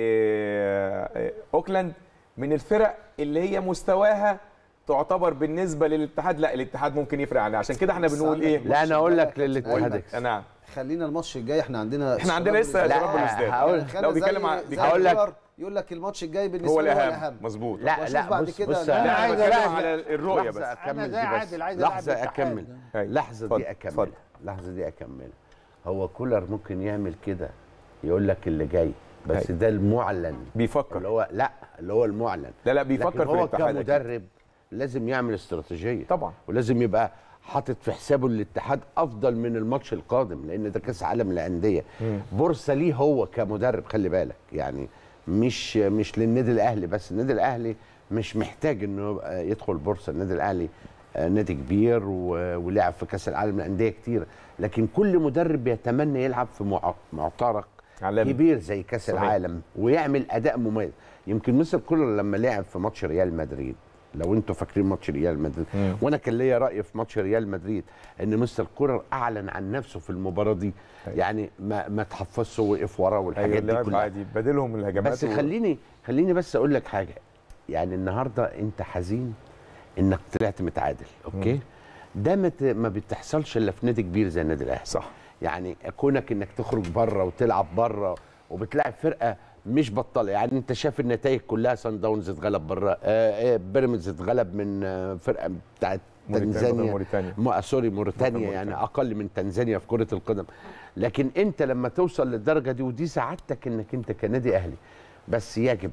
Speaker 1: إيه، اوكلاند من الفرق اللي هي مستواها تعتبر بالنسبه للاتحاد لا الاتحاد ممكن يفرق عنها عشان كده احنا
Speaker 12: بس
Speaker 1: بنقول
Speaker 12: عندك
Speaker 1: ايه
Speaker 4: لا انا اقول لك
Speaker 12: أقول
Speaker 4: للاتحاد
Speaker 12: لك.
Speaker 4: اكسب.
Speaker 1: نعم
Speaker 12: خلينا الماتش الجاي احنا عندنا
Speaker 1: احنا عندنا لسه
Speaker 4: لا،
Speaker 1: شباب الازداد
Speaker 4: هقول-
Speaker 1: لو بيتكلم عن
Speaker 4: هقول لك-
Speaker 12: لك يقول لك الماتش الجاي بالنسبه
Speaker 1: هو
Speaker 12: لي
Speaker 1: الاهم مظبوط
Speaker 4: لا
Speaker 12: وأشوف
Speaker 4: لا
Speaker 12: بعد
Speaker 4: بص
Speaker 12: كده
Speaker 4: بص
Speaker 12: لا،
Speaker 1: لا
Speaker 2: أنا
Speaker 1: انا
Speaker 2: عايز
Speaker 1: بتكلم
Speaker 2: ألاحظ-
Speaker 1: على الرؤيه بس
Speaker 4: لحظه
Speaker 2: انا
Speaker 4: اكمل
Speaker 2: زي
Speaker 4: دي بس
Speaker 2: عادل عايز ألعب
Speaker 4: لحظه
Speaker 2: الاتحاد.
Speaker 4: اكمل
Speaker 1: أيوة.
Speaker 4: لحظه
Speaker 1: اتفضل،
Speaker 4: دي اكمل
Speaker 1: اتفضل.
Speaker 4: لحظه دي اكمل هو كولر ممكن يعمل كده يقول لك اللي جاي بس ده المعلن
Speaker 1: بيفكر
Speaker 4: اللي هو لا اللي هو المعلن
Speaker 1: لا لا بيفكر
Speaker 4: لكن
Speaker 1: في
Speaker 4: هو
Speaker 1: الاتحاد أكيد.
Speaker 4: كمدرب لازم يعمل استراتيجيه
Speaker 1: طبعا
Speaker 4: ولازم يبقى حاطط في حسابه الاتحاد افضل من الماتش القادم لان ده كاس عالم للانديه بورصه ليه هو كمدرب خلي بالك يعني مش مش للنادي الاهلي بس النادي الاهلي مش محتاج انه يبقى يدخل بورصه النادي الاهلي آه، نادي كبير و- ولعب في كاس العالم للانديه كتير لكن كل مدرب بيتمنى يلعب في مع- معترك
Speaker 1: عالمي.
Speaker 4: كبير زي كاس
Speaker 1: صحيح.
Speaker 4: العالم ويعمل اداء مميز يمكن مستر كولر لما لعب في ماتش ريال مدريد لو انتوا فاكرين ماتش ريال مدريد
Speaker 1: مم.
Speaker 4: وانا كان ليا راي في ماتش ريال مدريد ان مستر كولر اعلن عن نفسه في المباراه دي يعني ما ما تحفظش وقف ورا والحاجات
Speaker 1: ايوه
Speaker 4: دي
Speaker 1: اللعب
Speaker 4: كلها
Speaker 1: عادي بديلهم الهجمات
Speaker 4: بس
Speaker 1: و-
Speaker 4: خليني خليني بس اقول لك حاجه يعني النهارده انت حزين انك طلعت متعادل اوكي ده ما ت- ما بتحصلش الا في نادي كبير زي النادي الاهلي
Speaker 1: صح
Speaker 4: يعني كونك انك تخرج بره وتلعب بره وبتلعب فرقه مش بطاله يعني انت شايف النتائج كلها سان داونز اتغلب بره آه آه بيراميدز اتغلب من آه فرقه بتاعت
Speaker 1: موريتانيا،
Speaker 4: تنزانيا
Speaker 1: موريتانيا.
Speaker 4: ما سوري موريتانيا
Speaker 1: موريتانيا.
Speaker 4: يعني اقل من تنزانيا في كره القدم لكن انت لما توصل للدرجه دي ودي سعادتك انك انت كنادي اهلي بس يجب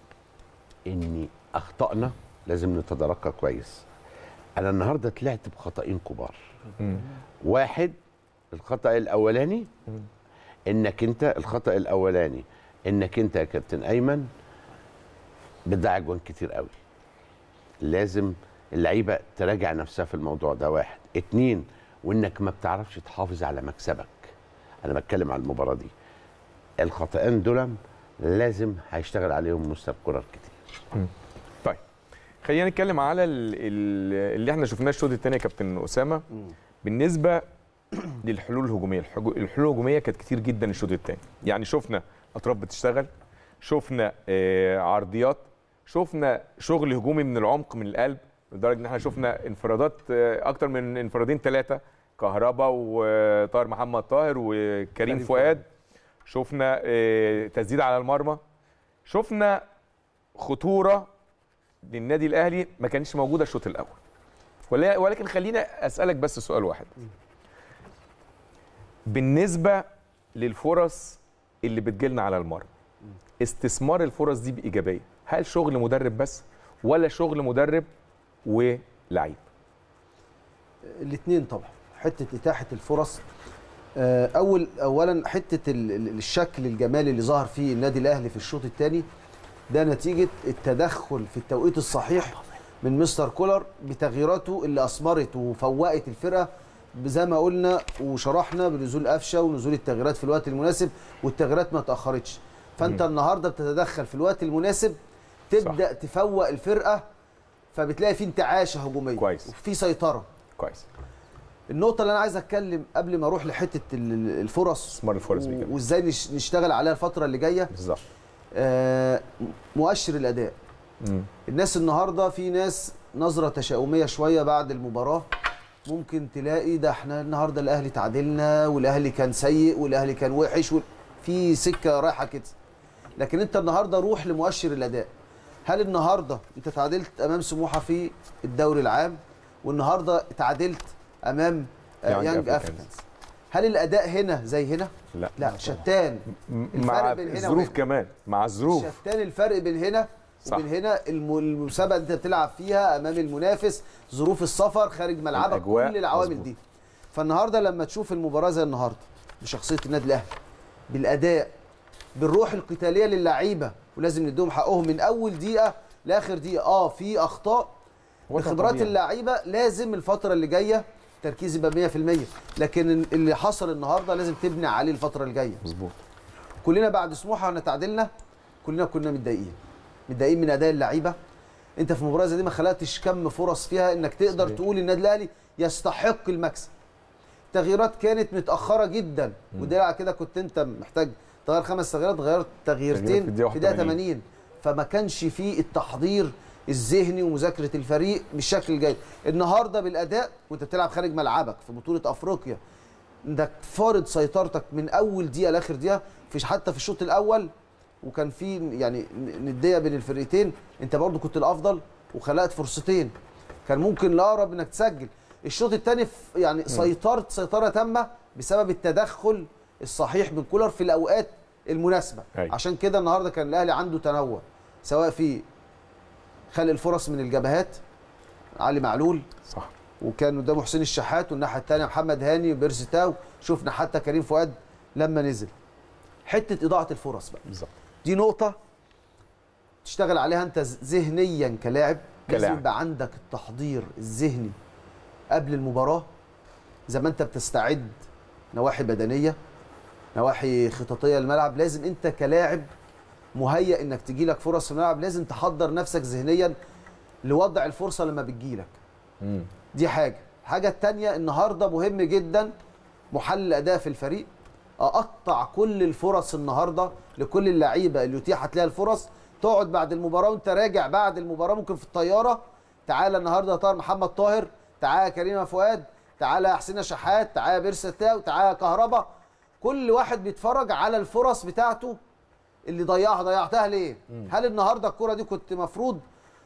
Speaker 4: ان اخطائنا لازم نتداركها كويس انا النهارده طلعت بخطأين كبار
Speaker 1: مم.
Speaker 4: واحد الخطأ الاولاني انك انت الخطأ الاولاني انك انت يا كابتن ايمن بتضيع جوان كتير قوي لازم اللعيبه تراجع نفسها في الموضوع ده واحد اتنين وانك ما بتعرفش تحافظ على مكسبك انا بتكلم على المباراه دي الخطأين دول لازم هيشتغل عليهم مستر كولر كتير
Speaker 1: طيب خلينا نتكلم على ال- ال- اللي احنا شفناه الشوط الثاني يا كابتن اسامه بالنسبه للحلول الهجوميه الحجو- الحلول الهجوميه كانت كتير جدا الشوط الثاني يعني شفنا اطراف بتشتغل شفنا آه، عرضيات شفنا شغل هجومي من العمق من القلب لدرجه ان احنا شفنا انفرادات آه، اكتر من انفرادين ثلاثه كهربا وطاهر محمد طاهر وكريم
Speaker 12: كريم
Speaker 1: فؤاد شفنا آه، تسديد على المرمى شفنا خطوره للنادي الاهلي ما كانتش موجوده الشوط الاول ولا- ولكن خلينا اسالك بس سؤال واحد بالنسبه للفرص اللي بتجيلنا على المرمى استثمار الفرص دي بايجابيه هل شغل مدرب بس ولا شغل مدرب ولعيب
Speaker 12: الاثنين طبعا حته اتاحه الفرص آه، اول اولا حته ال- ال- الشكل الجمالي اللي ظهر فيه النادي الاهلي في الشوط الثاني ده نتيجه التدخل في التوقيت الصحيح من مستر كولر بتغييراته اللي اثمرت وفوقت الفرقه زي ما قلنا وشرحنا بنزول قفشه ونزول التغييرات في الوقت المناسب والتغييرات ما تاخرتش فانت
Speaker 1: مم.
Speaker 12: النهارده بتتدخل في الوقت المناسب تبدا صح. تفوق الفرقه فبتلاقي في انتعاشه هجوميه
Speaker 1: كويس.
Speaker 12: وفي سيطره
Speaker 1: كويس
Speaker 12: النقطة اللي أنا عايز أتكلم قبل ما أروح لحتة ال- ال- الفرص
Speaker 1: استثمار الفرص
Speaker 12: و-
Speaker 1: بإيجابية.
Speaker 12: وإزاي نش- نشتغل عليها الفترة اللي جاية
Speaker 1: بالظبط
Speaker 12: آه، مؤشر الأداء
Speaker 1: مم.
Speaker 12: الناس النهاردة في ناس نظرة تشاؤمية شوية بعد المباراة ممكن تلاقي ده احنا النهارده الاهلي تعادلنا والاهلي كان سيء والاهلي كان وحش و... في سكه رايحه كده لكن انت النهارده روح لمؤشر الاداء هل النهارده انت تعادلت امام سموحه في الدوري العام والنهارده تعادلت امام آه،
Speaker 1: يانج
Speaker 12: يانج
Speaker 1: أفريكانز.
Speaker 12: افريكانز هل الاداء هنا زي هنا
Speaker 1: لا
Speaker 12: لا شتان
Speaker 1: م-
Speaker 12: الفرق
Speaker 1: مع
Speaker 12: بين هنا
Speaker 1: الظروف
Speaker 12: وهنا.
Speaker 1: كمان مع الظروف
Speaker 12: شتان الفرق بين هنا
Speaker 1: صح.
Speaker 12: وبين هنا الم- المسابقه اللي انت بتلعب فيها امام المنافس ظروف السفر خارج ملعبك
Speaker 1: الأجواء،
Speaker 12: كل العوامل
Speaker 1: مظبوط.
Speaker 12: دي فالنهارده لما تشوف المباراه زي النهارده بشخصيه النادي الاهلي بالاداء بالروح القتاليه للعيبه ولازم نديهم حقهم من اول دقيقه لاخر دقيقه اه في اخطاء
Speaker 1: هو ده
Speaker 12: بخبرات
Speaker 1: طبيعي.
Speaker 12: اللعيبه لازم الفتره اللي جايه تركيز يبقى 100% لكن اللي حصل النهارده لازم تبني عليه الفتره اللي جايه
Speaker 1: مظبوط
Speaker 12: كلنا بعد سموحه واحنا تعادلنا كلنا كنا متضايقين متضايقين من اداء اللعيبه انت في مباراه زي دي ما خلقتش كم فرص فيها انك تقدر
Speaker 1: صحيح.
Speaker 12: تقول النادي الاهلي يستحق المكسب تغييرات كانت متاخره جدا وده على كده كنت انت محتاج تغير خمس تغييرات غيرت
Speaker 1: تغييرات في
Speaker 12: تغييرتين
Speaker 1: الدقيقة
Speaker 12: في دقيقه
Speaker 1: 81.
Speaker 12: 80 فما كانش فيه التحضير الذهني ومذاكره الفريق بالشكل الجيد النهارده بالاداء وانت بتلعب خارج ملعبك في بطوله افريقيا انك فارض سيطرتك من اول دقيقه لاخر دقيقه في حتى في الشوط الاول وكان في يعني نديه بين الفرقتين انت برضو كنت الافضل وخلقت فرصتين كان ممكن الاقرب انك تسجل الشوط الثاني يعني سيطرت سيطره تامه بسبب التدخل الصحيح من كولر في الاوقات المناسبه
Speaker 1: أيوة.
Speaker 12: عشان كده النهارده كان الاهلي عنده تنوع سواء في خلق الفرص من الجبهات علي معلول
Speaker 1: صح
Speaker 12: وكان قدامه حسين الشحات والناحيه الثانيه محمد هاني وبيرسي تاو شفنا حتى كريم فؤاد لما نزل حته اضاعه الفرص بقى
Speaker 1: بالظبط
Speaker 12: دي نقطه تشتغل عليها انت ذهنيا كلاعب لازم
Speaker 1: كلاعب.
Speaker 12: يبقى عندك التحضير الذهني قبل المباراه زي ما انت بتستعد نواحي بدنيه نواحي خططيه للملعب لازم انت كلاعب مهيئ انك تجي لك فرص في الملعب لازم تحضر نفسك ذهنيا لوضع الفرصه لما بتجيلك
Speaker 1: مم.
Speaker 12: دي حاجه الحاجه الثانيه النهارده مهم جدا محلل اداء في الفريق اقطع كل الفرص النهارده لكل اللعيبه اللي اتيحت لها الفرص تقعد بعد المباراه وانت راجع بعد المباراه ممكن في الطياره تعالى النهارده يا طاهر محمد طاهر تعالى يا كريم فؤاد تعالى يا حسين شحات تعالى يا بيرسي تاو تعالى يا كهربا كل واحد بيتفرج على الفرص بتاعته اللي ضيعها ضيعتها ليه هل النهارده الكره دي كنت مفروض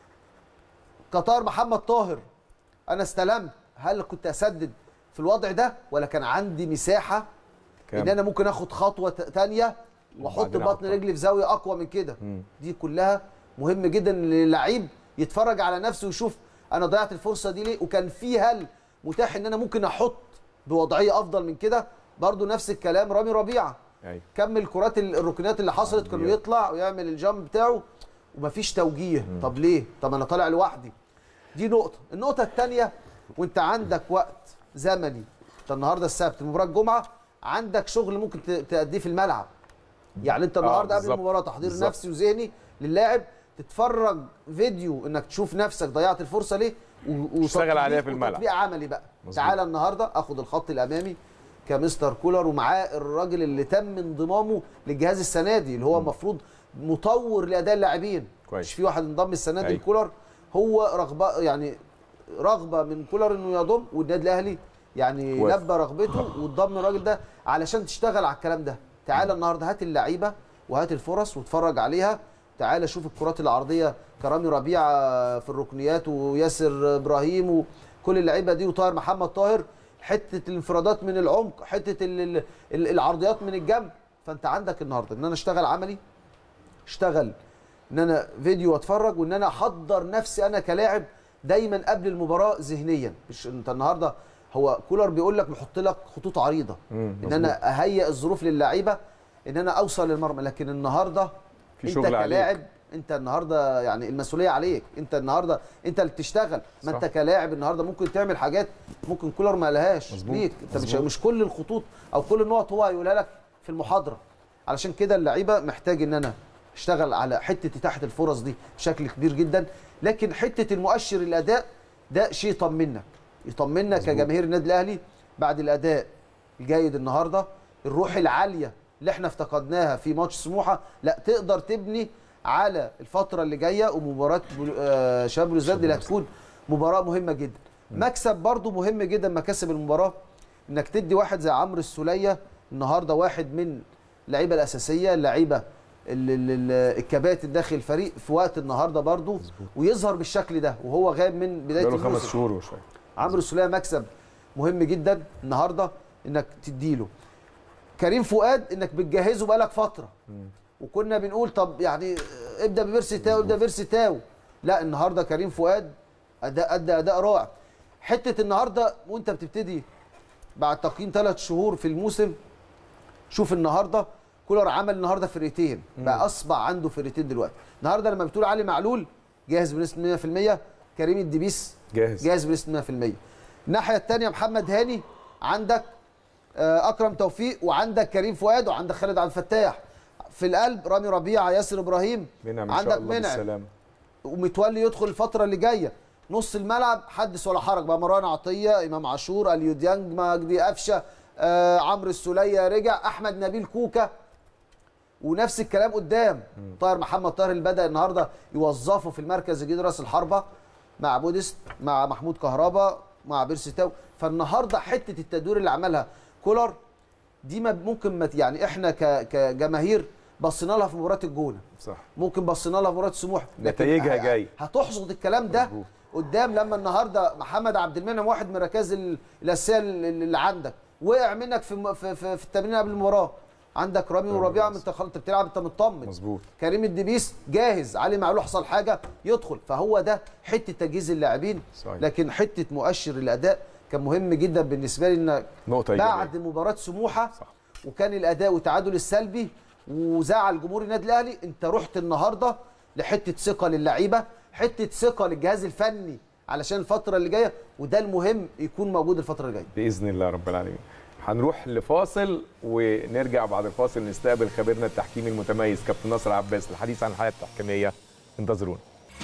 Speaker 12: كطاهر محمد طاهر انا استلمت هل كنت اسدد في الوضع ده ولا كان عندي مساحه
Speaker 1: كام؟
Speaker 12: ان انا ممكن اخد خطوه ت- تانية واحط
Speaker 1: وبعدين
Speaker 12: بطن
Speaker 1: أحطها.
Speaker 12: رجلي في زاويه اقوى من كده
Speaker 1: مم.
Speaker 12: دي كلها مهم جدا ان اللعيب يتفرج على نفسه ويشوف انا ضيعت الفرصه دي ليه وكان في هل متاح ان انا ممكن احط بوضعيه افضل من كده برضو نفس الكلام رامي ربيعه
Speaker 1: ايوه
Speaker 12: كم الكرات ال- الركنيات اللي حصلت كانوا يطلع ويعمل الجامب بتاعه ومفيش توجيه طب ليه طب انا طالع لوحدي دي نقطه النقطه الثانيه وانت عندك وقت زمني انت النهارده السبت مباراه الجمعه عندك شغل ممكن ت- تأديه في الملعب يعني انت النهارده قبل
Speaker 1: بالظبط.
Speaker 12: المباراه تحضير
Speaker 1: بالظبط.
Speaker 12: نفسي وذهني للاعب تتفرج فيديو انك تشوف نفسك ضيعت الفرصه ليه و-
Speaker 1: تشتغل عليها في
Speaker 12: وتطبيق-
Speaker 1: الملعب.
Speaker 12: وتطبيق عملي بقى
Speaker 1: مظبوط.
Speaker 12: تعالى النهارده اخد الخط الامامي كمستر كولر ومعاه الراجل اللي تم انضمامه للجهاز السنه دي اللي هو المفروض مطور لاداء اللاعبين
Speaker 1: كويس.
Speaker 12: مش في واحد انضم السنه دي
Speaker 1: أيوة.
Speaker 12: لكولر هو رغبه يعني رغبه من كولر انه يضم والنادي الاهلي يعني
Speaker 1: وافق.
Speaker 12: لبى رغبته وضم الراجل ده علشان تشتغل على الكلام ده تعالى النهارده هات اللعيبه وهات الفرص واتفرج عليها تعالى شوف الكرات العرضيه كرامي ربيعه في الركنيات وياسر ابراهيم وكل اللعيبه دي وطاهر محمد طاهر حته الانفرادات من العمق حته ال- ال- ال- العرضيات من الجنب فانت عندك النهارده ان انا اشتغل عملي اشتغل ان انا فيديو اتفرج وان انا احضر نفسي انا كلاعب دايما قبل المباراه ذهنيا مش انت النهارده هو كولر بيقول لك بيحط لك خطوط عريضه
Speaker 1: مم،
Speaker 12: ان انا اهيئ الظروف للعيبه ان انا اوصل للمرمى لكن النهارده
Speaker 1: في
Speaker 12: انت
Speaker 1: شغل عليك.
Speaker 12: كلاعب انت النهارده يعني المسؤوليه عليك انت النهارده انت اللي بتشتغل ما انت
Speaker 1: صح.
Speaker 12: كلاعب النهارده ممكن تعمل حاجات ممكن كولر ما قالهاش
Speaker 1: مظبوط،
Speaker 12: ليك انت مش
Speaker 1: مظبوط.
Speaker 12: مش كل الخطوط او كل النقط هو هيقولها لك في المحاضره علشان كده اللعيبه محتاج ان انا اشتغل على حته اتاحه الفرص دي بشكل كبير جدا لكن حته المؤشر الاداء ده شيء يطمنك يطمنك كجماهير النادي الاهلي بعد الاداء الجيد النهارده الروح العاليه اللي احنا افتقدناها في ماتش سموحه لا تقدر تبني على الفتره اللي جايه ومباراه بل- آه، شباب بلوزداد اللي هتكون مباراه مهمه جدا مكسب برضو مهم جدا مكاسب المباراه انك تدي واحد زي عمرو السوليه النهارده واحد من اللعيبه الاساسيه اللعيبه ال- ال- ال- الكباتن داخل الفريق في وقت النهارده برضو ويظهر بالشكل ده وهو غايب من بدايه
Speaker 1: بقاله خمس
Speaker 12: الموسم
Speaker 1: شهور وشويه
Speaker 12: عمرو السوليه مكسب مهم جدا النهارده انك تديله كريم فؤاد انك بتجهزه بقالك فتره وكنا بنقول طب يعني ابدا ببيرسي تاو ابدا بيرسي تاو لا النهارده كريم فؤاد اداء ادى اداء رائع حته النهارده وانت بتبتدي بعد تقييم ثلاث شهور في الموسم شوف النهارده كولر عمل النهارده فرقتين بقى اصبح عنده فرقتين دلوقتي النهارده لما بتقول علي معلول جاهز بنسبه 100% كريم الدبيس
Speaker 1: جاهز
Speaker 12: جاهز بنسبه 100% الناحيه الثانيه محمد هاني عندك آه، اكرم توفيق وعندك كريم فؤاد وعندك خالد عبد الفتاح في القلب رامي ربيعه ياسر ابراهيم
Speaker 1: منعم ان
Speaker 12: عندك
Speaker 1: شاء الله
Speaker 12: منعم
Speaker 1: بالسلامه
Speaker 12: ومتولي يدخل الفتره اللي جايه نص الملعب حدث ولا حرج بقى مروان عطيه امام عاشور اليو ديانج مجدي قفشه آه عمرو السوليه رجع احمد نبيل كوكا ونفس الكلام قدام طاهر محمد طاهر اللي بدا النهارده يوظفه في المركز الجديد راس الحربه مع بودست مع محمود كهربا مع بيرسي تاو فالنهارده حته التدوير اللي عملها كولر دي ما ممكن ما يعني احنا ك- كجماهير بصينا لها في مباراه الجونه
Speaker 1: صح
Speaker 12: ممكن بصينا لها في مباراه سموحه لكن
Speaker 1: نتائجها
Speaker 12: ه-
Speaker 1: جاي.
Speaker 12: هتحصد الكلام ده
Speaker 1: مظبوط.
Speaker 12: قدام لما النهارده محمد عبد المنعم واحد من الركائز ال- الاساسيه اللي اللي عندك وقع منك في م- في, في, في التمرين قبل المباراه عندك رامي وربيعه انت خلاص انت بتلعب انت مطمن
Speaker 1: مظبوط
Speaker 12: كريم الدبيس جاهز علي معلول حصل حاجه يدخل فهو ده حته تجهيز اللاعبين
Speaker 1: صحيح.
Speaker 12: لكن حته مؤشر الاداء كان مهم جدا بالنسبه لي ان
Speaker 1: نقطه ايجابيه
Speaker 12: بعد مباراه سموحه
Speaker 1: صح.
Speaker 12: وكان الاداء والتعادل السلبي وزعل جمهور النادي الاهلي انت رحت النهارده لحته ثقه للعيبه حته ثقه للجهاز الفني علشان الفتره اللي جايه وده المهم يكون موجود الفتره اللي جايه
Speaker 1: باذن الله رب العالمين هنروح لفاصل ونرجع بعد الفاصل نستقبل خبيرنا التحكيمي المتميز كابتن ناصر عباس للحديث عن الحياه التحكيميه انتظرونا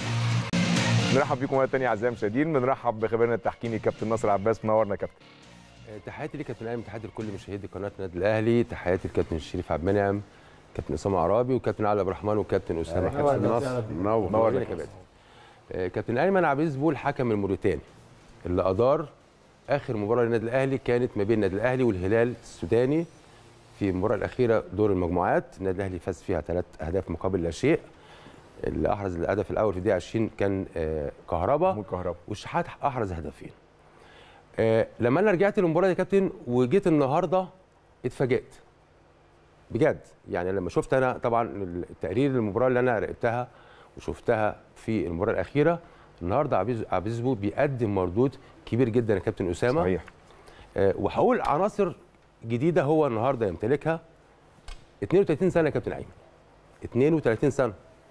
Speaker 1: نرحب بكم مره ثانيه اعزائي المشاهدين بنرحب بخبيرنا التحكيمي كابتن ناصر عباس منورنا يا كابتن
Speaker 13: تحياتي ليك كابتن ايمن تحياتي لكل مشاهدي قناه النادي الاهلي تحياتي لكابتن الشريف عبد المنعم كابتن اسامه عرابي وكابتن علي عبد الرحمن وكابتن اسامه كابتن نصر منور منور يا كابتن آه، كابتن ايمن عبيد بول الحكم الموريتاني اللي ادار اخر مباراه للنادي الاهلي كانت ما بين النادي الاهلي والهلال السوداني في المباراه الاخيره دور المجموعات النادي الاهلي فاز فيها ثلاث اهداف مقابل لا شيء اللي احرز الهدف الاول في الدقيقه 20 كان آه، كهربا
Speaker 1: محمود كهربا
Speaker 13: والشحات احرز هدفين آه، لما انا رجعت للمباراه دي يا كابتن وجيت النهارده اتفاجئت بجد يعني لما شفت انا طبعا التقرير المباراه اللي انا راقبتها وشفتها في المباراه الاخيره النهارده عبيز عبيزبو بيقدم مردود كبير جدا يا كابتن اسامه
Speaker 1: صحيح
Speaker 13: آه، وهقول عناصر جديده هو النهارده يمتلكها 32 سنه يا كابتن ايمن 32 سنه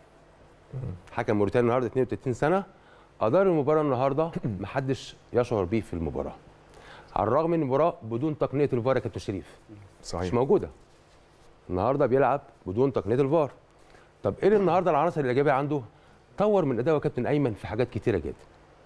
Speaker 13: حكم موريتانيا النهارده 32 سنه ادار المباراه النهارده محدش يشعر بيه في المباراه على الرغم من المباراه بدون تقنيه الفار يا كابتن شريف
Speaker 1: صحيح
Speaker 13: مش موجوده النهارده بيلعب بدون تقنيه الفار طب ايه اللي النهارده العناصر الايجابيه عنده طور من اداؤه يا كابتن ايمن في حاجات كتيره جدا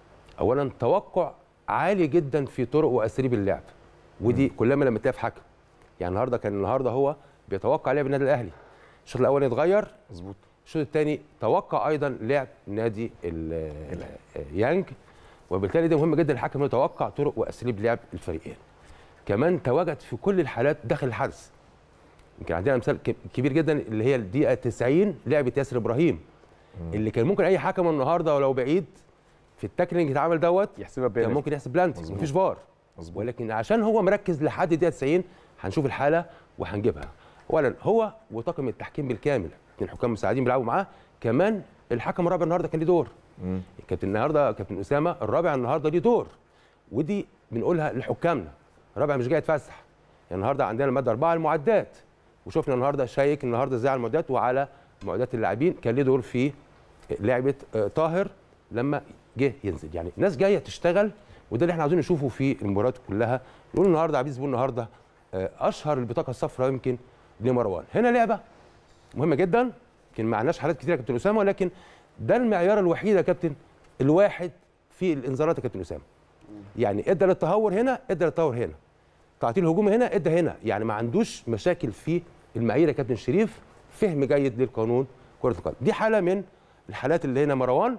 Speaker 13: اولا توقع عالي جدا في طرق واساليب اللعب ودي كلها لما تلاقيها في حكم يعني النهارده كان النهارده هو بيتوقع لعب النادي الاهلي الشوط الاول اتغير
Speaker 1: مظبوط
Speaker 13: الشوط الثاني توقع ايضا لعب نادي ال- يانج وبالتالي ده مهم جدا الحكم يتوقع طرق واساليب لعب الفريقين كمان تواجد في كل الحالات داخل الحدث يمكن عندنا مثال ك- كبير جدا اللي هي الدقيقه 90 لعبه ياسر ابراهيم اللي كان ممكن اي حكم النهارده ولو بعيد في التاكلينج اتعمل دوت
Speaker 1: يحسبها
Speaker 13: كان
Speaker 1: بينالتي
Speaker 13: ممكن يحسب بلانتي
Speaker 1: مظبوط.
Speaker 13: مفيش فار
Speaker 1: مظبوط.
Speaker 13: ولكن عشان هو مركز لحد الدقيقه 90 هنشوف الحاله وهنجيبها اولا هو وطاقم التحكيم بالكامل اثنين حكام مساعدين بيلعبوا معاه كمان الحكم الرابع النهارده كان ليه دور
Speaker 1: مم.
Speaker 13: كابتن النهارده كابتن اسامه الرابع النهارده ليه دور ودي بنقولها لحكامنا الرابع مش جاي يتفسح يعني النهارده عندنا الماده اربعه المعدات وشفنا النهارده شايك النهارده ازاي على المعدات وعلى معدات اللاعبين كان ليه دور في لعبه آه، طاهر لما جه ينزل يعني ناس جايه تشتغل وده اللي احنا عاوزين نشوفه في المباريات كلها نقول النهارده عبيد بول النهارده آه، اشهر البطاقه الصفراء يمكن لمروان هنا لعبه مهمه جدا يمكن ما عندناش حالات كتيره يا كابتن اسامه ولكن ده المعيار الوحيد يا كابتن الواحد في الانذارات يا كابتن اسامه يعني ادى للتهور هنا ادى للتهور هنا تعطيل الهجوم هنا ادى هنا يعني ما عندوش مشاكل في المعايير يا كابتن شريف فهم جيد للقانون كره القدم دي حاله من الحالات اللي هنا مروان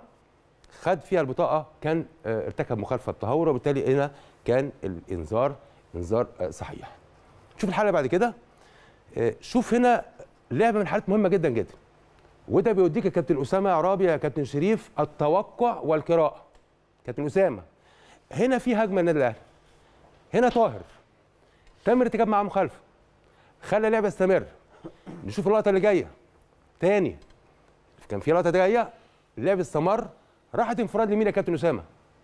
Speaker 13: خد فيها البطاقه كان آه، ارتكب مخالفه بتهور وبالتالي هنا كان الانذار انذار آه، صحيح شوف الحاله بعد كده آه، شوف هنا لعبه من الحالات مهمه جدا جدا وده بيوديك يا كابتن اسامه عرابي يا كابتن شريف التوقع والقراءه كابتن اسامه هنا في هجمه النادي الاهلي هنا طاهر تم ارتكاب معاه مخالفه خلى اللعبه تستمر نشوف اللقطه اللي جايه تاني كان في لقطه جايه اللعب استمر راحت انفراد لمين يا كابتن اسامه؟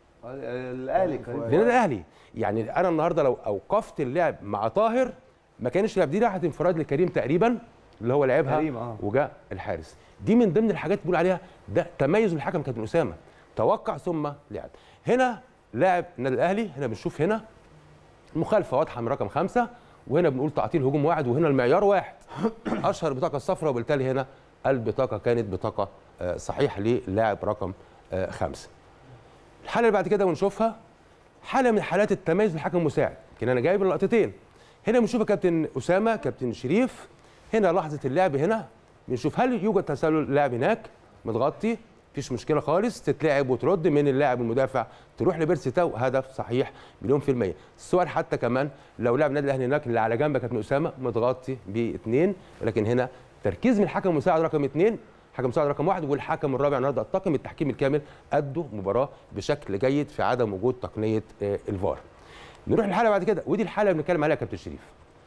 Speaker 3: الاهلي كريم
Speaker 13: للنادي الاهلي يعني انا النهارده لو اوقفت اللعب مع طاهر ما كانش اللعب دي راحت انفراد لكريم تقريبا اللي هو لعبها
Speaker 3: كريم، آه.
Speaker 13: وجاء الحارس دي من ضمن الحاجات اللي بيقول عليها ده تميز الحكم كابتن اسامه توقع ثم لعب هنا لاعب النادي الاهلي هنا بنشوف هنا مخالفه واضحه من رقم خمسه وهنا بنقول تعطيل هجوم واحد وهنا المعيار واحد اشهر بطاقه الصفراء وبالتالي هنا البطاقه كانت بطاقه آه، صحيح للاعب رقم آه، خمسه الحاله اللي بعد كده ونشوفها حاله من حالات التميز بالحكم المساعد يمكن انا جايب اللقطتين هنا بنشوف يا كابتن اسامه كابتن شريف هنا لحظه اللعب هنا بنشوف هل يوجد تسلل لاعب هناك متغطي مفيش مشكله خالص تتلعب وترد من اللاعب المدافع تروح لبيرسي تاو هدف صحيح مليون في الميه السؤال حتى كمان لو لاعب النادي الاهلي هناك اللي على جنبك كابتن اسامه متغطي باثنين لكن هنا تركيز من الحكم المساعد رقم اثنين حكم مساعد رقم واحد والحكم الرابع النهارده الطاقم التحكيم الكامل ادوا مباراه بشكل جيد في عدم وجود تقنيه آه، الفار. نروح للحاله بعد كده ودي الحاله اللي بنتكلم عليها يا كابتن شريف.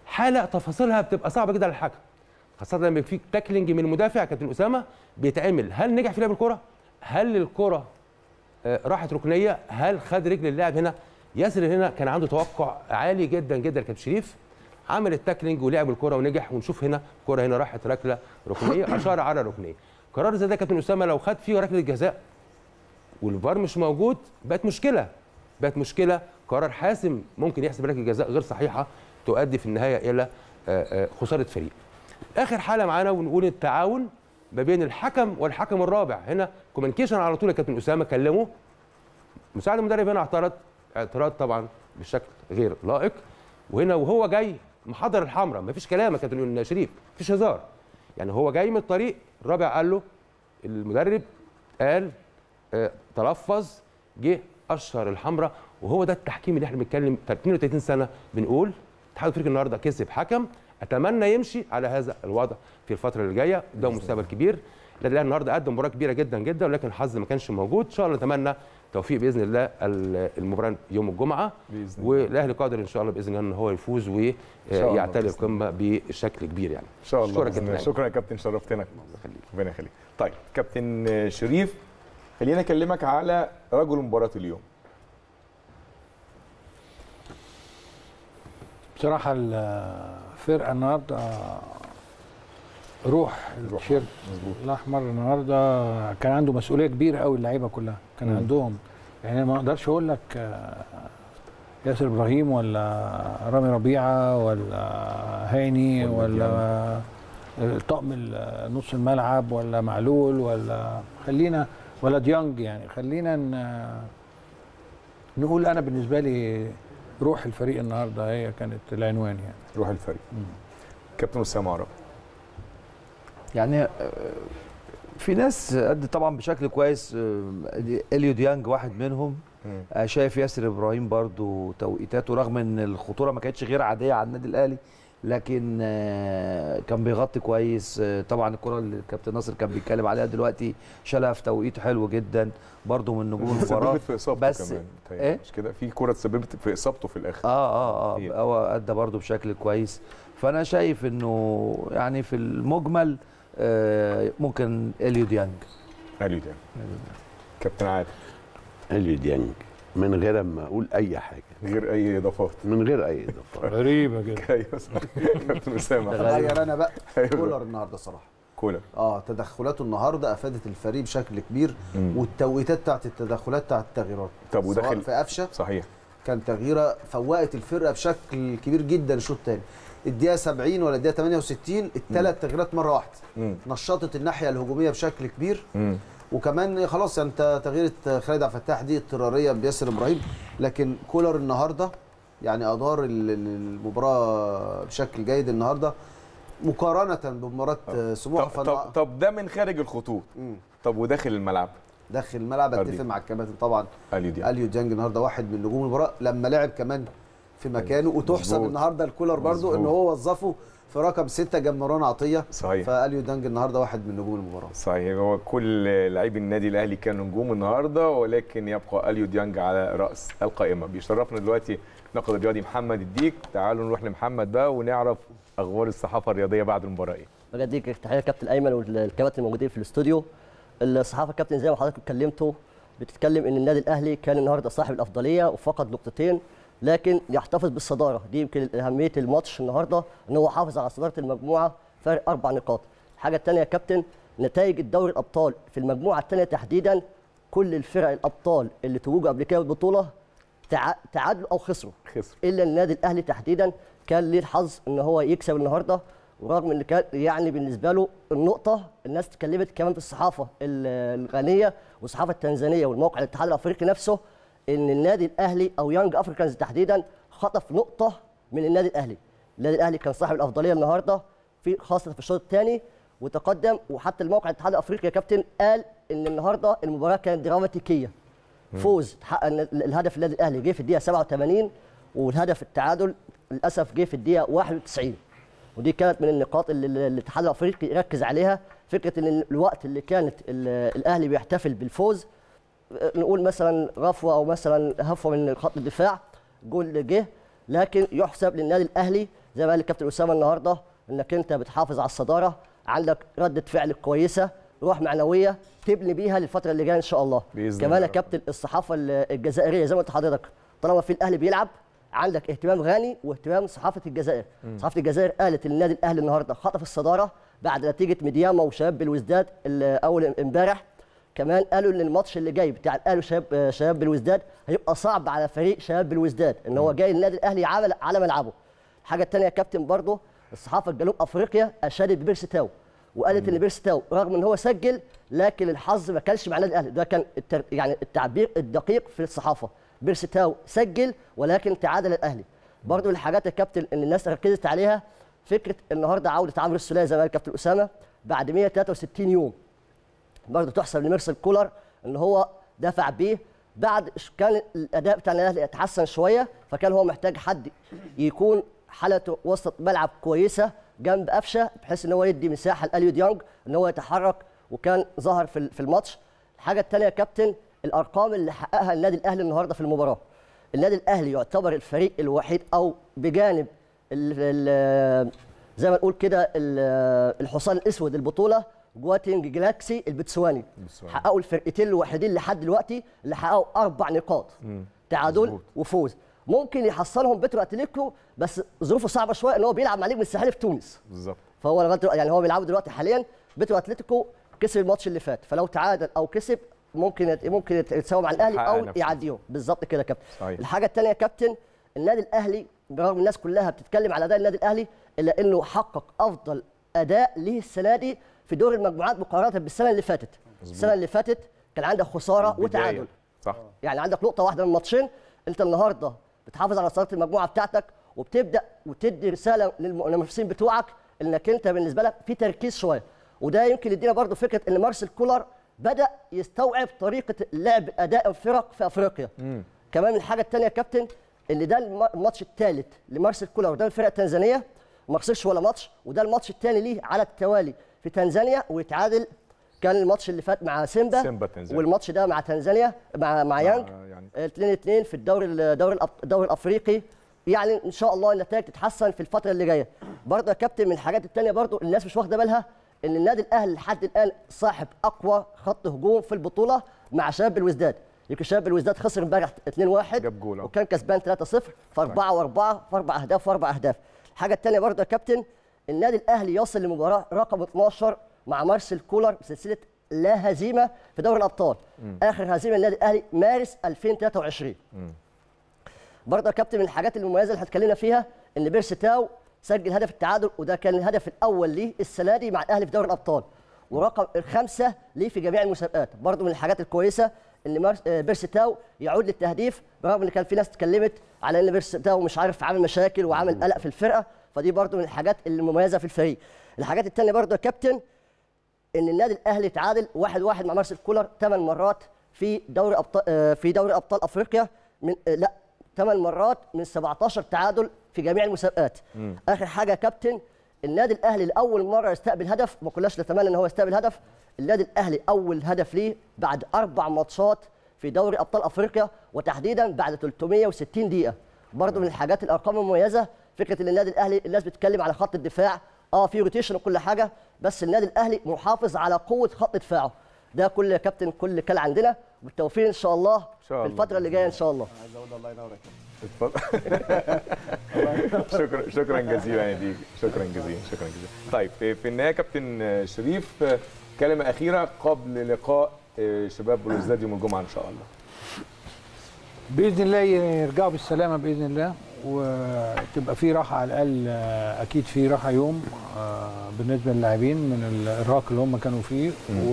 Speaker 13: حاله تفاصيلها بتبقى صعبه جدا على الحكم خاصه لما يبقى في تاكلينج من المدافع كابتن اسامه بيتعمل هل نجح في لعب الكره هل الكره آه، راحت ركنيه هل خد رجل اللاعب هنا ياسر هنا كان عنده توقع عالي جدا جدا لكابتن شريف عمل التاكلينج ولعب الكره ونجح ونشوف هنا الكره هنا راحت ركله ركنيه اشار على ركنيه قرار زي ده كابتن اسامه لو خد فيه ركله جزاء والفار مش موجود بقت مشكله بقت مشكله قرار حاسم ممكن يحسب ركله جزاء غير صحيحه تؤدي في النهايه الى آه، آه، خساره فريق اخر حاله معانا ونقول التعاون ما بين الحكم والحكم الرابع هنا كوميونيكيشن على طول يا كابتن اسامه كلمه مساعد المدرب هنا اعترض اعتراض طبعا بشكل غير لائق وهنا وهو جاي محضر الحمراء مفيش كلام يا كابتن شريف مفيش هزار يعني هو جاي من الطريق الرابع قال له المدرب قال آه، تلفظ جه اشهر الحمراء وهو ده التحكيم اللي احنا بنتكلم 32 سنه بنقول الاتحاد الافريقي النهارده كسب حكم اتمنى يمشي على هذا الوضع في الفتره اللي جايه ده مستقبل كبير النادي الاهلي النهارده قدم مباراه كبيره جدا جدا ولكن الحظ ما كانش موجود ان شاء الله نتمنى توفيق باذن الله ال- المباراه يوم الجمعه
Speaker 1: بإذن الله.
Speaker 13: والاهلي قادر ان شاء الله باذن الله ان هو يفوز
Speaker 1: شاء الله
Speaker 13: ويعتلي
Speaker 1: بإذن
Speaker 13: القمه بشكل كبير يعني
Speaker 1: ان شاء الله
Speaker 13: شكرا
Speaker 1: بإذن الله.
Speaker 13: كابتن
Speaker 1: شكرا يا كابتن شرفتنا ربنا يخليك طيب كابتن شريف خلينا اكلمك على رجل مباراه اليوم
Speaker 2: بصراحه الفرقه النهارده روح التيشيرت الاحمر النهارده كان عنده مسؤوليه كبيره قوي اللعيبه كلها كان
Speaker 1: مم.
Speaker 2: عندهم يعني ما اقدرش اقول لك آه، ياسر ابراهيم ولا رامي ربيعه ولا هاني
Speaker 1: ولا
Speaker 2: ولا آه، طقم ال- نص الملعب ولا معلول ولا خلينا ولا ديانج يعني خلينا ن- نقول انا بالنسبه لي روح الفريق النهارده هي كانت العنوان يعني
Speaker 1: روح الفريق كابتن اسامه عرب
Speaker 3: يعني آه، في ناس قد طبعا بشكل كويس آه، اليو ديانج واحد منهم
Speaker 1: مم.
Speaker 3: آه، شايف ياسر ابراهيم برضو توقيتاته رغم ان الخطوره ما كانتش غير عاديه على النادي الاهلي لكن آه، كان بيغطي كويس آه، طبعا الكره اللي الكابتن ناصر كان بيتكلم عليها دلوقتي شالها في توقيت حلو جدا برضو من نجوم المباراه
Speaker 1: سببت في اصابته
Speaker 3: بس
Speaker 1: كمان متهيألي،
Speaker 3: ايه
Speaker 1: مش كده في كره سببت في اصابته في الاخر
Speaker 3: اه اه
Speaker 1: كتير.
Speaker 3: اه هو ادى برضو بشكل كويس فانا شايف انه يعني في المجمل آه، ممكن اليو ديانج
Speaker 1: اليو ديانج كابتن عادل
Speaker 4: اليو ديانج من غير ما اقول اي حاجه
Speaker 1: غير اي اضافات
Speaker 4: من غير اي اضافات
Speaker 2: غريبه جدا
Speaker 1: ايوه صح. كابتن اسامه
Speaker 12: غير انا بقى
Speaker 1: أيوة.
Speaker 12: كولر النهارده صراحه
Speaker 1: كولر
Speaker 12: اه تدخلاته النهارده افادت الفريق بشكل كبير
Speaker 1: مم.
Speaker 12: والتوقيتات بتاعت التدخلات بتاعت التغييرات
Speaker 1: طب
Speaker 12: سواء
Speaker 1: وداخل
Speaker 12: في قفشه
Speaker 1: صحيح
Speaker 12: كان تغييره فوقت الفرقه بشكل كبير جدا الشوط الثاني الدقيقه 70 ولا الدقيقه 68 الثلاث تغييرات مره واحده
Speaker 1: مم.
Speaker 12: نشطت الناحيه الهجوميه بشكل كبير
Speaker 1: مم.
Speaker 12: وكمان خلاص يعني انت تغيير خالد عبد الفتاح دي اضطراريه بياسر ابراهيم لكن كولر النهارده يعني ادار ال- ال- المباراه بشكل جيد النهارده مقارنه بمباراه
Speaker 1: طب,
Speaker 12: سموحه
Speaker 1: طب,
Speaker 12: فأنا
Speaker 1: طب ده من خارج الخطوط
Speaker 12: مم.
Speaker 1: طب وداخل الملعب
Speaker 12: داخل الملعب
Speaker 1: أرضي.
Speaker 12: اتفق مع الكباتن طبعا
Speaker 1: اليو ديانج
Speaker 12: اليو ديانج النهارده واحد من نجوم المباراه لما لعب كمان في مكانه وتحسب
Speaker 1: مظبوط.
Speaker 12: النهارده الكولر برضو ان
Speaker 1: مظبوط.
Speaker 12: هو وظفه في رقم ستة جنب مروان عطيه
Speaker 1: صحيح
Speaker 12: فاليو ديانج النهارده واحد من نجوم المباراه
Speaker 1: صحيح هو كل لاعبي النادي الاهلي كانوا نجوم النهارده ولكن يبقى اليو ديانج على راس القائمه بيشرفنا دلوقتي ناقد الرياضي محمد الديك تعالوا نروح لمحمد بقى ونعرف اخبار الصحافه الرياضيه بعد المباراه ايه
Speaker 14: بجد ليك تحيه كابتن ايمن والكباتن الموجودين في الاستوديو الصحافه كابتن زي ما حضرتك اتكلمتوا بتتكلم ان النادي الاهلي كان النهارده صاحب الافضليه وفقد نقطتين لكن يحتفظ بالصداره دي يمكن اهميه الماتش النهارده ان هو حافظ على صداره المجموعه فرق اربع نقاط الحاجه الثانيه يا كابتن نتائج الدوري الابطال في المجموعه الثانيه تحديدا كل الفرق الابطال اللي توجوا قبل كده بالبطوله تع- تعادلوا او خسروا
Speaker 1: خسر
Speaker 14: الا النادي الاهلي تحديدا كان ليه الحظ ان هو يكسب النهارده ورغم ان كان يعني بالنسبه له النقطه الناس اتكلمت كمان في الصحافه ال- الغانيه والصحافه التنزانيه والموقع الاتحاد الافريقي نفسه ان النادي الاهلي او يانج افريكانز تحديدا خطف نقطه من النادي الاهلي النادي الاهلي كان صاحب الافضليه النهارده في خاصه في الشوط الثاني وتقدم وحتى الموقع الاتحاد الافريقي يا كابتن قال ان النهارده المباراه كانت دراماتيكيه فوز تحقق الن- الهدف النادي الاهلي جه في الدقيقه 87 والهدف التعادل للاسف جه في الدقيقه 91 ودي كانت من النقاط اللي اللي الاتحاد الافريقي ركز عليها فكره ان الوقت اللي كانت ال- الاهلي بيحتفل بالفوز آه، نقول مثلا غفوه او مثلا هفوه من خط الدفاع جول اللي جه لكن يحسب للنادي الاهلي زي ما قال الكابتن اسامه النهارده انك انت بتحافظ على الصداره عندك رده فعل كويسه روح معنويه تبني بيها للفتره اللي جايه ان شاء الله
Speaker 1: بإذن
Speaker 14: كمان
Speaker 1: الله
Speaker 14: يا كابتن الصحافه ال- الجزائريه زي ما قلت لحضرتك طالما في الاهلي بيلعب عندك اهتمام غني واهتمام صحافه الجزائر
Speaker 1: مم.
Speaker 14: صحافه الجزائر قالت ان النادي الاهلي النهارده خطف الصداره بعد نتيجه ميدياما وشباب بالوزداد ال- اول امبارح كمان قالوا ان الماتش اللي جاي بتاع الاهلي وشباب شباب بالوزداد هيبقى صعب على فريق شباب بالوزداد ان هو جاي النادي الاهلي على على ملعبه الحاجه الثانيه يا كابتن برضه الصحافه الجنوب افريقيا اشادت ببيرسي تاو وقالت ان بيرسي تاو رغم ان هو سجل لكن الحظ ما كانش مع النادي الاهلي ده كان التر... يعني التعبير الدقيق في الصحافه بيرسي تاو سجل ولكن تعادل الاهلي برضه الحاجات يا كابتن اللي الناس ركزت عليها فكره النهارده عوده عمرو السوليه زي ما قال الكابتن اسامه بعد 163 يوم برضه تحسب لميرسل كولر ان هو دفع بيه بعد ش- كان الاداء بتاع الاهلي يتحسن شويه فكان هو محتاج حد يكون حالته وسط ملعب كويسه جنب قفشه بحيث ان هو يدي مساحه لاليو ديانج ان هو يتحرك وكان ظهر في ال- في الماتش الحاجه الثانيه يا كابتن الارقام اللي حققها النادي الاهلي النهارده في المباراه النادي الاهلي يعتبر الفريق الوحيد او بجانب ال ال زي ما نقول كده ال- الحصان الاسود البطوله جواتينج جلاكسي البتسواني
Speaker 1: البتسواني.
Speaker 14: حققوا الفرقتين الوحيدين لحد دلوقتي اللي حققوا اربع نقاط
Speaker 1: مم.
Speaker 14: تعادل
Speaker 1: مظبوط.
Speaker 14: وفوز ممكن يحصلهم بيترو اتليكو بس ظروفه صعبه شويه ان هو بيلعب مع نجم الساحلي في تونس
Speaker 1: بالظبط
Speaker 14: فهو لغايه دلوقتي يعني هو بيلعبوا دلوقتي حاليا بيترو اتلتيكو كسب الماتش اللي فات فلو تعادل او كسب ممكن يت- ممكن يت- يتساوي مع الاهلي
Speaker 1: يحقق
Speaker 14: او
Speaker 1: نفسه.
Speaker 14: يعديهم بالظبط كده يا كابتن
Speaker 1: صحيح.
Speaker 14: الحاجه الثانيه يا كابتن النادي الاهلي برغم الناس كلها بتتكلم على اداء النادي الاهلي الا انه حقق افضل اداء ليه السنه دي في دور المجموعات مقارنه بالسنه اللي فاتت
Speaker 1: مظبوط.
Speaker 14: السنه اللي فاتت كان عندك خساره
Speaker 1: البداية.
Speaker 14: وتعادل
Speaker 1: صح
Speaker 14: يعني عندك نقطه واحده من ماتشين انت النهارده بتحافظ على صداره المجموعه بتاعتك وبتبدا وتدي رساله للمنافسين بتوعك انك انت بالنسبه لك في تركيز شويه وده يمكن يدينا برضو فكره ان مارسيل كولر بدا يستوعب طريقه لعب اداء الفرق في افريقيا
Speaker 1: مم.
Speaker 14: كمان الحاجه الثانيه يا كابتن ان ده الم- الماتش الثالث لمارسيل كولر وده الفرقه التنزانيه وما خسرش ولا ماتش وده الماتش الثاني ليه على التوالي في تنزانيا ويتعادل كان الماتش اللي فات مع سيمبا
Speaker 1: سيمبا تنزانيا.
Speaker 14: والماتش ده مع تنزانيا مع مع يانج
Speaker 1: يعني
Speaker 14: 2 2 في الدوري الدوري الأب- الدوري الافريقي يعني ان شاء الله النتائج تتحسن في الفتره اللي جايه برضه يا كابتن من الحاجات الثانيه برضه الناس مش واخده بالها ان النادي الاهلي لحد الان صاحب اقوى خط هجوم في البطوله مع شباب الوزداد يمكن شباب الوزداد خسر امبارح 2-1
Speaker 1: جاب جول أهو.
Speaker 14: وكان كسبان 3-0 في 4 و4 في اربع اهداف واربع اهداف الحاجه الثانيه برضه يا كابتن النادي الاهلي يصل لمباراه رقم 12 مع مارسيل كولر بسلسله لا هزيمه في دوري الابطال
Speaker 1: مم.
Speaker 14: اخر هزيمه للنادي الاهلي مارس 2023
Speaker 1: مم.
Speaker 14: برضه يا كابتن من الحاجات المميزه اللي هتكلمنا فيها ان بيرسي تاو سجل هدف التعادل وده كان الهدف الاول ليه السنه دي مع الاهلي في دوري الابطال ورقم الخمسه ليه في جميع المسابقات برضه من الحاجات الكويسه ان مارس- آه، بيرسي تاو يعود للتهديف برغم ان كان في ناس اتكلمت على ان بيرسي تاو مش عارف عامل مشاكل وعامل قلق في الفرقه فدي برضه من الحاجات المميزه في الفريق الحاجات الثانيه برضه يا كابتن ان النادي الاهلي تعادل واحد واحد مع مارسيل كولر ثمان مرات في دوري ابطال آه، في دوري ابطال افريقيا من آه، لا ثمان مرات من 17 تعادل في جميع المسابقات
Speaker 1: مم.
Speaker 14: اخر حاجه يا كابتن النادي الاهلي لاول مره يستقبل هدف ما كناش نتمنى ان هو يستقبل هدف النادي الاهلي اول هدف ليه بعد اربع ماتشات في دوري ابطال افريقيا وتحديدا بعد 360 دقيقه برضه من الحاجات الارقام المميزه فكره ان النادي الاهلي الناس بتتكلم على خط الدفاع اه في روتيشن وكل حاجه بس النادي الاهلي محافظ على قوه خط دفاعه ده كل يا كابتن كل كان عندنا بالتوفيق ان شاء الله
Speaker 1: شاء
Speaker 14: في
Speaker 1: الله.
Speaker 14: الفتره اللي جايه ان شاء الله
Speaker 2: عايز اقول الله ينور عليك
Speaker 1: شكرا شكرا جزيلا يا ديك شكرا جزيلا شكرا جزيلا طيب في في النهايه كابتن شريف كلمه اخيره قبل لقاء شباب بلوزداد يوم الجمعه ان شاء الله
Speaker 2: باذن الله يرجعوا بالسلامه باذن الله وتبقى في راحه على الاقل آه، اكيد في راحه يوم آه، بالنسبه للاعبين من الارهاق اللي هم كانوا فيه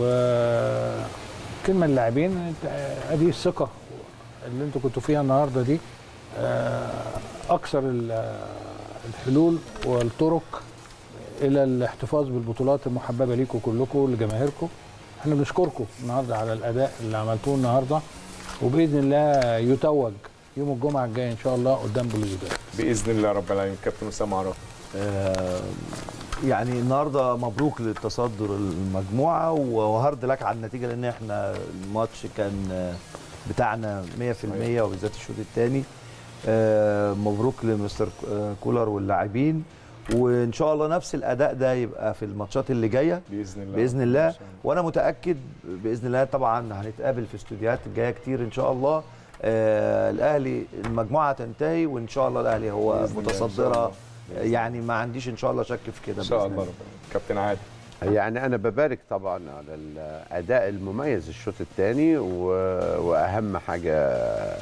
Speaker 2: وكلمه للاعبين أنت- آه، ادي الثقه اللي انتوا كنتوا فيها النهارده دي آه، اكثر ال- آه، الحلول والطرق الى الاحتفاظ بالبطولات المحببه ليكم كلكم لجماهيركم احنا بنشكركم النهارده على الاداء اللي عملتوه النهارده وباذن الله يتوج يوم الجمعه الجاي ان شاء الله قدام بلوزداد
Speaker 1: باذن الله رب العالمين كابتن اسامه عرف
Speaker 3: آه، يعني النهارده مبروك للتصدر المجموعه وهارد لك على النتيجه لان احنا الماتش كان آه، بتاعنا 100% وبالذات الشوط الثاني آه، مبروك لمستر آه، كولر واللاعبين وان شاء الله نفس الاداء ده يبقى في الماتشات اللي جايه
Speaker 1: باذن الله
Speaker 3: باذن الله وانا متاكد باذن الله طبعا هنتقابل في استوديوهات الجايه كتير ان شاء الله آه الاهلي المجموعه تنتهي وان شاء الله الاهلي هو
Speaker 1: بإذن الله، إن شاء
Speaker 3: متصدره
Speaker 1: الله.
Speaker 3: يعني ما عنديش ان شاء الله شك في كده
Speaker 1: ان شاء
Speaker 3: بإذن
Speaker 1: الله ربنا كابتن عادل
Speaker 4: يعني انا ببارك طبعا على الاداء المميز الشوط الثاني واهم حاجه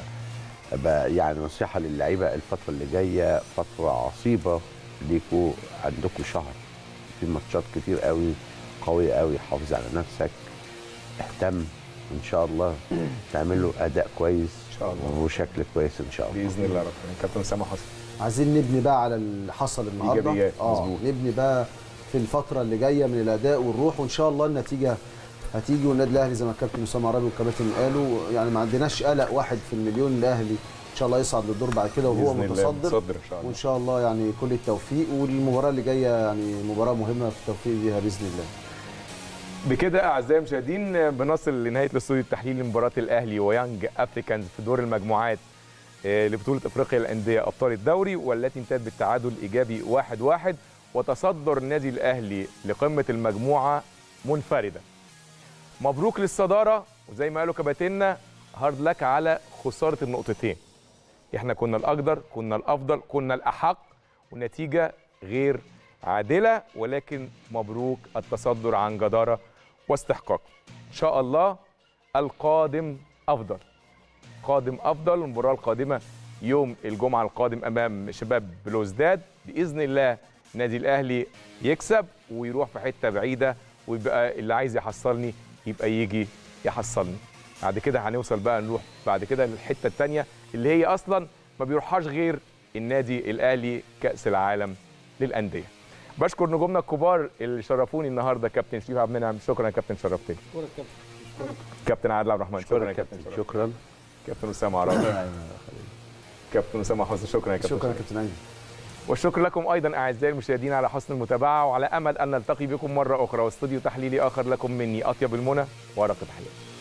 Speaker 4: ب- يعني نصيحه للعيبه الفتره اللي جايه فتره عصيبه ليكوا عندكم شهر في ماتشات كتير قوي قويه قوي حافظ على نفسك اهتم ان شاء الله تعملوا اداء كويس ان
Speaker 1: شاء الله
Speaker 4: وشكل كويس ان شاء الله
Speaker 1: باذن الله ربنا كابتن اسامه حسن
Speaker 12: عايزين نبني بقى على اللي حصل النهارده
Speaker 1: إيجابيات،
Speaker 12: اه
Speaker 1: مظبوط.
Speaker 12: نبني بقى في الفتره اللي جايه من الاداء والروح وان شاء الله النتيجه هتيجي والنادي الاهلي زي ما الكابتن اسامه عرابي والكباتن قالوا يعني ما عندناش قلق واحد في المليون الاهلي ان شاء الله يصعد للدور بعد كده وهو
Speaker 1: بإذن الله
Speaker 12: متصدر
Speaker 1: متصدر إن شاء الله.
Speaker 12: وان شاء الله يعني كل التوفيق والمباراه اللي جايه يعني مباراه مهمه في التوفيق بيها باذن الله
Speaker 1: بكده اعزائي المشاهدين بنصل لنهايه الاستوديو التحليلي لمباراه الاهلي ويانج افريكانز في دور المجموعات آه، لبطوله افريقيا للانديه ابطال الدوري والتي انتهت بالتعادل ايجابي 1-1 واحد واحد وتصدر النادي الاهلي لقمه المجموعه منفردا. مبروك للصداره وزي ما قالوا كباتننا هارد لك على خساره النقطتين. احنا كنا الاقدر كنا الافضل كنا الاحق والنتيجه غير عادله ولكن مبروك التصدر عن جداره واستحقاق ان شاء الله القادم افضل قادم افضل المباراه القادمه يوم الجمعه القادم امام شباب بلوزداد باذن الله النادي الاهلي يكسب ويروح في حته بعيده ويبقى اللي عايز يحصلني يبقى يجي يحصلني بعد كده هنوصل بقى نروح بعد كده للحته الثانيه اللي هي اصلا ما بيروحهاش غير النادي الاهلي كاس العالم للانديه بشكر نجومنا الكبار اللي شرفوني النهارده كابتن شريف عبد المنعم شكرا يا كابتن شرفتني كابتن عادل عبد الرحمن شكرا يا كابتن
Speaker 4: شكرا
Speaker 1: كابتن اسامه عرابي كابتن اسامه حسن شكرا يا كابتن
Speaker 12: شكرا يا كابتن ايمن
Speaker 1: والشكر لكم ايضا اعزائي المشاهدين على حسن المتابعه وعلى امل ان نلتقي بكم مره اخرى واستوديو تحليلي اخر لكم مني اطيب المنى ورقه تحليل